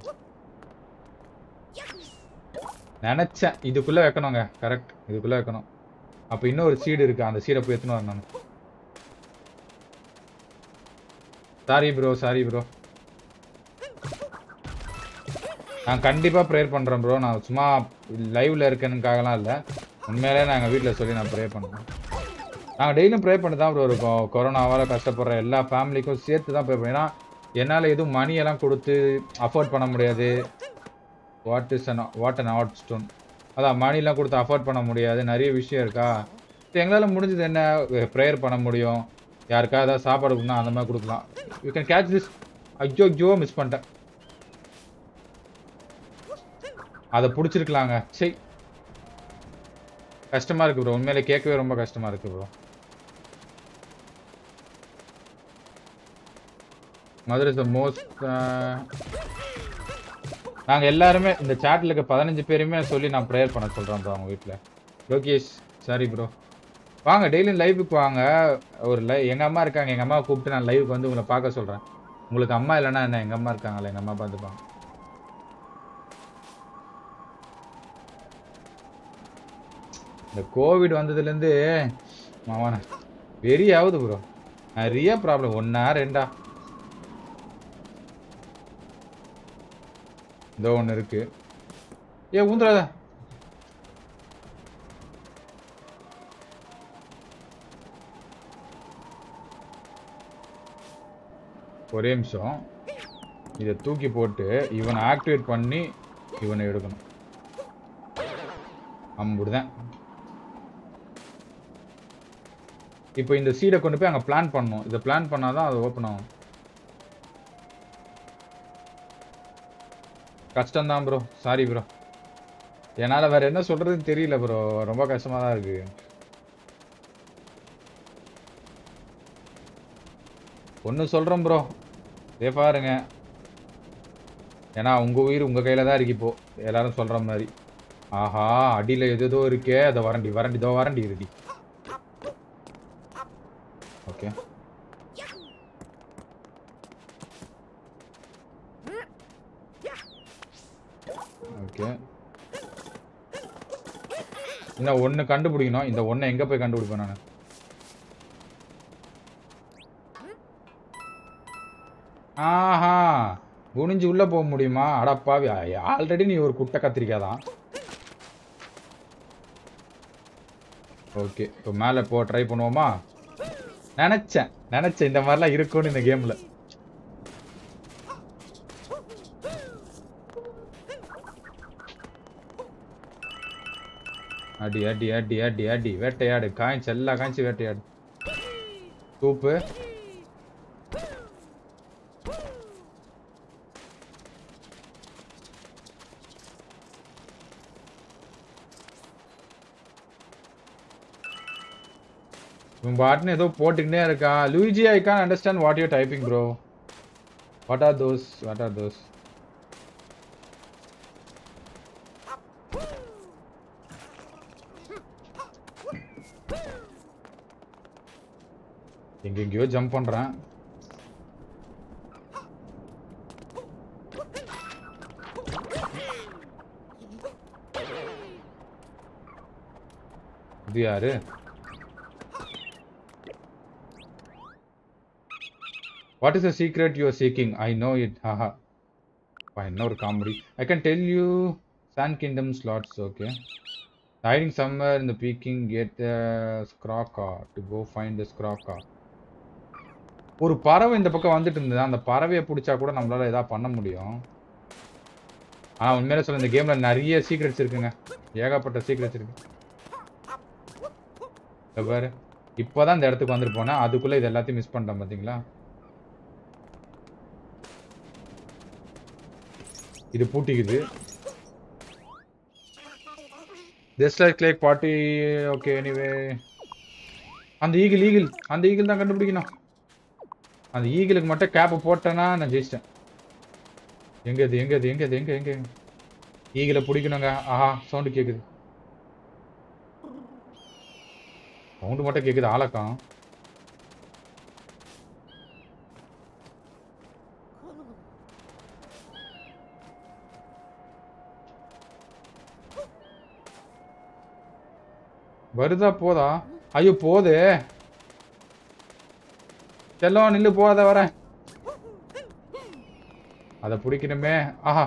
நினச்சேன் இதுக்குள்ளே வைக்கணுங்க கரெக்ட் இதுக்குள்ளே வைக்கணும் அப்போ இன்னொரு சீடு இருக்கு அந்த சீடை போய் எடுத்துன்னு வரணும் நான் சாரி ப்ரோ சாரி ப்ரோ நான் கண்டிப்பாக ப்ரேயர் பண்ணுறேன் ப்ரோ நான் சும்மா லைவில் இருக்கேனுக்காகலாம் இல்லை உண்மையிலே நான் எங்கள் வீட்டில் சொல்லி நான் ப்ரே பண்ணுறேன் நாங்கள் டெய்லியும் ப்ரே பண்ணி தான் ப்ரோ இருக்கோம் கொரோனாவால் கஷ்டப்படுற எல்லா ஃபேமிலிக்கும் சேர்த்து தான் ப்ரே பண்ணி ஏன்னா என்னால் எதுவும் மணியெல்லாம் கொடுத்து அஃபோர்ட் பண்ண முடியாது what is an what an odd stone அதான் மணிலாம் கொடுத்து அஃபோர்ட் பண்ண முடியாது நிறைய விஷயம் இருக்கா எங்களால் முடிஞ்சது என்ன ப்ரேயர் பண்ண முடியும் யாருக்கா ஏதாவது சாப்பாடு கொடுக்கணும் அந்த மாதிரி கொடுக்கலாம் யூ கேன் கேட்ச் திஸ் ஐயோ ஐயோ மிஸ் பண்ணிட்டேன் அதை பிடிச்சிருக்கலாங்க சரி கஷ்டமா இருக்கு ப்ரோ உண்மையிலே கேட்கவே ரொம்ப கஷ்டமா இருக்கு ப்ரோ மதுரை த மோஸ்ட் நாங்க எல்லாருமே இந்த சாட்ல இருக்க பதினஞ்சு பேருமே சொல்லி நான் ப்ரேயர் பண்ண சொல்றேன் ப்ரோ அவங்க வீட்டில் லோகேஷ் சாரி ப்ரோ வாங்க டெய்லியும் லைவுக்கு வாங்க ஒரு லை எங்க அம்மா இருக்காங்க எங்க அம்மாவை கூப்பிட்டு நான் லைவுக்கு வந்து உங்களை பார்க்க சொல்றேன் உங்களுக்கு அம்மா இல்லைன்னா என்ன எங்க அம்மா இருக்காங்களே எங்க அம்மா பார்த்துப்பாங்க இந்த கோவிட் வந்ததுலேருந்து மாவான வெறி ஆகுது ப்ரோ நிறைய ப்ராப்ளம் ஒன்றா ரெண்டா இதோ ஒன்று இருக்கு ஏ ஊந்துடாத ஒரே நிமிஷம் இதை தூக்கி போட்டு இவனை ஆக்டிவேட் பண்ணி இவனை எடுக்கணும் அம்புடுதான் இப்போ இந்த சீடை கொண்டு போய் அங்கே பிளான் பண்ணணும் இதை பிளான் பண்ணாதான் அது ஓப்பன் ஆகும் கஷ்டம்தான் ப்ரோ சாரி ப்ரோ என்னால் வேற என்ன சொல்றதுன்னு தெரியல ப்ரோ ரொம்ப கஷ்டமா தான் இருக்கு ஒன்று சொல்கிறேன் ப்ரோ சேஃபாக இருங்க ஏன்னா உங்கள் உயிர் உங்கள் கையில் தான் இருக்கு இப்போ எல்லாரும் சொல்கிற மாதிரி ஆஹா அடியில் எது ஏதோ இருக்கே அதை வரண்டி வரண்டி இதோ வரண்டி இருடி ஓகே ஓகே இன்னும் ஒன்று கண்டுபிடிக்கணும் இந்த ஒன்றை எங்கே போய் கண்டுபிடிப்பேன் நான் ஆஹா குனிஞ்சு உள்ள போக முடியுமா அடப்பாவி ஆல்ரெடி நீ ஒரு குட்டை கத்திரிக்காய் தான் ஓகே இப்போ மேலே போ ட்ரை பண்ணுவோமா நினைச்சேன் நினைச்சேன் இந்த மாதிரிலாம் இருக்கும்னு இந்த கேம்ல அடி அடி அடி அடி அடி வேட்டையாடு காய்ச்சி எல்லா காய்ச்சி வேட்டையாடு சூப்பு இவன் பாட்டுன்னு ஏதோ போட்டுக்கிட்டே இருக்கான் Luigi I can't understand what you typing bro what are those what are those எங்கெங்கயோ ஜம்ப் பண்றேன் இது யாரு What is the secret you are seeking? I know it. Haha. Fine, no comedy. I can tell you Sand Kingdom slots, okay. Hiding somewhere in the peaking, get the Scrocka to go find the Scrocka. ஒரு பறவை இந்த பக்கம் வந்துட்டு இருந்தது அந்த பறவையை பிடிச்சா கூட நம்மளால ஏதாவது பண்ண முடியும் ஆனா உண்மையில சொல்ல இந்த கேம்ல நிறைய சீக்ரெட்ஸ் இருக்குங்க ஏகப்பட்ட சீக்ரெட்ஸ் இருக்கு இதோ பாரு இப்போதான் இந்த இடத்துக்கு வந்துட்டு போனேன் அதுக்குள்ள இது எல்லாத்தையும் மிஸ் பண்ணிட்டேன் பாத்தீங்களா இது பூட்டிக்குது just like like party okay anyway அந்த ஈகிள் ஈகிள் அந்த ஈகிள் தான் கண்டுபிடிக்கணும் அந்த ஈகிளுக்கு மட்டும் கேப்பை போட்டேன்னா நான் ஜெயிச்சிட்டேன் எங்க இது எங்க இது எங்க இது எங்க எங்க ஈகிளை பிடிக்கணுங்க ஆஹா சவுண்டு கேக்குது சவுண்டு மட்டும் கேக்குது ஆளக்காம் வருதா போதா ஐயோ போதே செல்லம் நில்லு போகாத வரேன் அதை பிடிக்கணுமே ஆஹா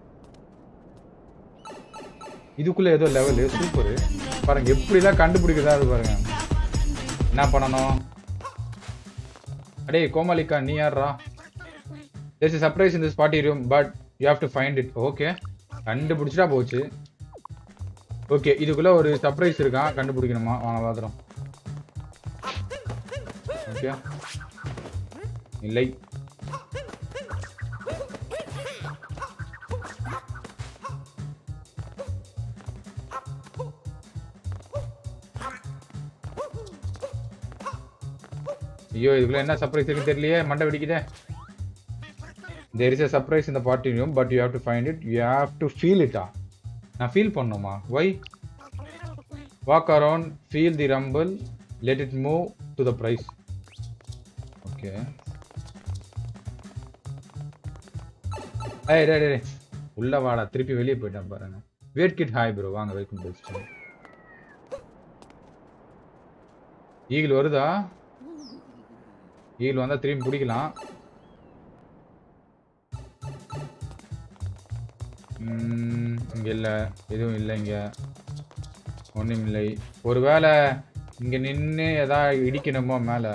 இதுக்குள்ள ஏதோ லெவலு சூப்பரு பாருங்க எப்படிலாம் கண்டுபிடிக்குதா அது பாருங்க என்ன பண்ணணும் அடே கோமாளிக்கா நீ யாரா there's a surprise in this party room but you have to find it okay கண்டுபிடிச்சிட்டா போச்சு ஓகே இதுக்குள்ள ஒரு சர்ப்ரைஸ் இருக்கான் கண்டுபிடிக்கணுமா வாங்க பாத்திரம் ஓகே இல்லை ஐயோ இதுக்குள்ள என்ன சர்ப்ரைஸ் இருக்குன்னு தெரியலையே மண்டை வெடிக்குதே there is a surprise in the party room but you have to find it you have to feel it ah நான் ஃபீல் பண்ணுமா why walk around feel the rumble let it move to the price okay ஏய் டேய் டேய் உள்ள வாடா திருப்பி வெளியே போயிட்டான் பாருங்க வேட் கிட் ஹாய் ப்ரோ வாங்க வெல்கம் டு ஈகிள் வருதா ஈகிள் வந்தா திரும்பி பிடிக்கலாம் ம், இங்க இல்ல எதுவும் இல்லை இங்க ஒண்ணும் இல்லை ஒருவேளை இங்க நின்னு எதா இடிக்கணுமோ மேல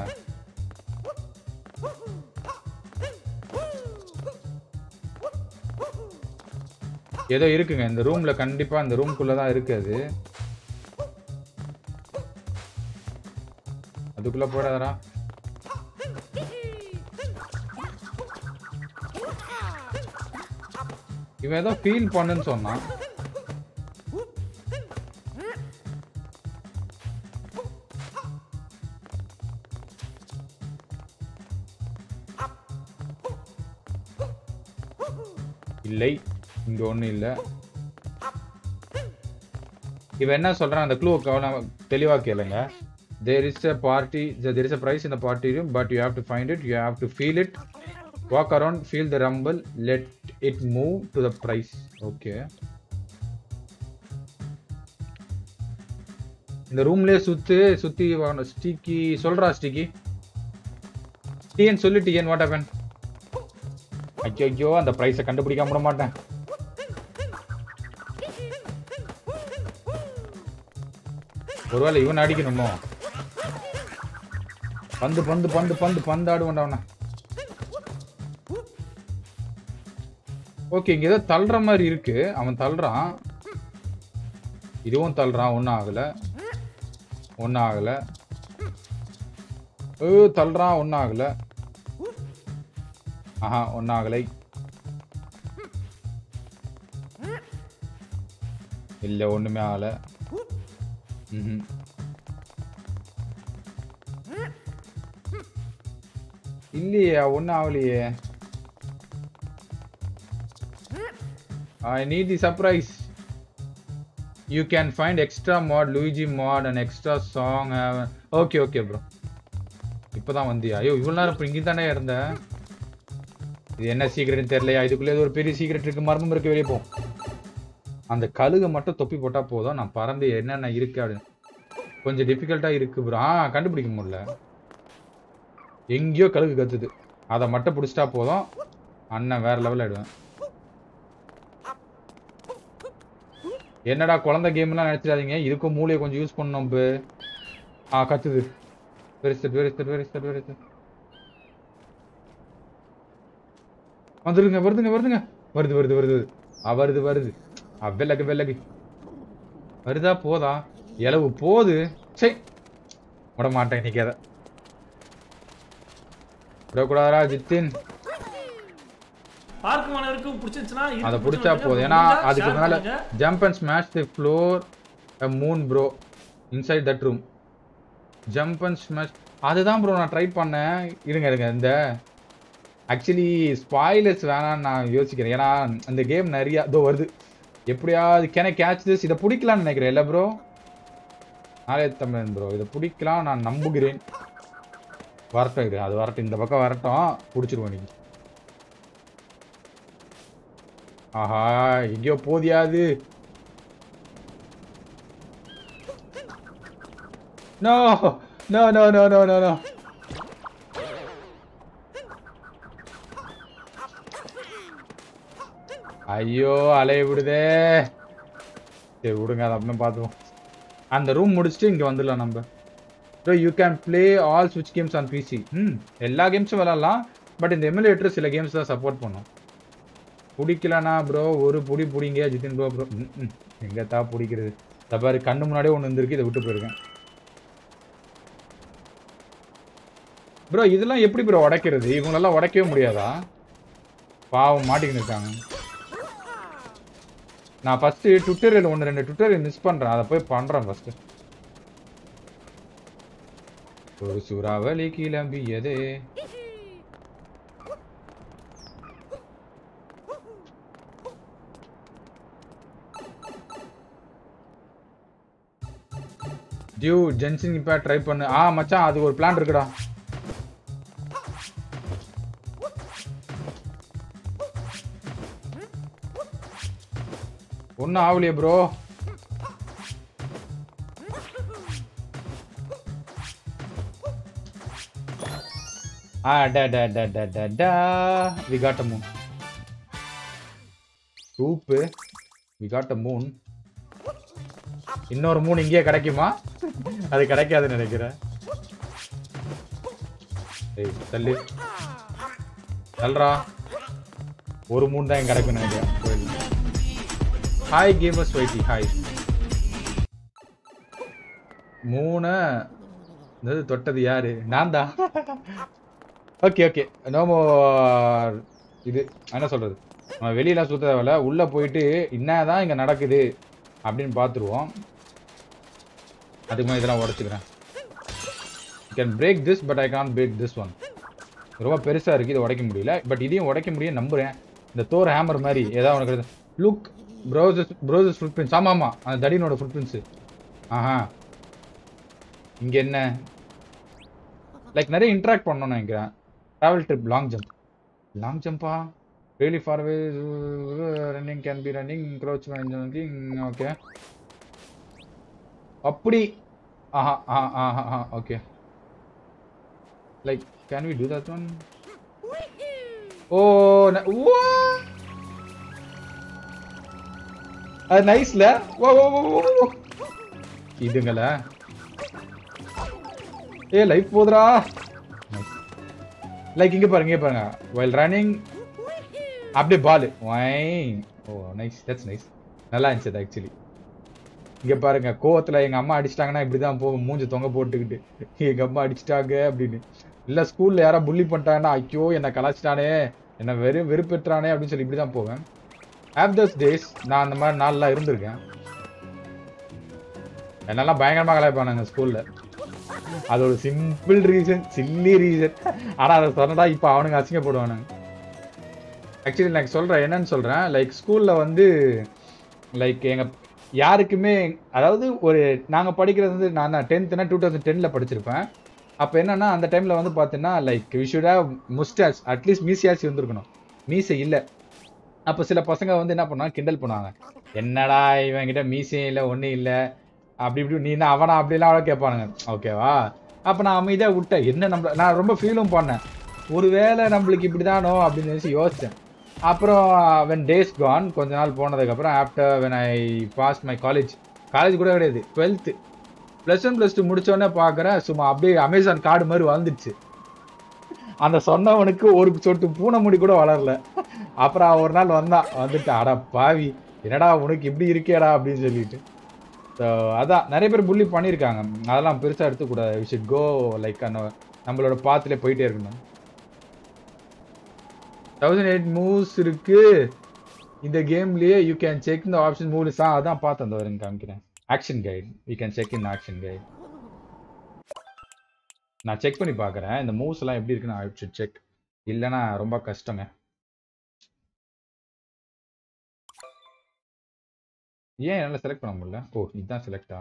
ஏதோ இருக்குங்க இந்த ரூம்ல கண்டிப்பா இந்த ரூம்குள்ள தான் இருக்கு அது அதுக்குள்ள போடாதடா இவன் ஏதோ ஃபீல் பண்ணுன்னு சொன்னான் இல்லை இங்க ஒண்ணும் இல்ல இவன் என்ன சொல்றான் அந்த க்ளூ கவனம் தெளிவா கேளுங்க there is a party there is a prize in the party room but you have to find it you have to feel it walk around feel the rumble let it move to the prize okay இந்த ரூம்லயே சுத்து சுத்தி sticky சொல்றா sticky TN சொல்லு TN what happen ஐயோ ஐயோ அந்த பிரைஸை கண்டுபிடிக்காம விட மாட்டேன் ஒருவேளை இவன் அடிக்கணுமோ பந்து பந்து பந்து பந்து பந்து ஆடுவான்டா அவனை ஓகே இங்க ஏதோ தள்ளுற மாதிரி இருக்கு அவன் தள்ளுறான் இதுவும் தள்ளுறான் ஒன்றும் ஆகல ஒன்றும் ஆகல ஏ தள்ளுறான் ஒன்றும் ஆகல ஆஹா ஒன்றும் ஆகலை இல்லை ஒன்றுமே ஆகல ம்ஹும். இல்லையே ஒன்றும் ஆகலையே I need the surprise. You can find extra mod, Luigi mod, and extra song. uh, Okay, okay, bro. இப்பதான் வந்தியா ஐயோ இவ்வளவு நேரம் இப்போ இங்கே தானே இருந்த இது என்ன சீக்கிரட்னு தெரியலையா இதுக்குள்ள ஏதோ ஒரு பெரிய சீக்கிரட் இருக்கு மர்மம் இருக்கு வெளியே போ அந்த கழுகை மட்டும் தொப்பி போட்டா போதும் நான் பறந்து என்னென்ன இருக்கு அப்படின்னு கொஞ்சம் டிஃபிகல்ட்டா இருக்கு ப்ரோ ஆ கண்டுபிடிக்க முடியல எங்கேயோ கழுகு கத்துது அதை மட்டும் பிடிச்சிட்டா போதும் அண்ணன் வேற லெவல் ஆயிடுவேன் என்னடா குழந்தை கேம்லாம் நினைச்சிடாதீங்க இதுக்கும் மூளையை கொஞ்சம் யூஸ் பண்ணணும் இப்போ ஆ கத்துது பெருசு பெருசு பெருசு பெருசு வந்துருங்க வருதுங்க வருதுங்க வருது வருது வருது ஆ வருது வருது ஆ வெள்ளக்கு வெள்ளக்கு வருதா போதா இளவு போது சரி விட மாட்டேன் இன்னைக்கு அதை விடக்கூடாதா ஜித்தின் பார்க்கும் அனைவருக்கும் பிடிச்சிருச்சுன்னா இருக்கு அதை பிடிச்ச பிடிச்சா விட்டுருங்க. போதும் ஏன்னா முடிஞ்சா அதுக்கு share மேல பண்ணுங்க. Jump and smash the floor moon bro inside that room jump and smash அதுதான் ப்ரோ நான் ட்ரை பண்ணேன் இருங்க இருங்க இந்த ஆக்சுவலி ஸ்பாயிலர்ஸ் வேணாம்னு நான் யோசிக்கிறேன் ஏன்னா இந்த கேம் நிறைய இதோ வருது எப்படியாவது கேன கேட்ச் திஸ் இதை பிடிக்கலாம்னு நினைக்கிறேன் இல்லை ப்ரோ நாளே தமிழன் ப்ரோ இதை பிடிக்கலாம் நான் நம்புகிறேன் வரட்டும் இது அது வரட்டும் இந்த பக்கம் வரட்டும் பிடிச்சிருவோம் நீங்க ஆஹா எங்கேயோ போதியாது no no no no no no no ஐயோ அலைய விடுதே சரி விடுங்க அதை அப்புறம் பார்த்துவோம் அந்த ரூம் முடிச்சுட்டு இங்கே வந்துடலாம் நம்ம bro you can play all ஸ்விட்ச் கேம்ஸ் ஆன் பிசி ம் எல்லா கேம்ஸும் விளாட்லாம் பட் இந்த எமுலேட்டர் சில கேம்ஸ் தான் சப்போர்ட் பண்ணும் பிடிக்கலனா ப்ரோ ஒரு புடி பிடிங்க ஜிதின் ப்ரோ ப்ரோ ம் எங்கே தான் பிடிக்கிறது இந்த பாரு கண்ணு முன்னாடியே ஒன்று இருந்திருக்கு இதை விட்டு போயிருக்கேன் ப்ரோ இதெல்லாம் எப்படி ப்ரோ உடைக்கிறது இவங்களெல்லாம் உடைக்கவே முடியாதா பாவம் மாட்டிக்கின்னு இருக்காங்க நான் ஃபஸ்ட்டு ட்விட்டரில் ஒன்று ரெண்டு ட்விட்டரில் மிஸ் பண்ணுறேன் அதை போய் பண்ணுறேன் ஃபஸ்ட்டு ஒரு சூறாவளி கிளம்பியதே டியூ ஜென்சிங் இப்போ ட்ரை பண்ணு ஆ மச்சான் அது ஒரு பிளான் இருக்குடா ஒன்றும் ஆகலையே ப்ரோ ஆ டா டா டா டா டா டா வி காட் அ மூன் சூப்பு வி காட் அ மூன் இன்னொரு மூணு இங்கேயே கிடைக்குமா அது கிடைக்காதுன்னு நினைக்கிறேன் ஏய் தள்ளு தள்ளுறா ஒரு மூணு தான் இங்க கிடைக்கும்னு நினைக்கிறேன் ஹாய் கேமர்ஸ் வைட்டி ஹாய் மூணு என்னது தொட்டது யாரு நான் தான் ஓகே ஓகே நோமோ இது என்ன சொல்றது நம்ம வெளியில சுத்த தேவையில்ல உள்ள போயிட்டு என்னதான் இங்க நடக்குது அப்படின்னு பார்த்துருவோம் அதுக்கு மாதிரி இதெல்லாம் உடச்சிக்கிறேன் can break this but I can't break this one ரொம்ப பெருசா இருக்கு இதை உடைக்க முடியல பட் இதையும் உடைக்க முடியும் நம்புறேன் இந்த தோர் ஹேமர் மாதிரி ஏதாவது உனக்கு லுக் ப்ரௌசஸ் ப்ரௌசஸ் ஃபுட் பிரிண்ட்ஸ் ஆமா ஆமா அந்த தடினோட ஃபுட் பிரிண்ட்ஸ் ஆஹா இங்க என்ன லைக் நிறைய இன்ட்ராக்ட் பண்ணணும்னு நினைக்கிறேன் travel trip long jump long ஜம்பா really far away running can be running crouch jumping okay அப்படி ஆஹா ஆஹா ஆஹா ஆஹா okay like can we do that one oh oh அது நைஸ்ல ஓ ஓ ஓ ஓ, ஓ இதுங்கள ஏ லைஃப் போதுடா லைக் இங்க பாருங்க இங்க பாருங்க வைல் ரன்னிங் அப்படியே பால் வைன் ஓ நைஸ் தட்ஸ் நைஸ் நல்லா இருந்துச்சு அது ஆக்சுவலி இங்க பாருங்க கோவத்துல எங்க அம்மா அடிச்சிட்டாங்கன்னா இப்படிதான் போகும் மூஞ்சி தொங்க போட்டுக்கிட்டு எங்க அம்மா அடிச்சிட்டாங்க அப்படின்னு இல்ல ஸ்கூல்ல யாரா புள்ளி பண்ணிட்டாங்கன்னா ஐயோ என்ன கலாச்சிட்டானே என்ன வெறும் வெறுப்பெற்றானே அப்படின்னு சொல்லி இப்படிதான் போவேன் ஆப் தோஸ் டேஸ் நான் அந்த மாதிரி நாள்லாம் இருந்திருக்கேன் என்னெல்லாம் பயங்கரமா கலாய்ப்பானுங்க ஸ்கூல்ல அது ஒரு சிம்பிள் ரீசன் சில்லி ரீசன் ஆனா அதை சொன்னடா இப்ப அவனுங்க அசிங்கப்படுவானுங்க ஆக்சுவலி நான் சொல்றேன் என்னன்னு சொல்றேன் லைக் ஸ்கூல்ல வந்து லைக் எங்க யாருக்குமே அதாவது ஒரு நாங்க படிக்கிறது வந்து நான் டென்த்னா டூ தௌசண்ட் டென்ல படிச்சிருப்பேன் அப்ப என்னன்னா அந்த டைம்ல வந்து பாத்தீங்கன்னா like we should have mustache at least மீசியாச்சு இருந்திருக்கணும் மீசை இல்ல அப்ப சில பசங்க வந்து என்ன பண்ணாங்க கிண்டல் பண்ணுவாங்க என்னடா இவன் கிட்ட மீசையும் இல்ல ஒண்ணும் இல்ல அப்படி இப்படி நீ என்ன அவனா அப்படிலாம் அவ்வளோ கேட்பானுங்க ஓகேவா அப்ப நான் அமைதியா விட்டேன் என்ன நம்ம நான் ரொம்ப ஃபீலும் பண்ணேன் ஒருவேளை நம்மளுக்கு இப்படிதானோ அப்படின்னு நினைச்சு யோசிச்சேன் அப்புறம் வென் டேஸ் கான் கொஞ்ச நாள் போனதுக்கப்புறம் after when I pass my college college கூட கிடையாது twelfth plus one plus two முடிச்சோடனே பார்க்குறேன் சும்மா அப்படியே அமேசான் கார்டு மாதிரி வந்துடுச்சு அந்த சொன்னவனுக்கு ஒரு சொட்டு பூனை முடி கூட வளரல அப்புறம் அவன் ஒரு நாள் வந்தான் வந்துட்டு அட பாவி என்னடா உனக்கு இப்படி இருக்கேடா அப்படின்னு சொல்லிட்டு ஸோ அதான் நிறைய பேர் புள்ளி பண்ணியிருக்காங்க அதெல்லாம் பெருசாக எடுத்துக்கூடாது வி ஷுட் கோ லைக் அந்த நம்மளோட பாத்துல போயிட்டே இருக்கணும் தௌசண்ட் எயிட் மூவ்ஸ் இருக்கு இந்த கேம்லயே யூ கேன் செக் இந்த ஆப்ஷன் மூவ்ஸ் அதான் பார்த்தேன் அந்த வரைக்கும் காமிக்கிறேன் action guide you can check in action guide நான் செக் பண்ணி பார்க்குறேன் இந்த மூவ்ஸ் எல்லாம் எப்படி இருக்குன்னு ஐ ஷுட் செக் இல்லைன்னா ரொம்ப கஷ்டங்க ஏன் என்னால் செலக்ட் பண்ண முடியல ஓ இதுதான் செலக்டா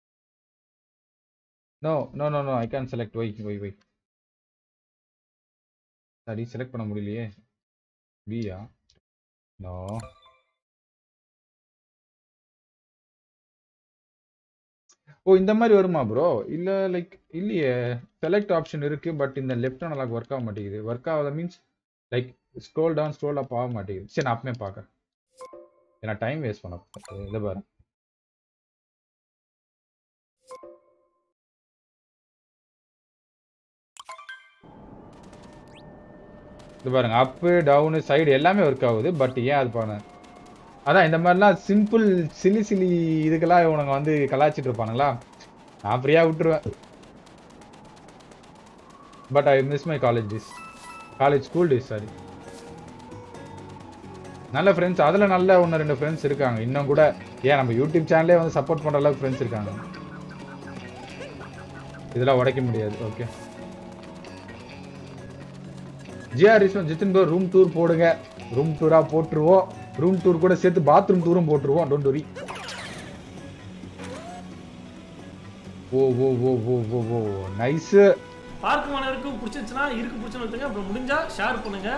no no no no I can select why why why சரி செலக்ட் பண்ண முடியலையே பியா நோ ஓ இந்த மாதிரி வருமா ப்ரோ இல்ல லைக் இல்லையே செலக்ட் ஆப்ஷன் இருக்கு பட் இந்த லெஃப்ட் நல்லா ஒர்க் ஆக மாட்டேங்குது ஒர்க் ஆகாத means like scroll down scroll up ஆக மாட்டேங்குது சரி நான் அப்பமே பார்க்கறேன் ஏன்னா டைம் வேஸ்ட் பண்ண இதை பாரு இது பாருங்க அப்பு டவுனு சைடு எல்லாமே ஒர்க் ஆகுது பட் ஏன் அது பாருங்க அதான் இந்த மாதிரிலாம் சிம்பிள் சிலி சிலி இதுக்கெல்லாம் இவனுங்க வந்து கலாய்ச்சிட்டு இருப்பானுங்களா நான் ஃப்ரீயாக விட்டுருவேன் but I miss my college days college school days sorry நல்ல ஃப்ரெண்ட்ஸ் அதில் நல்ல ஒன்று ரெண்டு ஃப்ரெண்ட்ஸ் இருக்காங்க இன்னும் கூட ஏன் நம்ம யூடியூப் சேனலே வந்து சப்போர்ட் பண்ணுற அளவுக்கு ஃப்ரெண்ட்ஸ் இருக்காங்க இதெல்லாம் உடைக்க முடியாது okay GR Rizwan Jithin bro room tour போடுங்க ரூம் டூரா போட்டுருவோம் ரூம் டூர் கூட சேர்த்து பாத்ரூம் டூரும் போட்டுருவோம் don't worry O oh oh oh oh O nice பார்க்கும் அனைவருக்கும் பிடிச்சிருச்சுன்னா இருக்கு பிடிச்சுன்னு விட்டுங்க அப்புறம் முடிஞ்சா ஷேர் பண்ணுங்க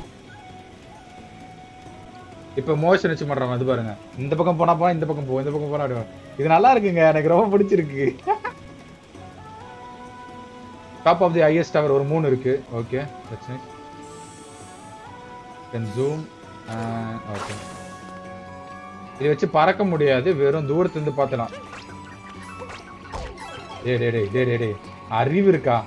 இப்ப மோஷன் வச்சு பண்றாங்க அது பாருங்க இந்த பக்கம் போனா போனா இந்த பக்கம் போ இந்த பக்கம் போனா அப்படி வா. இது நல்லா இருக்குங்க எனக்கு ரொம்ப பிடிச்சிருக்கு top of the highest tower ஒரு மூணு இருக்கு okay that's nice can zoom okay இதை வச்சு பறக்க முடியாது வெறும் தூரத்துல இருந்து பார்த்தலாம் டேய் டேய் டேய் டேய் டேய் டேய் அறிவு இருக்கா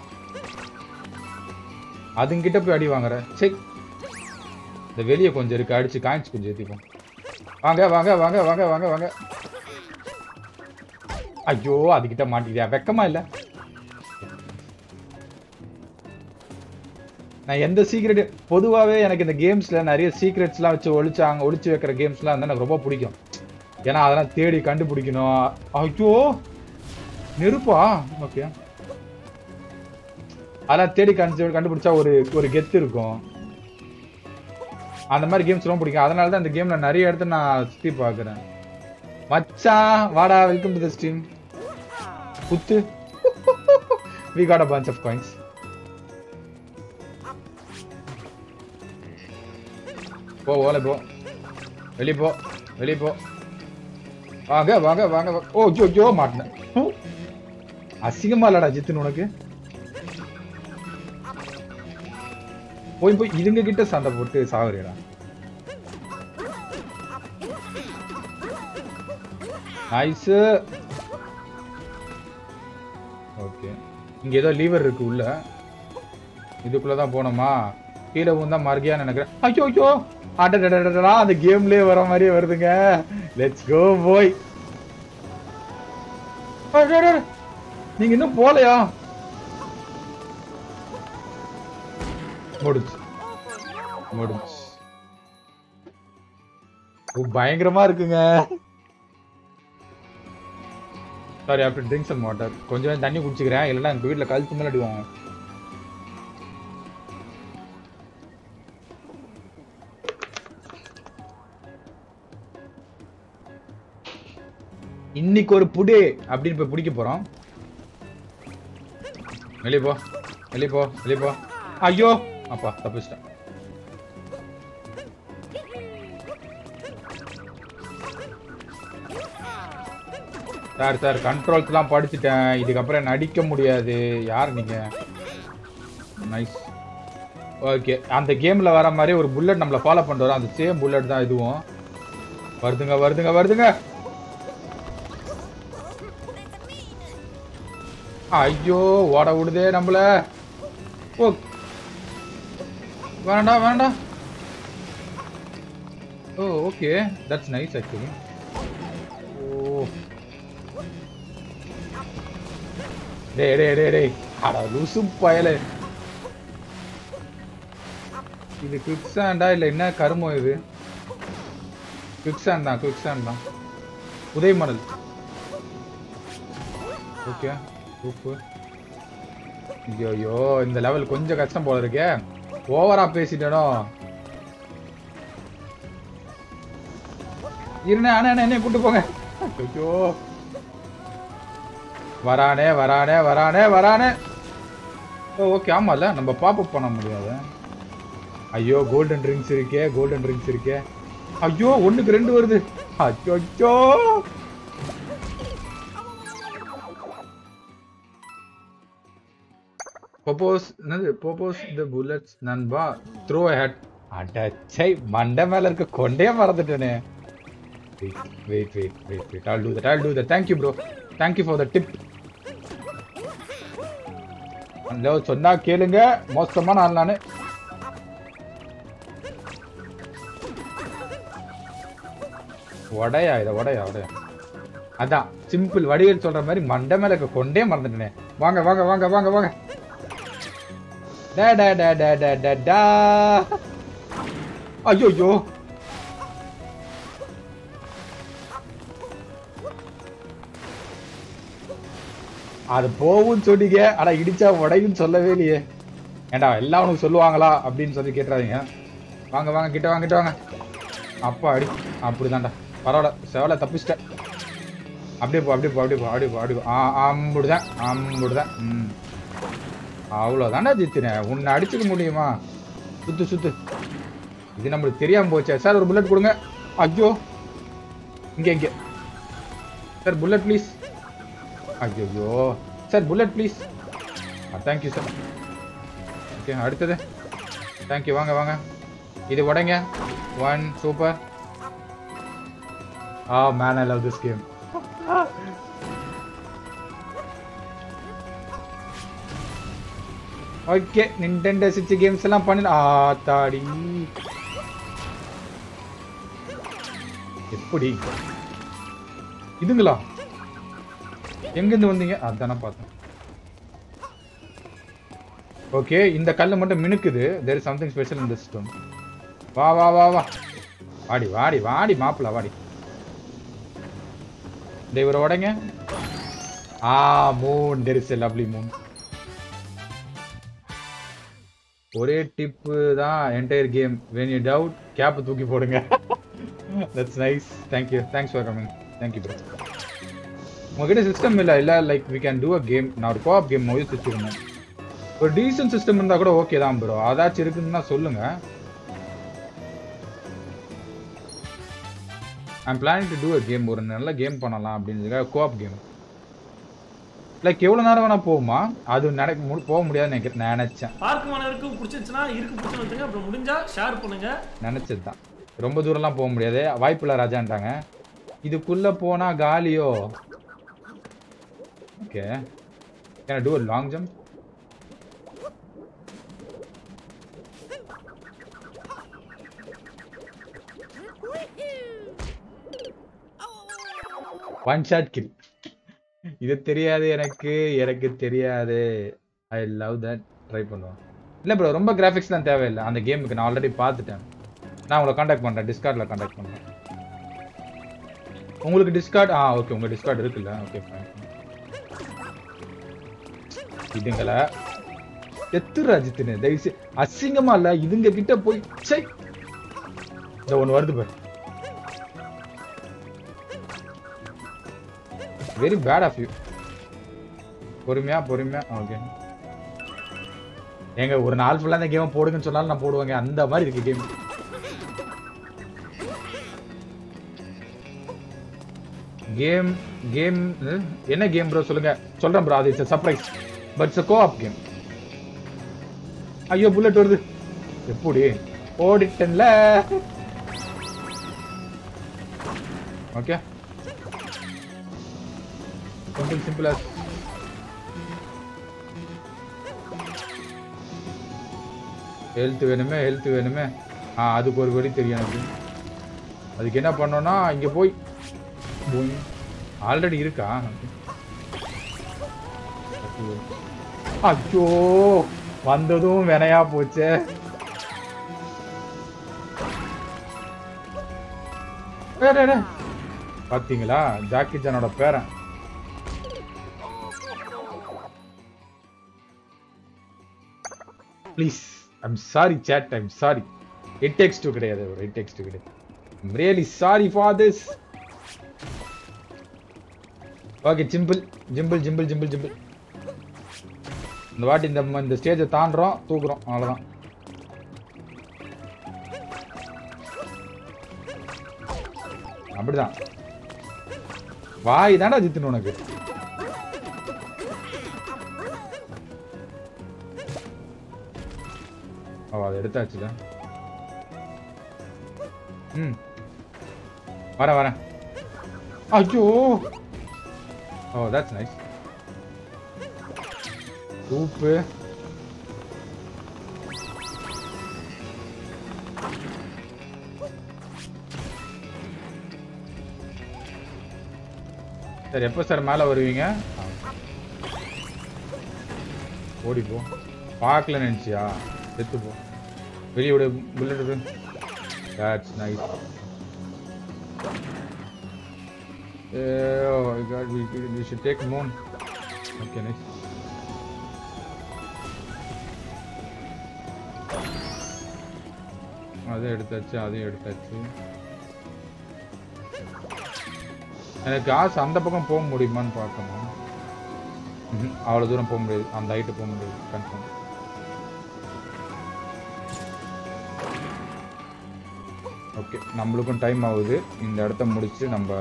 அதுங்கிட்ட போய் அடி வாங்குற சரி இந்த வெளியே கொஞ்சம் இருக்கு அடிச்சு காய்ச்சி கொஞ்சம் ஏத்திப்போம் வாங்க வாங்க வாங்க வாங்க வாங்க வாங்க ஐயோ அதுகிட்ட மாட்டிக்கிட்டியா வெக்கமா இல்ல நான் எந்த சீக்ரெட் பொதுவாகவே எனக்கு இந்த கேம்ஸ்ல நிறைய சீக்ரெட்ஸ்லாம் வச்சு ஒளிச்சாங்க ஒளிச்சு வைக்கிற கேம்ஸ்லாம் வந்து எனக்கு ரொம்ப பிடிக்கும் ஏன்னா அதெல்லாம் தேடி கண்டுபிடிக்கணும் ஐயோ நெருப்பா ஓகே அதெல்லாம் தேடி கண்டு கண்டுபிடிச்சா ஒரு ஒரு கெத்து இருக்கும் அந்த மாதிரி கேம்ஸ் ரொம்ப பிடிக்கும் அதனால தான் இந்த கேம்ல நிறைய இடத்துல நான் சுத்தி பார்க்குறேன் மச்சான் வாடா வெல்கம் டு த ஸ்ட்ரீம் குத்து we got a bunch of coins போ ஓலை போ வெளிய போ வெளிய போ வாங்க வாங்க வாங்க வா- ஓ ஜோ ஜோ மாட்டினேன் ஹூ. அசிங்கமா இல்லடா ஜித்துன்னு உனக்கு போய் போய் இதுங்க கிட்ட சண்டை போட்டு சாகுறியடா நைஸ் ஓகே இங்க ஏதோ லீவர் இருக்கு உள்ள இதுக்குள்ள தான் போனோமா கீழே வந்தா மறுகையா நினைக்கிறேன் ஐயோ ஐயோ அடடடடடா அந்த கேம்லயே வர மாதிரியே வருதுங்க லெட்ஸ் கோ போய் நீங்க இன்னும் போலையா முடிச்சு முடிச்சு ஓ, பயங்கரமா இருக்குங்க sorry after drinks and water கொஞ்சம் தண்ணி குடிச்சுக்கிறேன் இல்லைன்னா எங்க வீட்டில் கழுத்து மேலே அடிவாங்க இன்னைக்கு ஒரு புடி அப்படின்னு போய் பிடிக்க போறோம் வெளியே போ வெளியே போ வெளியே போ ஐயோ அப்பா தப்பிச்சிட்டேன் சார் சார் கண்ட்ரோல்ஸ்லாம் படிச்சுட்டேன் இதுக்கப்புறம் என்ன அடிக்க முடியாது யார் நீங்க நைஸ் ஓகே அந்த கேம்ல வர மாதிரி ஒரு புல்லட் நம்மளை ஃபாலோ பண்ணிட்டு வரோம் அந்த சேம் புல்லட் தான் இதுவும் வருதுங்க வருதுங்க வருதுங்க ஐயோ ஓட விடுதே நம்மள ஓ வேண்டாம் வேண்டாம் ஓ ஓகே தட்ஸ் நைஸ் ஆக்சுவலி ஓ டேய் டேய் டேய் டேய் அட லூசு பயலே இது குவிக் சாண்டா இல்ல என்ன கருமம் இது குவிக் சாண்ட் தான் குவிக் சாண்ட் தான் உதய மணல் ஓகே உப்பு ஐயோ இந்த லெவல் கொஞ்சம் கஷ்டம் போல இருக்கே ஓவரா பேசிட்டேனோ இருண்ணே அண்ணே அண்ணே என்னைய கூட்டு போங்க ஐயோ வரானே வரானே வரானே வரானே ஓ ஓகே ஆமால நம்ம பாப் பண்ண முடியாது ஐயோ கோல்டன் ட்ரிங்க்ஸ் இருக்கே கோல்டன் ட்ரிங்க்ஸ் இருக்கே ஐயோ ஒண்ணுக்கு ரெண்டு வருது அச்சோ propose என்னது propose the bullets நண்பா throw a hat அடச்சை மண்டை மேல இருக்க கொண்டே மறந்துட்டேனே wait wait wait wait wait i'll do that i'll do that thank you bro thank you for the tip hello சொன்னா கேளுங்க மோசமான ஆள் நானு உடையா இத உடையா உடையா அதான் சிம்பிள் வடிவேல் சொல்ற மாதிரி மண்டை மேல இருக்க கொண்டே மறந்துட்டேனே வாங்க வாங்க வாங்க வாங்க வாங்க டா டா டா டா டா டா டா ஐயோ ஐயோ அது போகும்னு சொன்னீங்க ஆனா இடிச்சா உடையும் சொல்லவே இல்லையே ஏண்டா எல்லாம் உனக்கு சொல்லுவாங்களா அப்படின்னு சொல்லி கேட்டுறாதீங்க வாங்க வாங்க கிட்ட வாங்க கிட்ட வாங்க அப்பா அடி அப்படிதான்டா பரவாயில்ல செவலை தப்பிச்சிட்டேன் அப்படியே போ அப்படியே போ அப்படியே போ அப்படியே போ அப்படியே போ ஆ அம்புடுதான் அம்புடுதான் ம் அவ்வளோதான்டா ஜித்தினேன் உன்னை அடிச்சுக்க முடியுமா சுத்து சுத்து இது நம்மளுக்கு தெரியாம போச்சே சார் ஒரு புல்லட் கொடுங்க ஐயோ இங்க இங்க சார் புல்லட் ப்ளீஸ் ஐயோ sir bullet please thank you sir okay அடுத்தது தேங்க்யூ வாங்க வாங்க இது உடைங்க one super ah man I love this game okay Nintendo six games எல்லாம் பண்ணி ஆ தாடி எப்படி இதுங்களா எங்கிருந்து வந்தீங்க அதானே பார்த்தேன் ஓகே இந்த கல்லு மட்டும் மினுக்குது தேர் இஸ் சம்திங் ஸ்பெஷல் இந்த சிஸ்டம் வா வா வா வா வாடி வாடி வாடி மாப்பிள வாடி இந்த இவரை உடைங்க ah moon there is lovely moon ஒரே டிப்பு தான் entire game when you doubt cap தூக்கி போடுங்க that's nice thank you thanks for coming thank you bro உங்ககிட்ட சிஸ்டம் இல்லை இல்லை like we can do a game நான் ஒரு கோஆப் கேம் மொழி வச்சுருந்தேன் ஒரு டீசன்ட் சிஸ்டம் இருந்தா கூட ஓகே தான் ப்ரோ அதாச்சும் இருக்குன்னா சொல்லுங்க I'm planning to do a game ஒரு நல்ல கேம் பண்ணலாம் அப்படின்னு கோஆப் கேம் லைக் எவ்வளோ நேரம் வேணா போகுமா அது நடக்க மு- போக முடியாதுன்னு நினைக்கிறேன் நினைச்சேன் பார்க்கும் அனைவருக்கும் பிடிச்சிருச்சுன்னா இருக்கு பிடிச்சுன்னு வந்துங்க அப்புறம் முடிஞ்சா ஷேர் பண்ணுங்க நினைச்சது தான் ரொம்ப தூரம்லாம் போக முடியாது வாய்ப்பில்லை ராஜான்ட்டாங்க இதுக்குள்ள போனா காலியோ okay can do long jump one shot kill இது தெரியாது எனக்கு எனக்கு தெரியாது ஐ லவ் தட் ட்ரை பண்ணுவோம் இல்லை ப்ரோ ரொம்ப கிராஃபிக்ஸ்லாம் தேவையில்லை அந்த கேமுக்கு நான் ஆல்ரெடி பார்த்துட்டேன் நான் உங்களை காண்டாக்ட் பண்ணுறேன் டிஸ்கார்டில் காண்டாக்ட் பண்ணுறேன் உங்களுக்கு டிஸ்கார்ட் ஆ ஓகே உங்கள் டிஸ்கார்ட் இருக்குல்ல ஓகே ஃபைன் இதுங்கள எத்து ராஜித்துன்னு தயவுசெய்து அசிங்கமா இல்ல இதுங்க கிட்ட போய் சை இந்த ஒன்று வருது பாரு வெரி பேட் ஆஃப் யூ பொறுமையா பொறுமையா ஓகே ஏங்க ஒரு நாள் ஃபுல்லா இந்த கேம் போடுங்கன்னு சொன்னாலும் நான் போடுவேங்க அந்த மாதிரி இருக்கு கேம் கேம் கேம் என்ன கேம் ப்ரோ சொல்லுங்க சொல்றேன் ப்ரோ அது it's surprise but it's co-op game ஐயோ புல்லட் வருது எப்படி ஓடிட்டன்ல ஓகே சிம்பிள் சிம்பிளா ஹெல்த் வேணுமே ஹெல்த் வேணுமே ஆ அதுக்கு ஒரு வழி தெரியும் எனக்கு அதுக்கு என்ன பண்ணோம்னா இங்க போய் ஆல்ரெடி இருக்கா ஐயோ வந்ததும் வினையா போச்சே டேய், டேய், டேய். பாத்தீங்களா ஜாக்கி ஜானோட பேரன் please I'm sorry sad I'm sorry it takes two கிடையாது இட் டெக்ஸ்ட் டூ கிடையாது I'm really sorry for this okay simple ஜிம்பிள் ஜிம்பிள் ஜிம்பிள் ஜிம்பிள் இந்த வாட்டி இந்த ம- இந்த ஸ்டேஜை தாண்டுறோம் தூக்குறோம் அவ்வளோதான் அப்படிதான் வாய் தானே ஜித்துணும் உனக்கு ஓ அதை எடுத்தாச்சுல ம் வரேன் வரேன் ஐயோ ஓ தட்ஸ் நைஸ் சூப்பு சார் எப்போ சார் மேலே வருவீங்க ஆ. ஓடி போ பார்க்கல நினச்சியா செத்து போ வெளியே விடு புல்லட் விடு that's nice Oh my god, we, we should take moon. Okay, nice. அதையும் எடுத்தாச்சு அதையும் எடுத்தாச்சு எனக்கு ஆசை அந்த பக்கம் போக முடியுமான்னு பார்க்கணும் ம்ஹும், அவ்வளவு தூரம் போக முடியாது அந்த ஹைட்டு போக முடியாது கன்ஃபார்ம் ஓகே நம்மளுக்கும் டைம் ஆகுது இந்த இடத்த முடிச்சு நம்ம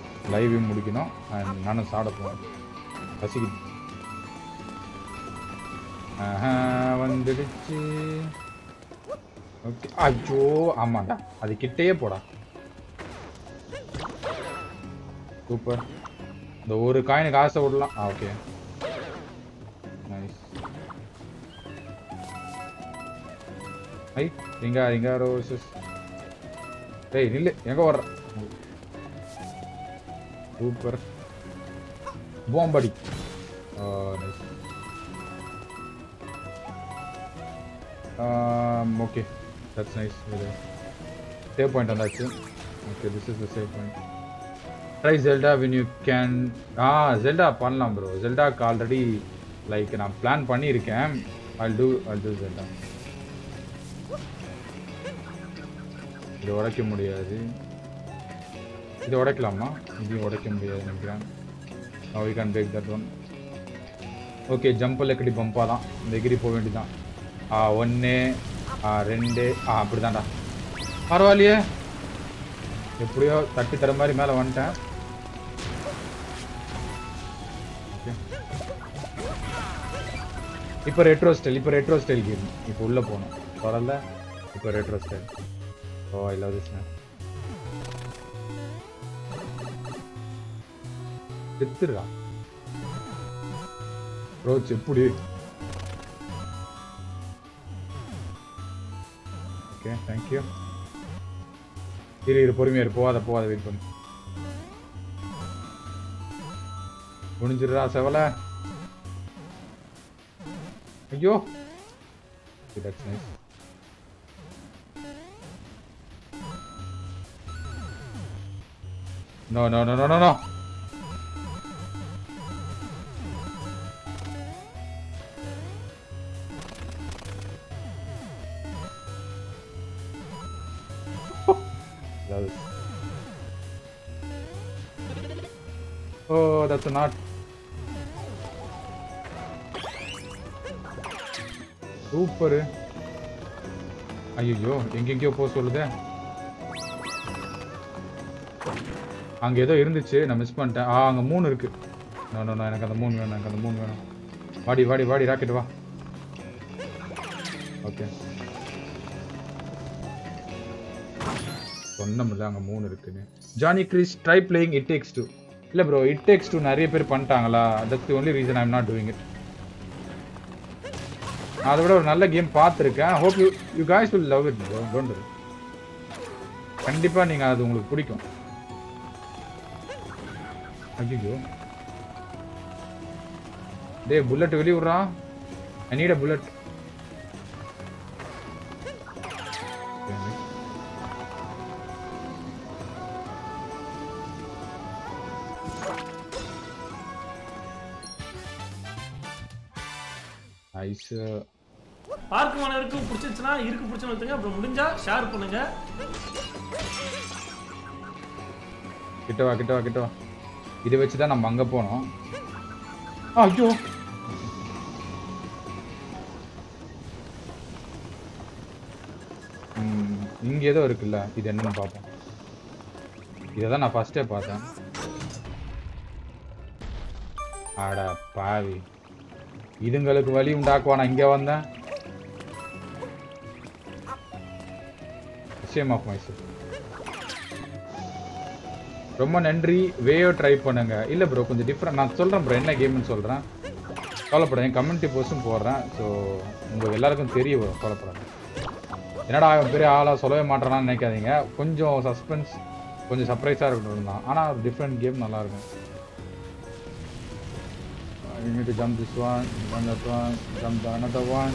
லைவையும் முடிக்கணும் and நானும் சாப்பிட போகிறேன் பசிக்குது ஆஹா, வந்துடுச்சு ஓகே ஐயோ ஆமாண்டா அது கிட்டேயே போடா சூப்பர் இந்த ஒரு காயினுக்கு ஆசை விடலாம் ஆ ஓகே நைஸ் ஐ ரிங்கா ரிங்கா ரோசஸ் டேய் நில்லு எங்க வர்ற சூப்பர் போம்படி nice okay that's nice save point வந்தாச்சு okay this is the save point try Zelda when you can ah Zelda பண்ணலாம் ப்ரோ ஜெல்டாக்கு ஆல்ரெடி லைக் நான் பிளான் பண்ணியிருக்கேன் I'll do I'll do Zelda இது உடைக்க முடியாது இது உடைக்கலாமா இதையும் உடைக்க முடியாது நினைக்கிறேன் now we can break that one okay ஜம்பில் எக்கடி பம்பா தான் இந்த எகிரி போக வேண்டியதான் ஆ ஒன்று ஆ ரெண்டு ஆ அப்படிதான்டா பரவாயில்லையே எப்படியோ தட்டி தர மாதிரி மேலே வந்துட்டேன் Okay. இப்போ ரெட்ரோ ஸ்டைல் இப்போ ரெட்ரோ ஸ்டைல் கேம் இப்போ உள்ள போகணும் தொடரல இப்போ retro style oh I love this man செத்துடுறா ரோச் எப்படி ஓகே தேங்க்யூ இரு இரு பொறுமையா இரு போகாத போகாத வெயிட் பண்ணு முடிஞ்சிடுறா செவல ஐயோ that's nice no no no no no no That was... Oh, that's a knot. Super ஐயோ எங்கெங்கயோ போக சொல்லுதே அங்க ஏதோ இருந்துச்சு நான் மிஸ் பண்ணிட்டேன் ஆ அங்க மூணு இருக்கு நோ நோ நோ எனக்கு அந்த மூணு வேணும் எனக்கு அந்த மூணு வேணும் வாடி வாடி வாடி ராக்கெட் வா ஓகே சொன்னமில்ல அங்க மூணு இருக்குன்னு Johnny Chris try playing it takes two இல்ல ப்ரோ இட் டேக்ஸ் டூ நிறைய பேர் பண்ணிட்டாங்களா that's the only reason I am not doing it நான் அதை விட ஒரு நல்ல கேம் பார்த்துருக்கேன் hope you you guys will love it bro don't கண்டிப்பா நீங்க அது உங்களுக்கு பிடிக்கும் ஐயோ டேய் புல்லட் வெளிய விட்றா ஐ நீட் அ புல்லட் ஐஸ் பார்க்கும் அனைவருக்கும் பிடிச்சிருச்சுன்னா இருக்கு பிடிச்சுன்னு வந்துங்க அப்புறம் முடிஞ்சா ஷேர் பண்ணுங்க கிட்ட வா கிட்ட வா கிட்ட வா இதை வச்சு தான் நம்ம அங்க போனோம் ஆ, ஐயோ ம், இங்க ஏதோ இருக்குல்ல இது என்னன்னு பார்ப்போம் இதை தான் நான் ஃபர்ஸ்டே பார்த்தேன் அட பாவி இதுங்களுக்கு வழி உண்டாக்குவா நான் இங்க வந்தேன் விஷயம் ஆஃப் மைசூர் ரொம்ப நன்றி வேயோ ட்ரை பண்ணுங்க இல்ல ப்ரோ கொஞ்சம் டிஃப்ரெண்ட் நான் சொல்றேன் ப்ரோ என்ன கேம்னு சொல்றேன் கவலைப்படாத என் கம்யூனிட்டி போஸ்டும் போடுறேன் ஸோ உங்களுக்கு எல்லாருக்கும் தெரிய வரும் கவலைப்படாத என்னடா அவன் பெரிய ஆளா சொல்லவே மாட்டானான்னு நினைக்காதீங்க கொஞ்சம் சஸ்பென்ஸ் கொஞ்சம் சர்ப்ரைஸாக இருக்கணும் தான் ஆனால் ஒரு டிஃப்ரெண்ட் கேம் நல்லா இருக்கும் You need to jump this one, jump that one, jump the another one.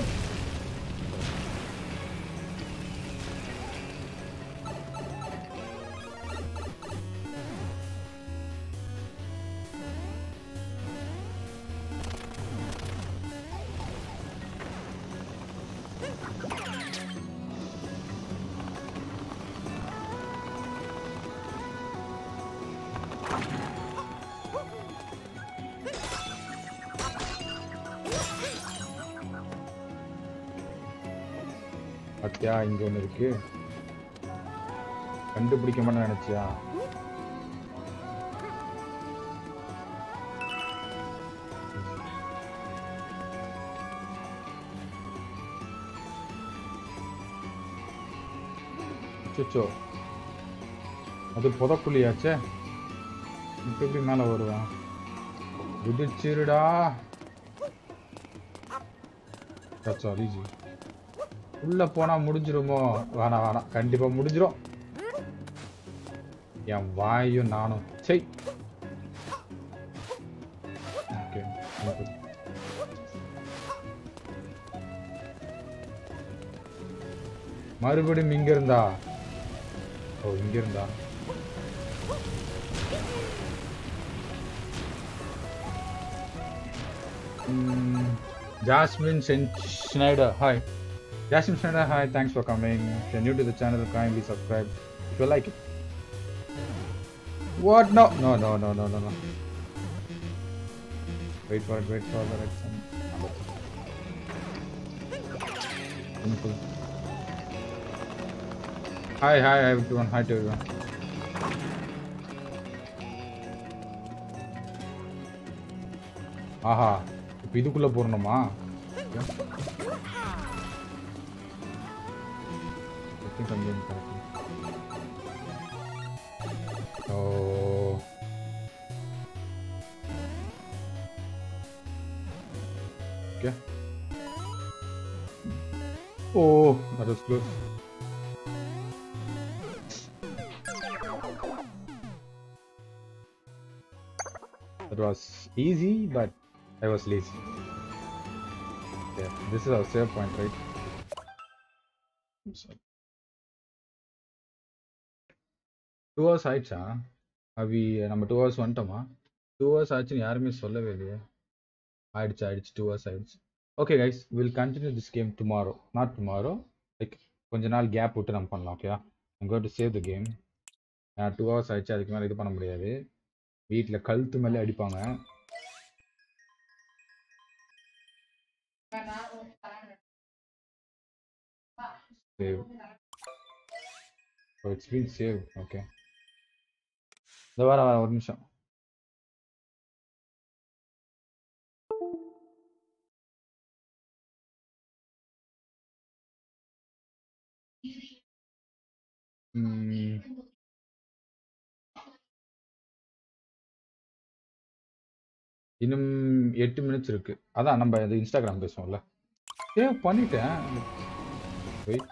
பாத்தியா இங்க ஒண்ணு இருக்கு கண்டுபிடிக்க மாட்டேன் நினைச்சியா அச்சோ அது புதக்குழியாச்சே இப்போ எப்படி மேலே வருவான் குதிச்சிருடா தட்ஸ் ஆல் ஈஸி உள்ள போனா முடிஞ்சிருமோ வேணாம் வேணாம் கண்டிப்பா முடிஞ்சிரும் என் வாயும் நானும் சை ஓகே மறுபடியும் இங்க இருந்தா ஓ இங்க இருந்தா Mm, Jasmine Sen- Schneider, hi. Jasmine Schneider, hi. Thanks for coming. If you're new to the channel, kindly subscribe if you like it. What? No, no, no, no, no, no, no. Wait for it. Wait for the right one. Simple. Hi, hi, everyone. Hi to everyone. ஆஹா இப்போ இதுக்குள்ள போறணுமா I think I'm getting correctly. Oh. Okay. Oh, that was close. That was easy, but I was lazy. Yeah, this is our save point, right? So- two hours ஆயிடுச்சா அவி நம்ம two hours வந்துட்டோமா two hours ஆச்சுன்னு யாருமே சொல்லவே இல்லையே ஆயிடுச்சு ஆயிடுச்சு டூ ஹவர்ஸ் ஆயிடுச்சு okay guys will continue this game tomorrow not tomorrow like கொஞ்ச நாள் கேப் விட்டு நம்ம பண்ணலாம் ஓகேவா I'm got to save the game two hours ஆயிடுச்சு அதுக்கு மேலே இது பண்ண முடியாது வீட்டில் கழுத்து மேலே அடிப்பாங்க save so it's been save okay இந்த வர வர ஒரு நிமிஷம் ம், இன்னும் எட்டு மினிட்ஸ் இருக்கு அதான் நம்ம இது இன்ஸ்டாகிராம் பேசுவோம்ல சேவ் பண்ணிட்டேன் வெயிட்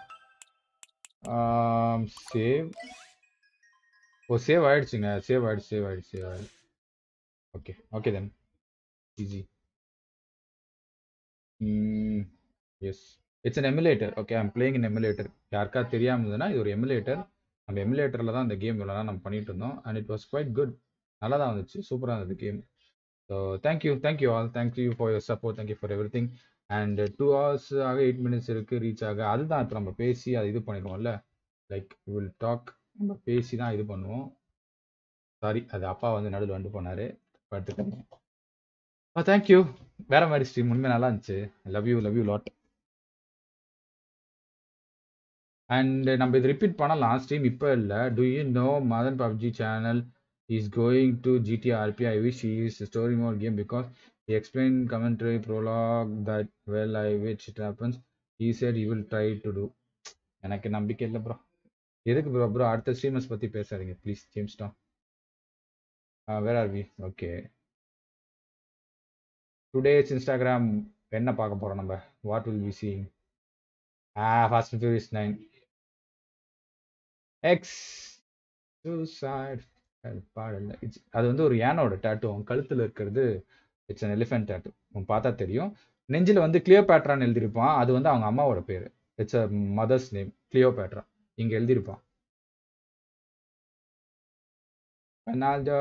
சேவ் ஓ சேவ் ஆயிடுச்சுங்க சேவ் ஆயிடுச்சு சேவ் ஆயிடுச்சு சேவ் ஆயிடுச்சு okay okay then easy yes it's an emulator okay I'm playing in emulator யாருக்கா தெரியாம இருந்ததுன்னா இது ஒரு எமுலேட்டர் நம்ம எமுலேட்டரில் தான் இந்த கேம் இவ்வளோ நாள் நம்ம பண்ணிட்டு இருந்தோம் and it was quite good நல்லா தான் வந்துச்சு சூப்பராக இருந்தது game so thank you thank you all thank you for your support thank you for எவ்ரி திங் அண்ட் டூ ஹவர்ஸ் ஆக எயிட் மினிட்ஸ் இருக்கு ரீச் ஆக அதுதான் இப்போ நம்ம பேசி அது இது பண்ணிடுவோம்ல லைக் வில் டாக் நம்ம பேசி தான் இது பண்ணுவோம் சாரி அது அப்பா வந்து நடுவில் வந்து போனாரு பார்த்துக்கோங்க ஆ தேங்க்யூ வேற மாதிரி ஸ்ட்ரீம் உண்மையாக நல்லா இருந்துச்சு love you love you lot and நம்ம இது ரிப்பீட் பண்ணலாம் ஸ்ட்ரீம் இப்போ இல்லை to you know Madan PUBG channel is going to GTRP I wish is story more game because he explained commentary prologue that well i wish it happens he said he will try to do எனக்கு நம்பிக்கை இல்லை bro எதுக்கு bro bro அடுத்த streamers பத்தி பேசாதீங்க please James டான் where are we okay today's Instagram என்ன பார்க்க போறோம் நம்ம what will we seeing ah fast and furious nine X suicide பாடல It's- அது வந்து ஒரு யானோட டேட்டு அவன் கழுத்துல இருக்கிறது இட்ஸ் அன் எலிஃபென்ட் டேட்டு உன் பார்த்தா தெரியும் நெஞ்சில் வந்து கிளியோபேட்ரான்னு எழுதியிருப்பான் அது வந்து அவங்க அம்மாவோட பேர் it's a mother's name Cleopatra இங்க எழுதியிருப்பான் பெனால்டோ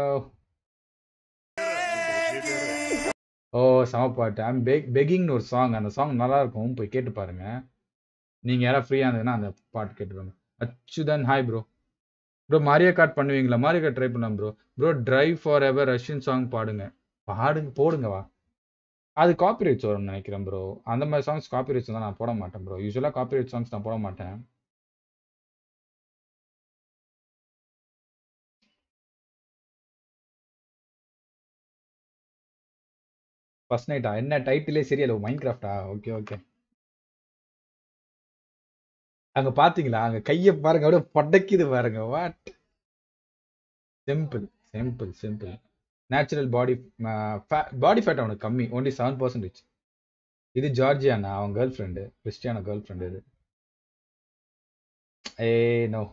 ஓ சம பாட்டு ஐம் பெக் பெக்கிங்னு ஒரு சாங் அந்த சாங் நல்லா இருக்கும் போய் கேட்டு பாருங்க நீங்க யாராவது ஃப்ரீயா இருந்ததுன்னா அந்த பாட்டு கேட்டுருவாங்க Achuthan hi bro bro Mario Kart பண்ணுவீங்களா மாரியோ கார்ட் ட்ரை பண்ணலாம் bro bro drive forever Russian song பாடுங்க பாடுங்க போடுங்க வா அது காப்பிரைட்ஸ் வரும்னு நினைக்கிறேன் ப்ரோ அந்த மாதிரி சாங்ஸ் காப்பிரைட்ஸ் தான் நான் போட மாட்டேன் ப்ரோ யூஸ்வலாக காப்பிரைட் சாங்ஸ் நான் போட மாட்டேன் ஃபர்ஸ்ட் நைட்டா என்ன டைட்டிலே சரியா மைண்ட் கிராஃப்டா ஓகே ஓகே அங்க பாத்தீங்களா அங்க கைய பாருங்க அப்படியே படைக்குது பாருங்க what simple simple simple natural body body fat அவனுக்கு கம்மி ஒன்லி செவன் பர்சன்டேஜ் இது ஜார்ஜியானா அவன் girl friend Cristiano girl friend இது ஏ நோ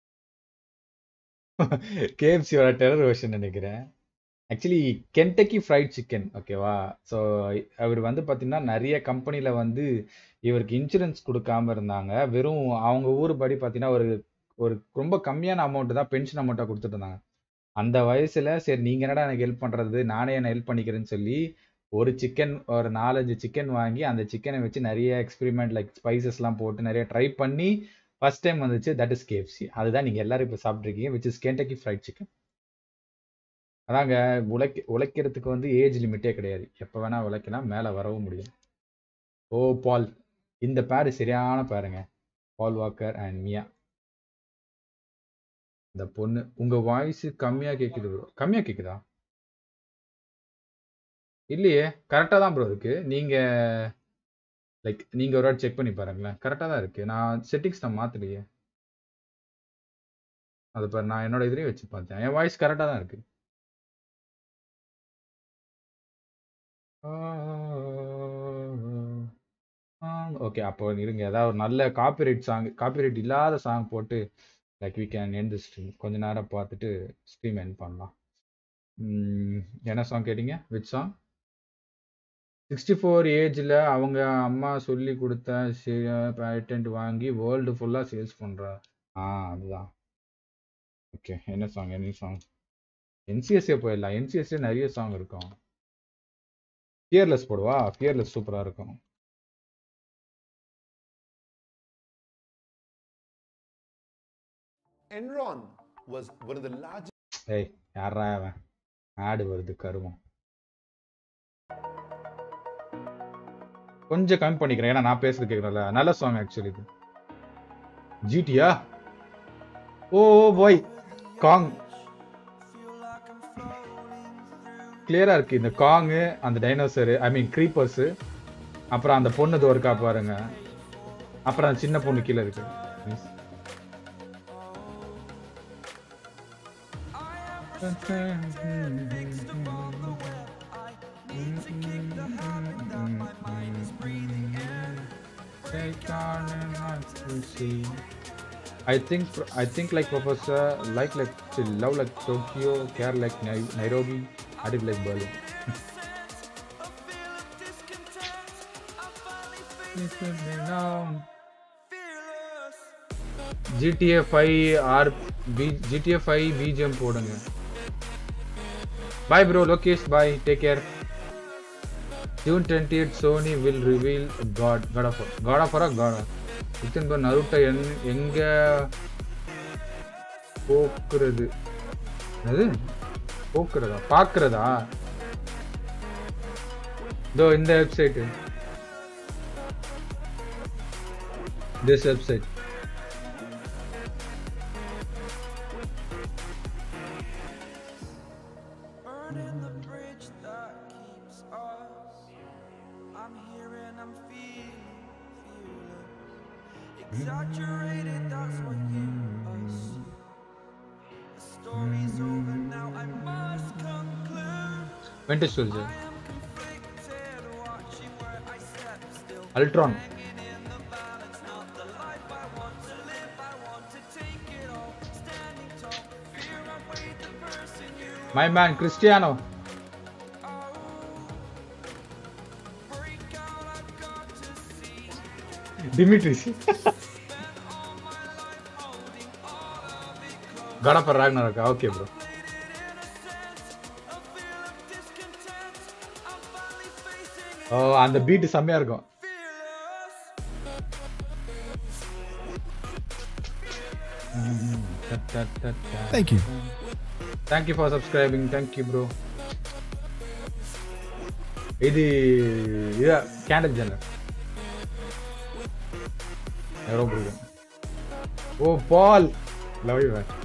கேஎஃப்சியோட டெரர் வெர்ஷன் நினைக்கிறேன் ஆக்சுவலி கென்டக்கி ஃப்ரைட் சிக்கன் ஓகேவா ஸோ அவர் வந்து பார்த்தீங்கன்னா நிறைய கம்பெனியில் வந்து இவருக்கு இன்சூரன்ஸ் கொடுக்காம இருந்தாங்க வெறும் அவங்க ஊர் படி பார்த்தீங்கன்னா ஒரு ஒரு ரொம்ப கம்மியான அமௌண்ட் தான் பென்ஷன் அமௌண்ட்டாக கொடுத்துட்டு இருந்தாங்க அந்த வயசுல சரி நீங்க என்னடா எனக்கு ஹெல்ப் பண்றது நானே என்ன ஹெல்ப் பண்ணிக்கிறேன்னு சொல்லி ஒரு சிக்கன் ஒரு நாலஞ்சு சிக்கன் வாங்கி அந்த சிக்கனை வச்சு நிறைய எக்ஸ்பெரிமெண்ட் லைக் ஸ்பைசஸ்லாம் போட்டு நிறைய ட்ரை பண்ணி ஃபர்ஸ்ட் டைம் வந்துச்சு தட் இஸ் கேஎஃப்சி அதுதான் நீங்க எல்லாரும் இப்போ சாப்பிட்ருக்கீங்க which is Kentucky fried chicken அதாங்க உழைக்க உழைக்கிறதுக்கு வந்து ஏஜ் லிமிட்டே கிடையாது எப்போ வேணா உழைக்கலாம் மேலே வரவும் முடியும் ஓ பால் இந்த பேர் சரியான பேருங்க பால் வாக்கர் அண்ட் மியா இந்த பொண்ணு உங்க வாய்ஸ் கம்மியா கேக்குது ப்ரோ கம்மியா கேக்குதா இல்லையே கரெக்டா தான் ப்ரோ இருக்கு நீங்க லைக் நீங்க ஒரு வாட்டி செக் பண்ணி பாருங்களேன் கரெக்டா தான் இருக்கு நான் செட்டிங்ஸ் நான் மாத்தலையே அது பாரு நான் என்னோட இதுலயும் வச்சு பார்த்தேன் என் வாய்ஸ் கரெக்டா தான் இருக்கு ஓகே அப்போ இருங்க ஏதாவது ஒரு நல்ல காப்பிரைட் சாங் காப்பிரைட் இல்லாத சாங் போட்டு like we can end stream கொஞ்ச நேரம் பார்த்துட்டு ஸ்ட்ரீம் எண்ட் பண்ணலாம் உம், என்ன சாங் கேட்டீங்க விச் சாங் சிக்ஸ்டி ஃபோர் ஏஜில் அவங்க அம்மா சொல்லி கொடுத்த பேட்டன்ட் வாங்கி வேர்ல்டு ஃபுல்லாக சேல்ஸ் பண்ணுறா ஆ அதுதான் ஓகே என்ன சாங் என்ன சாங் என்சிஎஸ்ஏ போயிடலாம் என்சிஎஸ்ஏ நிறைய சாங் இருக்கும் ஃபியர்லெஸ் போடுவா ஃபியர்லெஸ் சூப்பராக இருக்கும் Enron was one of the largest ஏய் யாரா அவன் ஆடு வருது கருமம் கொஞ்சம் கம்மி பண்ணிக்கிறேன் ஏன்னா நான் பேசுறது கேட்கறல நல்ல சாங் ஆக்சுவலி இது ஜிடியா ஓ பாய் காங் கிளியரா இருக்கு இந்த காங்கு அந்த டைனோசரு ஐ மீன் க்ரீப்பர்ஸ் அப்புறம் அந்த பொண்ணு தோற்கா பாருங்க அப்புறம் அந்த சின்ன பொண்ணு கீழே இருக்கு I think I think like Professor like like chill, love like Tokyo, care like Nai- Nairobi, addict like Berlin. GTA 5 R B GTA 5 BGM போடுங்க Bye bro, Lokesh, bye. Take care. June 20th, Sony will reveal God, God of War. God of War, or God of இத்தன் பேர் நருட்டை என் எங்க போக்குறது அது போக்குறதா பாக்குறதா இதோ இந்த website this website Burning the bridge that keeps us. I'm here and I'm feeling fearless. Exaggerated, that's what you assume. The story's over now, I must conclude. Winter soldier I am conflicted, watching where I step still. Ultron Hanging in the balance, not the life I want to live. I want to take it all, standing tall. Fear I weighed the person you my man Cristiano break out. I've got to see. Dimitris கடப்பர் ராக்னரக்கா okay bro oh அந்த beat செம்மையா இருக்கும் Thank you. Thank you for subscribing thank you bro இது இது Kendall Jenner ரொம்ப பிடிக்கும் oh Paul love you man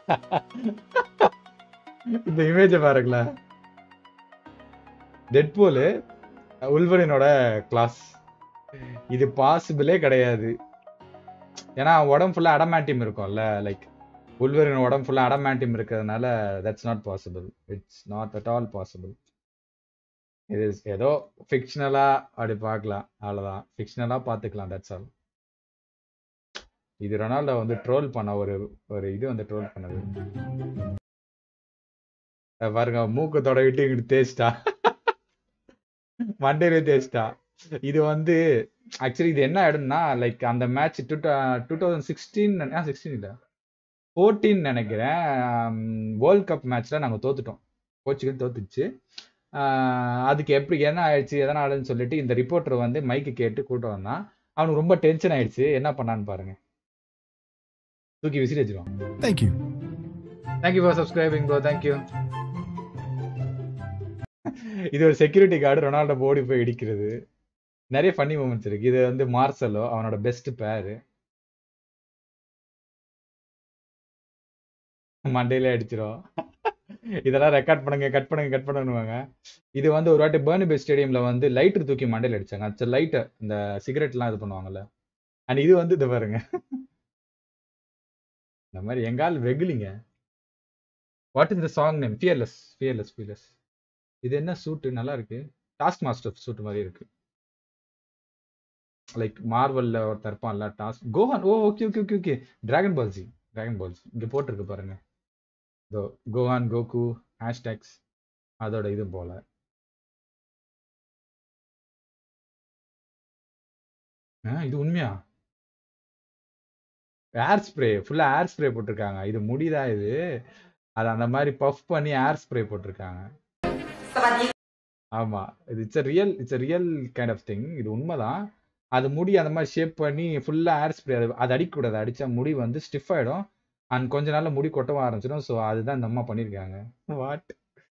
இந்த இமேஜ பாருங்களேன் டெட்பூல் உல்வரினோட கிளாஸ் இது பாசிபிளே கிடையாது ஏன்னா அவன் உடம்பு ஃபுல்லா அடமாண்டியம் இருக்கும்ல லைக் உல்வரின் உடம்பு ஃபுல்லா அடமாண்டியம் இருக்கிறதுனால that's not possible it's not at all possible இது ஏதோ ஃபிக்ஷனலா அப்படி பார்க்கலாம் அவ்வளவுதான் ஃபிக்ஷனலா பார்த்துக்கலாம் தட்ஸ் ஆல் இது ரொனால்டோ வந்து ட்ரோல் பண்ண ஒரு ஒரு இது வந்து ட்ரோல் பண்ணது அஹ் பாருங்க மூக்கு தொடவிட்டு இங்கிட்டு தேய்ச்சிட்டா மண்டையில தேய்ச்சிட்டா இது வந்து ஆக்சுவலி இது என்ன இடம்னா லைக் அந்த match two two thousand sixteen sixteen இல்லை ஃபோர்டீன் நினைக்கிறேன் வேர்ல்ட் கப் மேட்ச்ல நாங்கள் தோத்துட்டோம் போர்ச்சுகல் தோத்துச்சு ஆஹ் அதுக்கு எப்படி என்ன ஆயிடுச்சு எதனாலன்னு சொல்லிட்டு இந்த ரிப்போர்ட்டர் வந்து மைக்கு கேட்டு கூட்டம் வந்தான் அவனுக்கு ரொம்ப டென்ஷன் ஆயிடுச்சு என்ன பண்ணான்னு பாருங்க தூக்கி விசிறி வச்சிருவான் Thank you. Thank you for subscribing bro thank you இது ஒரு செக்யூரிட்டி கார்டு ரொனால்டோ ஓடி போய் இடிக்கிறது நிறைய ஃபன்னி மூமெண்ட்ஸ் இருக்கு இது வந்து மார்சலோ அவனோட பெஸ்ட் பேரு மண்டையில அடிச்சிரும் இதெல்லாம் ரெக்கார்ட் பண்ணுங்க கட் பண்ணுங்க கட் பண்ணுவாங்க இது வந்து ஒரு வாட்டி பேர்னிபே ஸ்டேடியம்ல வந்து லைட்டர் தூக்கி மண்டையில அடிச்சாங்க அந்த லைட்டர் இந்த சிகரெட்லாம் இது பண்ணுவாங்கல்ல அண்ட் இது வந்து இது பாருங்க இந்த மாதிரி எங்கால் வெகுலிங்க what is the song name fearless fearless fearless இது என்ன சூட்டு நல்லா இருக்கு டாஸ்க் மாஸ்டர் சூட் மாதிரி இருக்கு லைக் மார்வல்ல ஒருத்தர் இருப்பான்ல டாஸ்க் Gohan oh okay okay okay okay dragon ball G dragon balls இங்க போட்டிருக்கு பாருங்க இதோ கோஹான் கோகு ஹேஷ்டேக்ஸ் அதோட இது போல ஆ, இது உண்மையா ஏர் ஸ்ப்ரே ஃபுல்லா ஏர் ஸ்ப்ரே போட்டிருக்காங்க இது முடிதான் இது அது அந்த மாதிரி பஃப் பண்ணி ஏர் ஸ்ப்ரே போட்டிருக்காங்க ஆமா இது it's real it's real kind of thing இது உண்மைதான் அது முடி அந்த மாதிரி ஷேப் பண்ணி ஃபுல்லா ஏர் ஸ்ப்ரே அது அது அடிக்கக்கூடாது அடிச்சா முடி வந்து ஸ்டிஃப் ஆயிடும் அண்ட் கொஞ்ச நாள்ல முடி கொட்டவும் ஆரம்பிச்சிடும் ஸோ அதுதான் இந்த அம்மா பண்ணியிருக்காங்க வாட்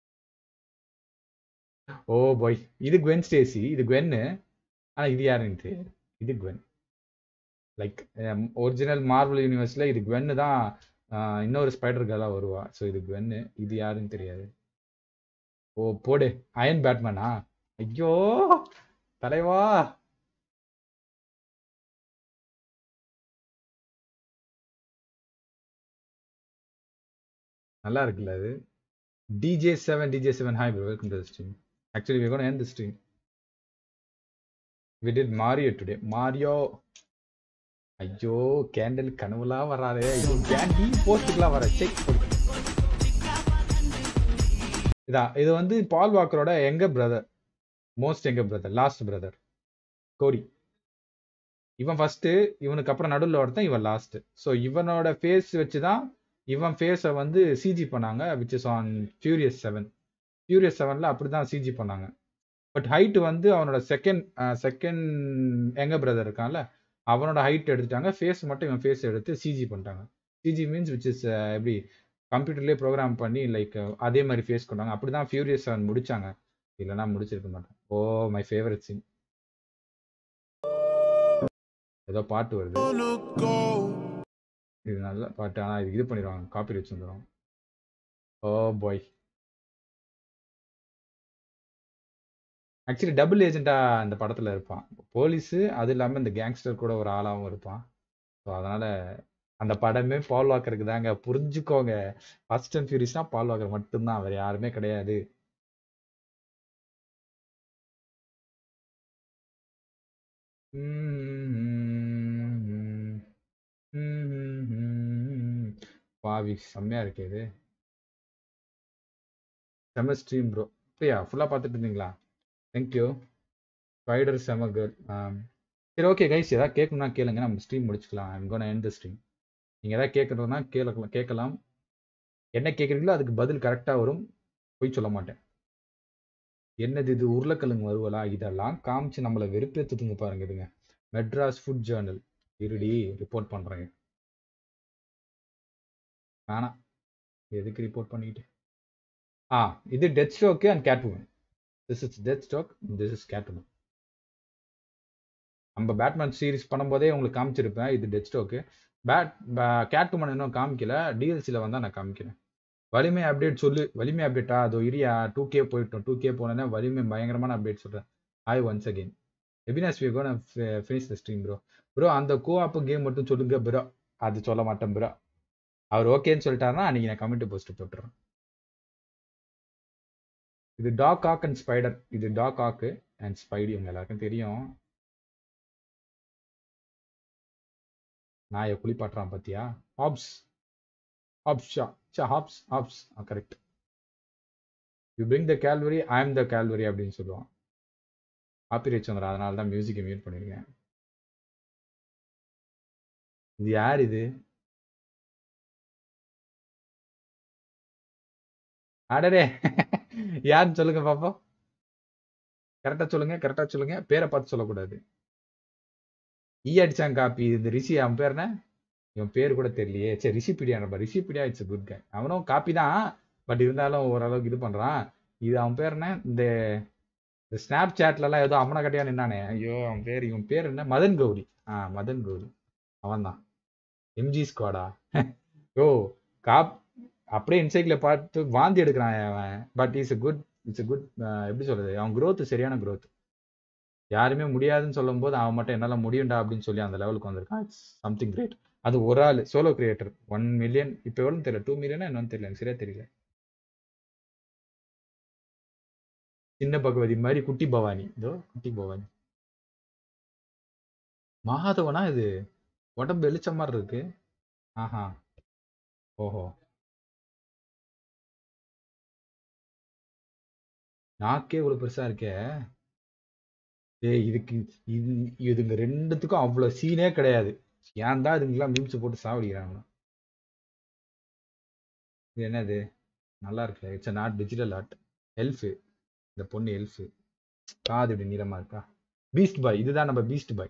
ஓ பாய் இது குவென் ஸ்டேசி இது குவென்னு ஆனா இது யாருன்னு தெரியாது இது குவென் லைக் ஒரிஜினல் மார்வல் யூனிவர்ஸ்ல இது குவென்னு தான் ஆஹ், இன்னொரு ஸ்பைடர் கேர்லா வருவா ஸோ இது குவென்னு இது யாருன்னு தெரியாது ஓ போடு அயன் பேட்மேனா ஐயோ தலைவா நல்லா இருக்குல்ல அது DJ seven DJ seven hi bro welcome to stream actually we gonna end the stream we did mario today mario ஐயோ கேண்டில் கனவுலாம் வராதே ஐயோ கேண்டி போஸ்ட்டுக்கெல்லாம் வர செக் இதான் இது வந்து பால் வாக்கரோட எங்க பிரதர் மோஸ்ட் எங்க பிரதர் லாஸ்ட் பிரதர் கோடி இவன் ஃபர்ஸ்ட் இவனுக்கு அப்புறம் நடுவில் ஒருத்தன் இவன் லாஸ்ட் ஸோ இவனோட ஃபேஸ் வச்சு தான் இவன் ஃபேஸை வந்து சிஜி பண்ணாங்க which is on Furious seven Furious செவனில் அப்படி தான் சிஜி பண்ணாங்க பட் ஹைட் வந்து அவனோட செகண்ட் செகண்ட் எங்க பிரதர் இருக்கான்ல அவனோட ஹைட் எடுத்துட்டாங்க ஃபேஸ் மட்டும் இவன் ஃபேஸ் எடுத்து சிஜி பண்ணிட்டாங்க சிஜி மீன்ஸ் விச் இஸ் எப்படி கம்ப்யூட்டர்லேயே ப்ரோக்ராம் பண்ணி லைக் அதே மாதிரி ஃபேஸ் கொண்டாங்க அப்படி தான் ஃபியூரியஸ் செவன் முடிச்சாங்க இல்லைன்னா முடிச்சிருக்க மாட்டேன் ஓ மை ஃபேவரட் சீன் ஏதோ பாட்டு வருது இது நல்ல பாட்டு ஆனால் இது இது பண்ணிடுவாங்க காப்பி வச்சு வந்துடும் ஓ பாய் ஆக்சுவலி டபுள் ஏஜென்ட்டா அந்த படத்துல இருப்பான் போலீஸ் அது இல்லாம இந்த கேங்ஸ்டர் கூட ஒரு ஆளாவும் இருப்பான் ஸோ அதனால அந்த படமே பால் வாக்கருக்கு தாங்க புரிஞ்சுக்கோங்க ஃபர்ஸ்ட் அண்ட் ஃபியூரிஸ்னா பால் வாக்கர் மட்டும்தான் வேற யாருமே கிடையாது பாவி செம்மையா இருக்கு இது செம்ம ஸ்ட்ரீம் ப்ரோ அப்படியா ஃபுல்லா பார்த்துட்டு இருந்தீங்களா தேங்க்யூ ஸ்பைடர் செம கேர்ள் சரி ஓகே கைஸ் ஏதாவது கேட்கணும்னா கேளுங்க நம்ம ஸ்ட்ரீம் முடிச்சுக்கலாம் I'm gonna end the stream நீங்கள் ஏதாவது கேட்கறதுனா கேட்கலாம் கேட்கலாம் என்ன கேட்குறீங்களோ அதுக்கு பதில் கரெக்டாக வரும் போய் சொல்ல மாட்டேன் என்னது இது உருளைக்கிழங்கு வருவலா இதெல்லாம் காமிச்சு நம்மளை வெறுப்பேற்றுதுங்க பாருங்க இதுங்க மெட்ராஸ் ஃபுட் ஜேர்னல் இருடி ரிப்போர்ட் பண்ணுறேங்க வேணாம் எதுக்கு ரிப்போர்ட் பண்ணிக்கிட்டு ஆ இது death stroke and catwoman this is death stroke this is catwoman நம்ம பேட்மேன் சீரிஸ் பண்ணும்போதே உங்களுக்கு காமிச்சிருப்பேன் இது டெத் ஸ்டோக்கு பேட் கேட்டுமன் இன்னும் காமிக்கல டிஎல்சியில் வந்தால் நான் காமிக்கிறேன் வலிமை அப்டேட் சொல்லு வலிமை அப்டேட்டா அதோ இரியா டூ கே போயிட்டோம் டூ கே போனோன்னே வலிமை பயங்கரமான அப்டேட் சொல்கிறேன் ஹாய் ஒன்ஸ் அகெயின் எபினாஸ் we gonna finish the stream bro bro அந்த கோஆப் கேம் மட்டும் சொல்லுங்க ப்ரோ அது சொல்ல மாட்டேன் ப்ரோ அவர் ஓகேன்னு சொல்லிட்டாருன்னா அன்னைக்கு நான் கமெண்ட் போஸ்ட் போட்டுறேன் இது டாக் ஆக் அண்ட் ஸ்பைடர் இது டாக் ஆக்கு அண்ட் ஸ்பைடி உங்க எல்லாருக்கும் தெரியும் நாயை குளிப்பாட்டுறான் பாத்தியா Hobbs Hobbs Shaw Shaw Hobbs Hobbs correct you bring the cavalry I am the cavalry அப்படின்னு சொல்லுவான் காப்பிரைட் சந்திரா அதனால தான் மியூசிக்கை மியூட் பண்ணியிருக்கேன் இது யார் இது அடடே யாருன்னு சொல்லுங்க பாப்போம் கரெக்டா சொல்லுங்க கரெக்டா சொல்லுங்க பேரை பார்த்து சொல்லக்கூடாது ஈ அடிச்சான் காப்பி இந்த ரிஷி அவன் பேர் என்ன இவன் பேர் கூட தெரியலையே சரி ரிஷிபிடியா நம்ம ரிஷிபிடியா இட்ஸ் குட் கை அவனும் காப்பி தான் பட் இருந்தாலும் ஓரளவுக்கு இது பண்றான் இது அவன் பேர் என்ன இந்த இந்த ஸ்னாப் சாட்லலாம் ஏதோ அம்மனை கட்டியா நின்னானே ஐயோ அவன் பேர் இவன் பேர் என்ன மதன் கௌரி ஆ மதன் கௌரி அவன் தான் எம்ஜி ஸ்குவாடா ஓ காப் அப்படியே இன்சைக்கில் பார்த்து வாந்தி எடுக்கிறான் அவன் but is a good it's a good எப்படி சொல்றது அவன் growth சரியான growth யாருமே முடியாதுன்னு சொல்லும்போது அவன் மட்டும் என்னால முடியும்டா அப்படின்னு சொல்லி அந்த லெவலுக்கு வந்திருக்கான் இட்ஸ் சம்திங் கிரேட் அது ஒரு ஆள் சோலோ கிரியேட்டர் ஒன் மில்லியன் இப்போ எவ்வளோன்னு தெரியல டூ மில்லியனா என்னன்னு தெரியல எனக்கு சரியா தெரியல சின்ன பகவதி மாதிரி குட்டி பவானி இதோ குட்டி பவானி மாதவனா இது உடம்பு வெளிச்ச மாதிரி இருக்கு ஆஹா ஓஹோ நாக்கே இவ்வளவு பெருசா இருக்கே ஏய் இதுக்கு இது இதுங்க ரெண்டுத்துக்கும் அவ்வளவு சீனே கிடையாது ஏன் தான் இதுங்கெல்லாம் மீம்ஸ் போட்டு சாவடிக்கிறாங்க இது என்னது நல்லா இருக்கு it's not digital art elf இந்த பொண்ணு எல்ஃபு காது இப்படி நீளமா இருக்கா பீஸ்ட் பாய் இதுதான் நம்ம பீஸ்ட் பாய்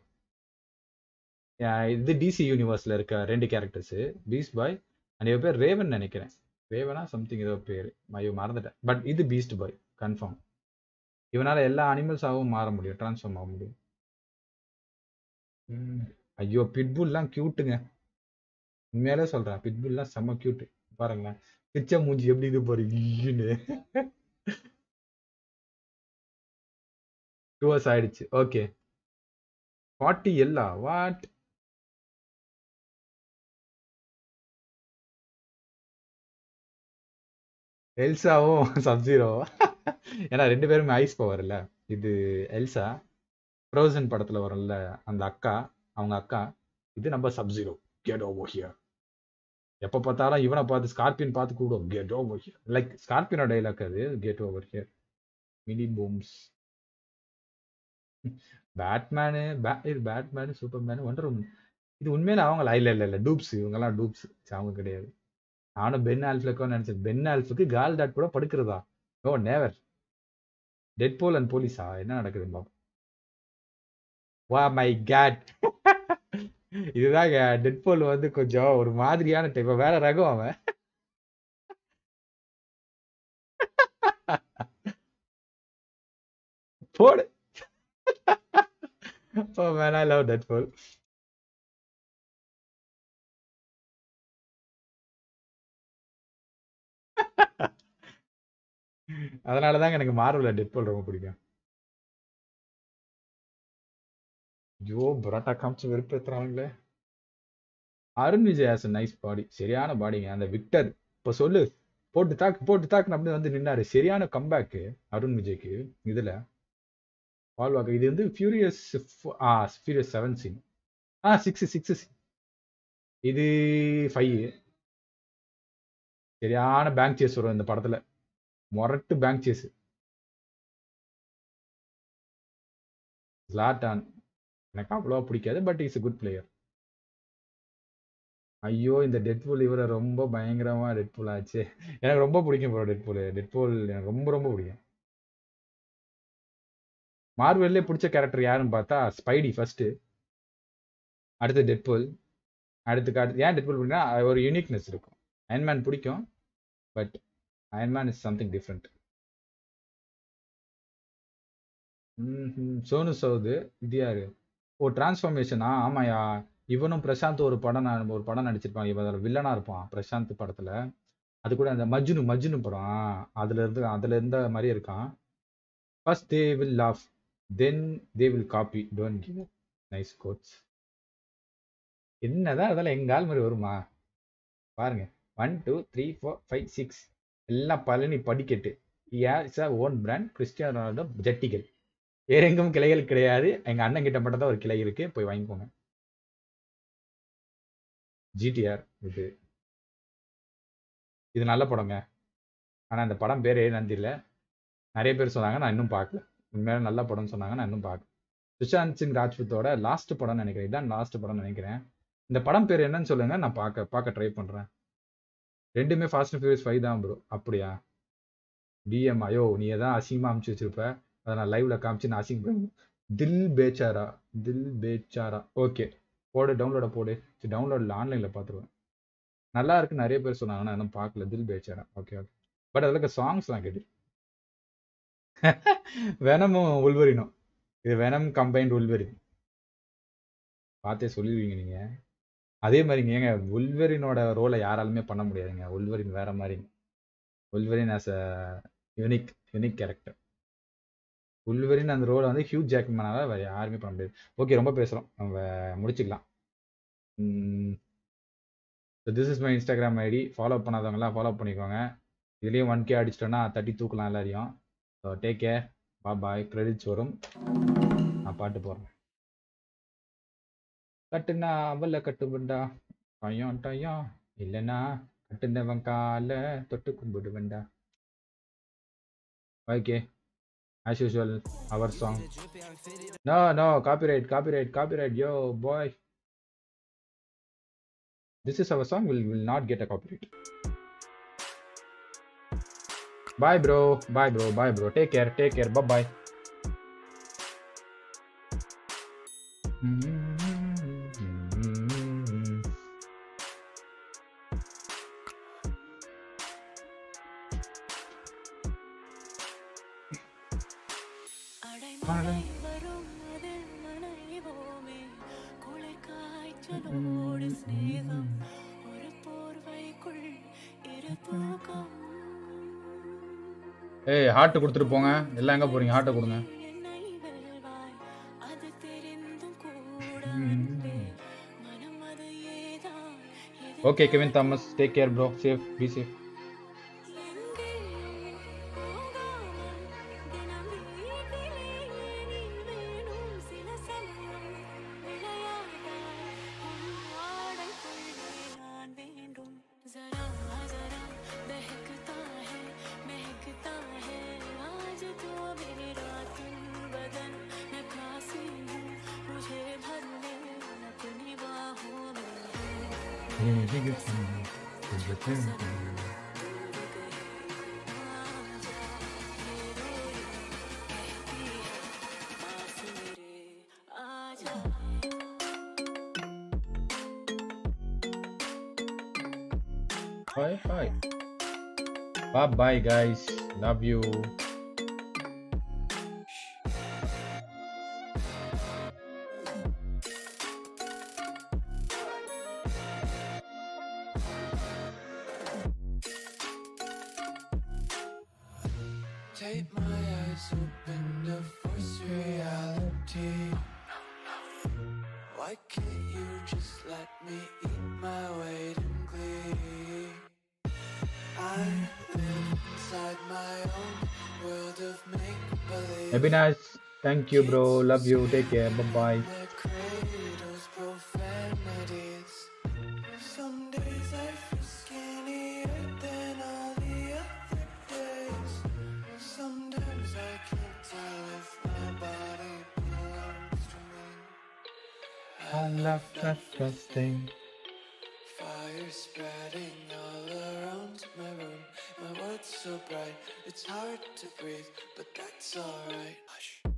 இது டிசி யூனிவர்ஸ்ல இருக்க ரெண்டு கேரக்டர்ஸ் பீஸ்ட் பாய் அண்ட் இவ பேர் ரேவன் நினைக்கிறேன் ரேவனா சம்திங் ஏதோ பேர் ஐயோ மறந்துட்டேன் பட் இது பீஸ்ட் பாய் கன்ஃபார்ம் இவனால எல்லா அனிமல்ஸாகவும் மாற முடியும் டிரான்ஸ்ஃபார்ம் ஆக முடியும் ம், ஐயோ பிட்புல்லாம் கியூட்டுங்க உண்மையாலே சொல்றேன் பிட்புல்லாம் செம்ம கியூட் பாருங்களேன் பிச்சை மூஞ்சி எப்படி இது பாரு ஈன்னு டூ ஹவர்ஸ் ஆயிடுச்சு ஓகே ஃபார்ட்டி எல்லா வாட் எல்சாவும் சப்ஜீரோ ஏன்னா ரெண்டு பேருமே ஐஸ் பவர் இல்ல இது எல்சா ஃப்ரோசன் படத்துல வரும்ல அந்த அக்கா அவங்க அக்கா இது நம்ம சப்ஜீரோ கெட் ஓவர் ஹியர் எப்ப பார்த்தாலும் இவனை பார்த்து ஸ்கார்பியன் பார்த்து கூடும் கெட் ஓவர் ஹியர் லைக் ஸ்கார்பியனோ டைலாக் அது கெட் ஓவர் ஹியர் மினி பூம்ஸ் Batman Batman Superman wonder woman இது உண்மையில அவங்களா இல்ல இல்ல இல்ல டூப்ஸ் இவங்கெல்லாம் டூப்ஸ் அவங்க கிடையாது நானும் பென் ஆல்ஃபிளக்கோ நினைச்சேன் பென் ஆல்ஃபுக்கு கால் டாட் கூட படுக்கிறதா நோ நேவர் டெட் போல் அண்ட் போலீஸா என்ன நடக்குது பாப்போம் வா மை கேட் இதுதாங்க டெட் போல் வந்து கொஞ்சம் ஒரு மாதிரியான டைப் வேற ரகம் அவன் போடு oh man i love deadpool அதனால தாங்க எனக்கு மார்வல டெட்போல் ரொம்ப பிடிக்கும் ஐயோ பரோட்டா காமிச்சு வெறுப்பேத்துறாங்களே Arun Vijay has nice body சரியான பாடிங்க அந்த விக்டர் இப்ப சொல்லு போட்டு தாக்கு போட்டு தாக்குன்னு அப்படி வந்து நின்னாரு சரியான கம்பேக்கு அருண் விஜய்க்கு இதுல பால் வாக்கர் இது வந்து Furious ah Furious seven scene ah six six இது ஃபைவ் சரியான பேங்க் சேஸ் வரும் இந்த படத்துல மொரட்டு பேங்க் சேஸ் ஜலாட்டான் எனக்கு அவ்வளோவா பிடிக்காது but is a good player ஐயோ இந்த டெட்பூல் இவரை ரொம்ப பயங்கரமா டெட்பூல் ஆச்சு எனக்கு ரொம்ப பிடிக்கும் ப்ரோ டெட்பூல் டெட்பூல் எனக்கு ரொம்ப ரொம்ப பிடிக்கும் மார்வெல்லே பிடிச்ச கேரக்டர் யாருன்னு பார்த்தா ஸ்பைடி ஃபர்ஸ்ட் அடுத்து டெட்பூல் அடுத்து அடுத்து ஏன் டெட்பூல் பிடிக்குன்னா ஒரு யூனிக்னஸ் இருக்கும் அயன்மேன் பிடிக்கும் but iron man is something different சோனு சவுது இது யாரு ஓ டிரான்ஸ்ஃபர்மேஷனா ஆமாயா இவனும் பிரசாந்த் ஒரு படம் ந- ஒரு படம் நடிச்சிருப்பான் இவன் அதில் வில்லனா இருப்பான் பிரசாந்த் படத்துல அது கூட அந்த மஜ்னு மஜ்னு படம் ஆ, அதுல இருந்து அதுல இருந்த மாதிரி இருக்கான் first they will laugh then they will copy don't give nice quotes என்னதான் அதெல்லாம் எங்க ஆள் மாதிரி வருமா பாருங்க one two three four five six எல்லாம் பழனி படிக்கட்டு is own brand Cristiano Ronaldo ஜட்டிகள் வேற எங்கும் கிளைகள் கிடையாது எங்க அண்ணன் கிட்ட மட்டும் தான் ஒரு கிளை இருக்கு போய் வாங்கிக்கோங்க ஜிடிஆர் இது இது நல்ல படங்க ஆனா இந்த படம் பேர் என்னன்னு தெரியல நிறைய பேர் சொன்னாங்க நான் இன்னும் பார்க்கல உண்மையில நல்ல படம்னு சொன்னாங்க நான் இன்னும் பார்க்கல சுஷாந்த் சிங் ராஜ்புத்தோட லாஸ்ட் படம் நினைக்கிறேன் இதான் லாஸ்ட் படம் நினைக்கிறேன் இந்த படம் பேர் என்னன்னு சொல்லுங்க நான் பார்க்க பார்க்க ட்ரை பண்றேன் ரெண்டுமே ஃபாஸ்ட் அண்ட் ஃபியூரியஸ் ஃபைவ் தான் ப்ரோ அப்படியா டிஎம் ஐயோ நீ எதான் அசிங்கமா அமுச்சு வச்சிருப்ப அதை நான் லைவ்ல காமிச்சு நான் அசிங்க தில் பேச்சாரா தில் பேச்சாரா ஓகே போடு டவுன்லோட போடு சரி டவுன்லோட்ல ஆன்லைன்ல பார்த்துருவேன் நல்லா இருக்கு நிறைய பேர் சொன்னாங்க நான் இன்னும் பார்க்கல தில் பேச்சாரா ஓகே ஓகே பட் அதில் சாங்ஸ்லாம் கேட்டு வெனமும் உள்வரினும் இது வெனம் கம்பைன்ட் உள்வரின் பார்த்தே சொல்லிடுவீங்க நீங்க அதே மாதிரிங்க ஏங்க உள்வரினோட ரோலை யாராலுமே பண்ண முடியாதுங்க உள்வரின் வேற மாதிரி Wolverine as a unique unique character Wolverine அந்த ரோலை வந்து ஹியூ ஜாக்மனால வேற யாருமே பண்ண முடியாது ஓகே ரொம்ப பேசுறோம் நம்ம முடிச்சுக்கலாம் this is my Instagram ID follow பண்ணாதவங்கலாம் ஃபாலோ பண்ணிக்கோங்க இதுலேயும் ஒன் கே அடிச்சிட்டோன்னா தட்டி தூக்கலாம் எல்லாரையும் ஸோ டேக் கேர் பா பாய் கிரெடிட்ஸ் வரும் நான் பாட்டு போடுறேன் கட்டுனா அவள கட்டுவண்டா டயம் டயம் இல்லைன்னா கட்டுனவன் கால தொட்டு கும்பிடுவேண்டா okay as usual our song no no copyright copyright copyright yo boy this is our song will will not get a copyright bye bro bye bro bye bro take care take care bye bye அடைமழை வரும் அதில் நனைவோமே குளிர் காய்ச்சலோடு சிநேகம் ஒரு போர்வைக்குள் இரு தூக்கம் ஏய் heart கொடுத்துட்டு போங்க எல்லாம் எங்க போறீங்க ஹார்ட்டை கொடுங்க என்னை வெல்வாய் அது தெரிந்தும் கூட அன்பே, மனம் அது ஏதான் இது okay Kevin Thomas take care bro safe be safe எங்கே போகாமல் தினம் வீட்டிலே நீ வேணும் சில சமயம் விளையாடாய் உன் ஆடைக்குள்ளே நான் வேண்டும் जरा जरा बहकता है महकता है आज तो मेरा तन बदन नकासी हूँ मुझे भर ले अपनी बाहों में पास मेरे आजा Bye bye. Bye bye guys. Love you. Take my eyes open to force reality. Why can't you just let me eat my weight in glee? I live inside my own world of make believe. Abinash, thank you bro. Love you. Take care. Bye bye. My cradle's profanities. Some days I feel skinnier than all the other days. Sometimes I can't tell if my body belongs to me. I love that first thing. Fire spreading all around my room. My world's so bright, it's hard to breathe, but that's alright. Hush.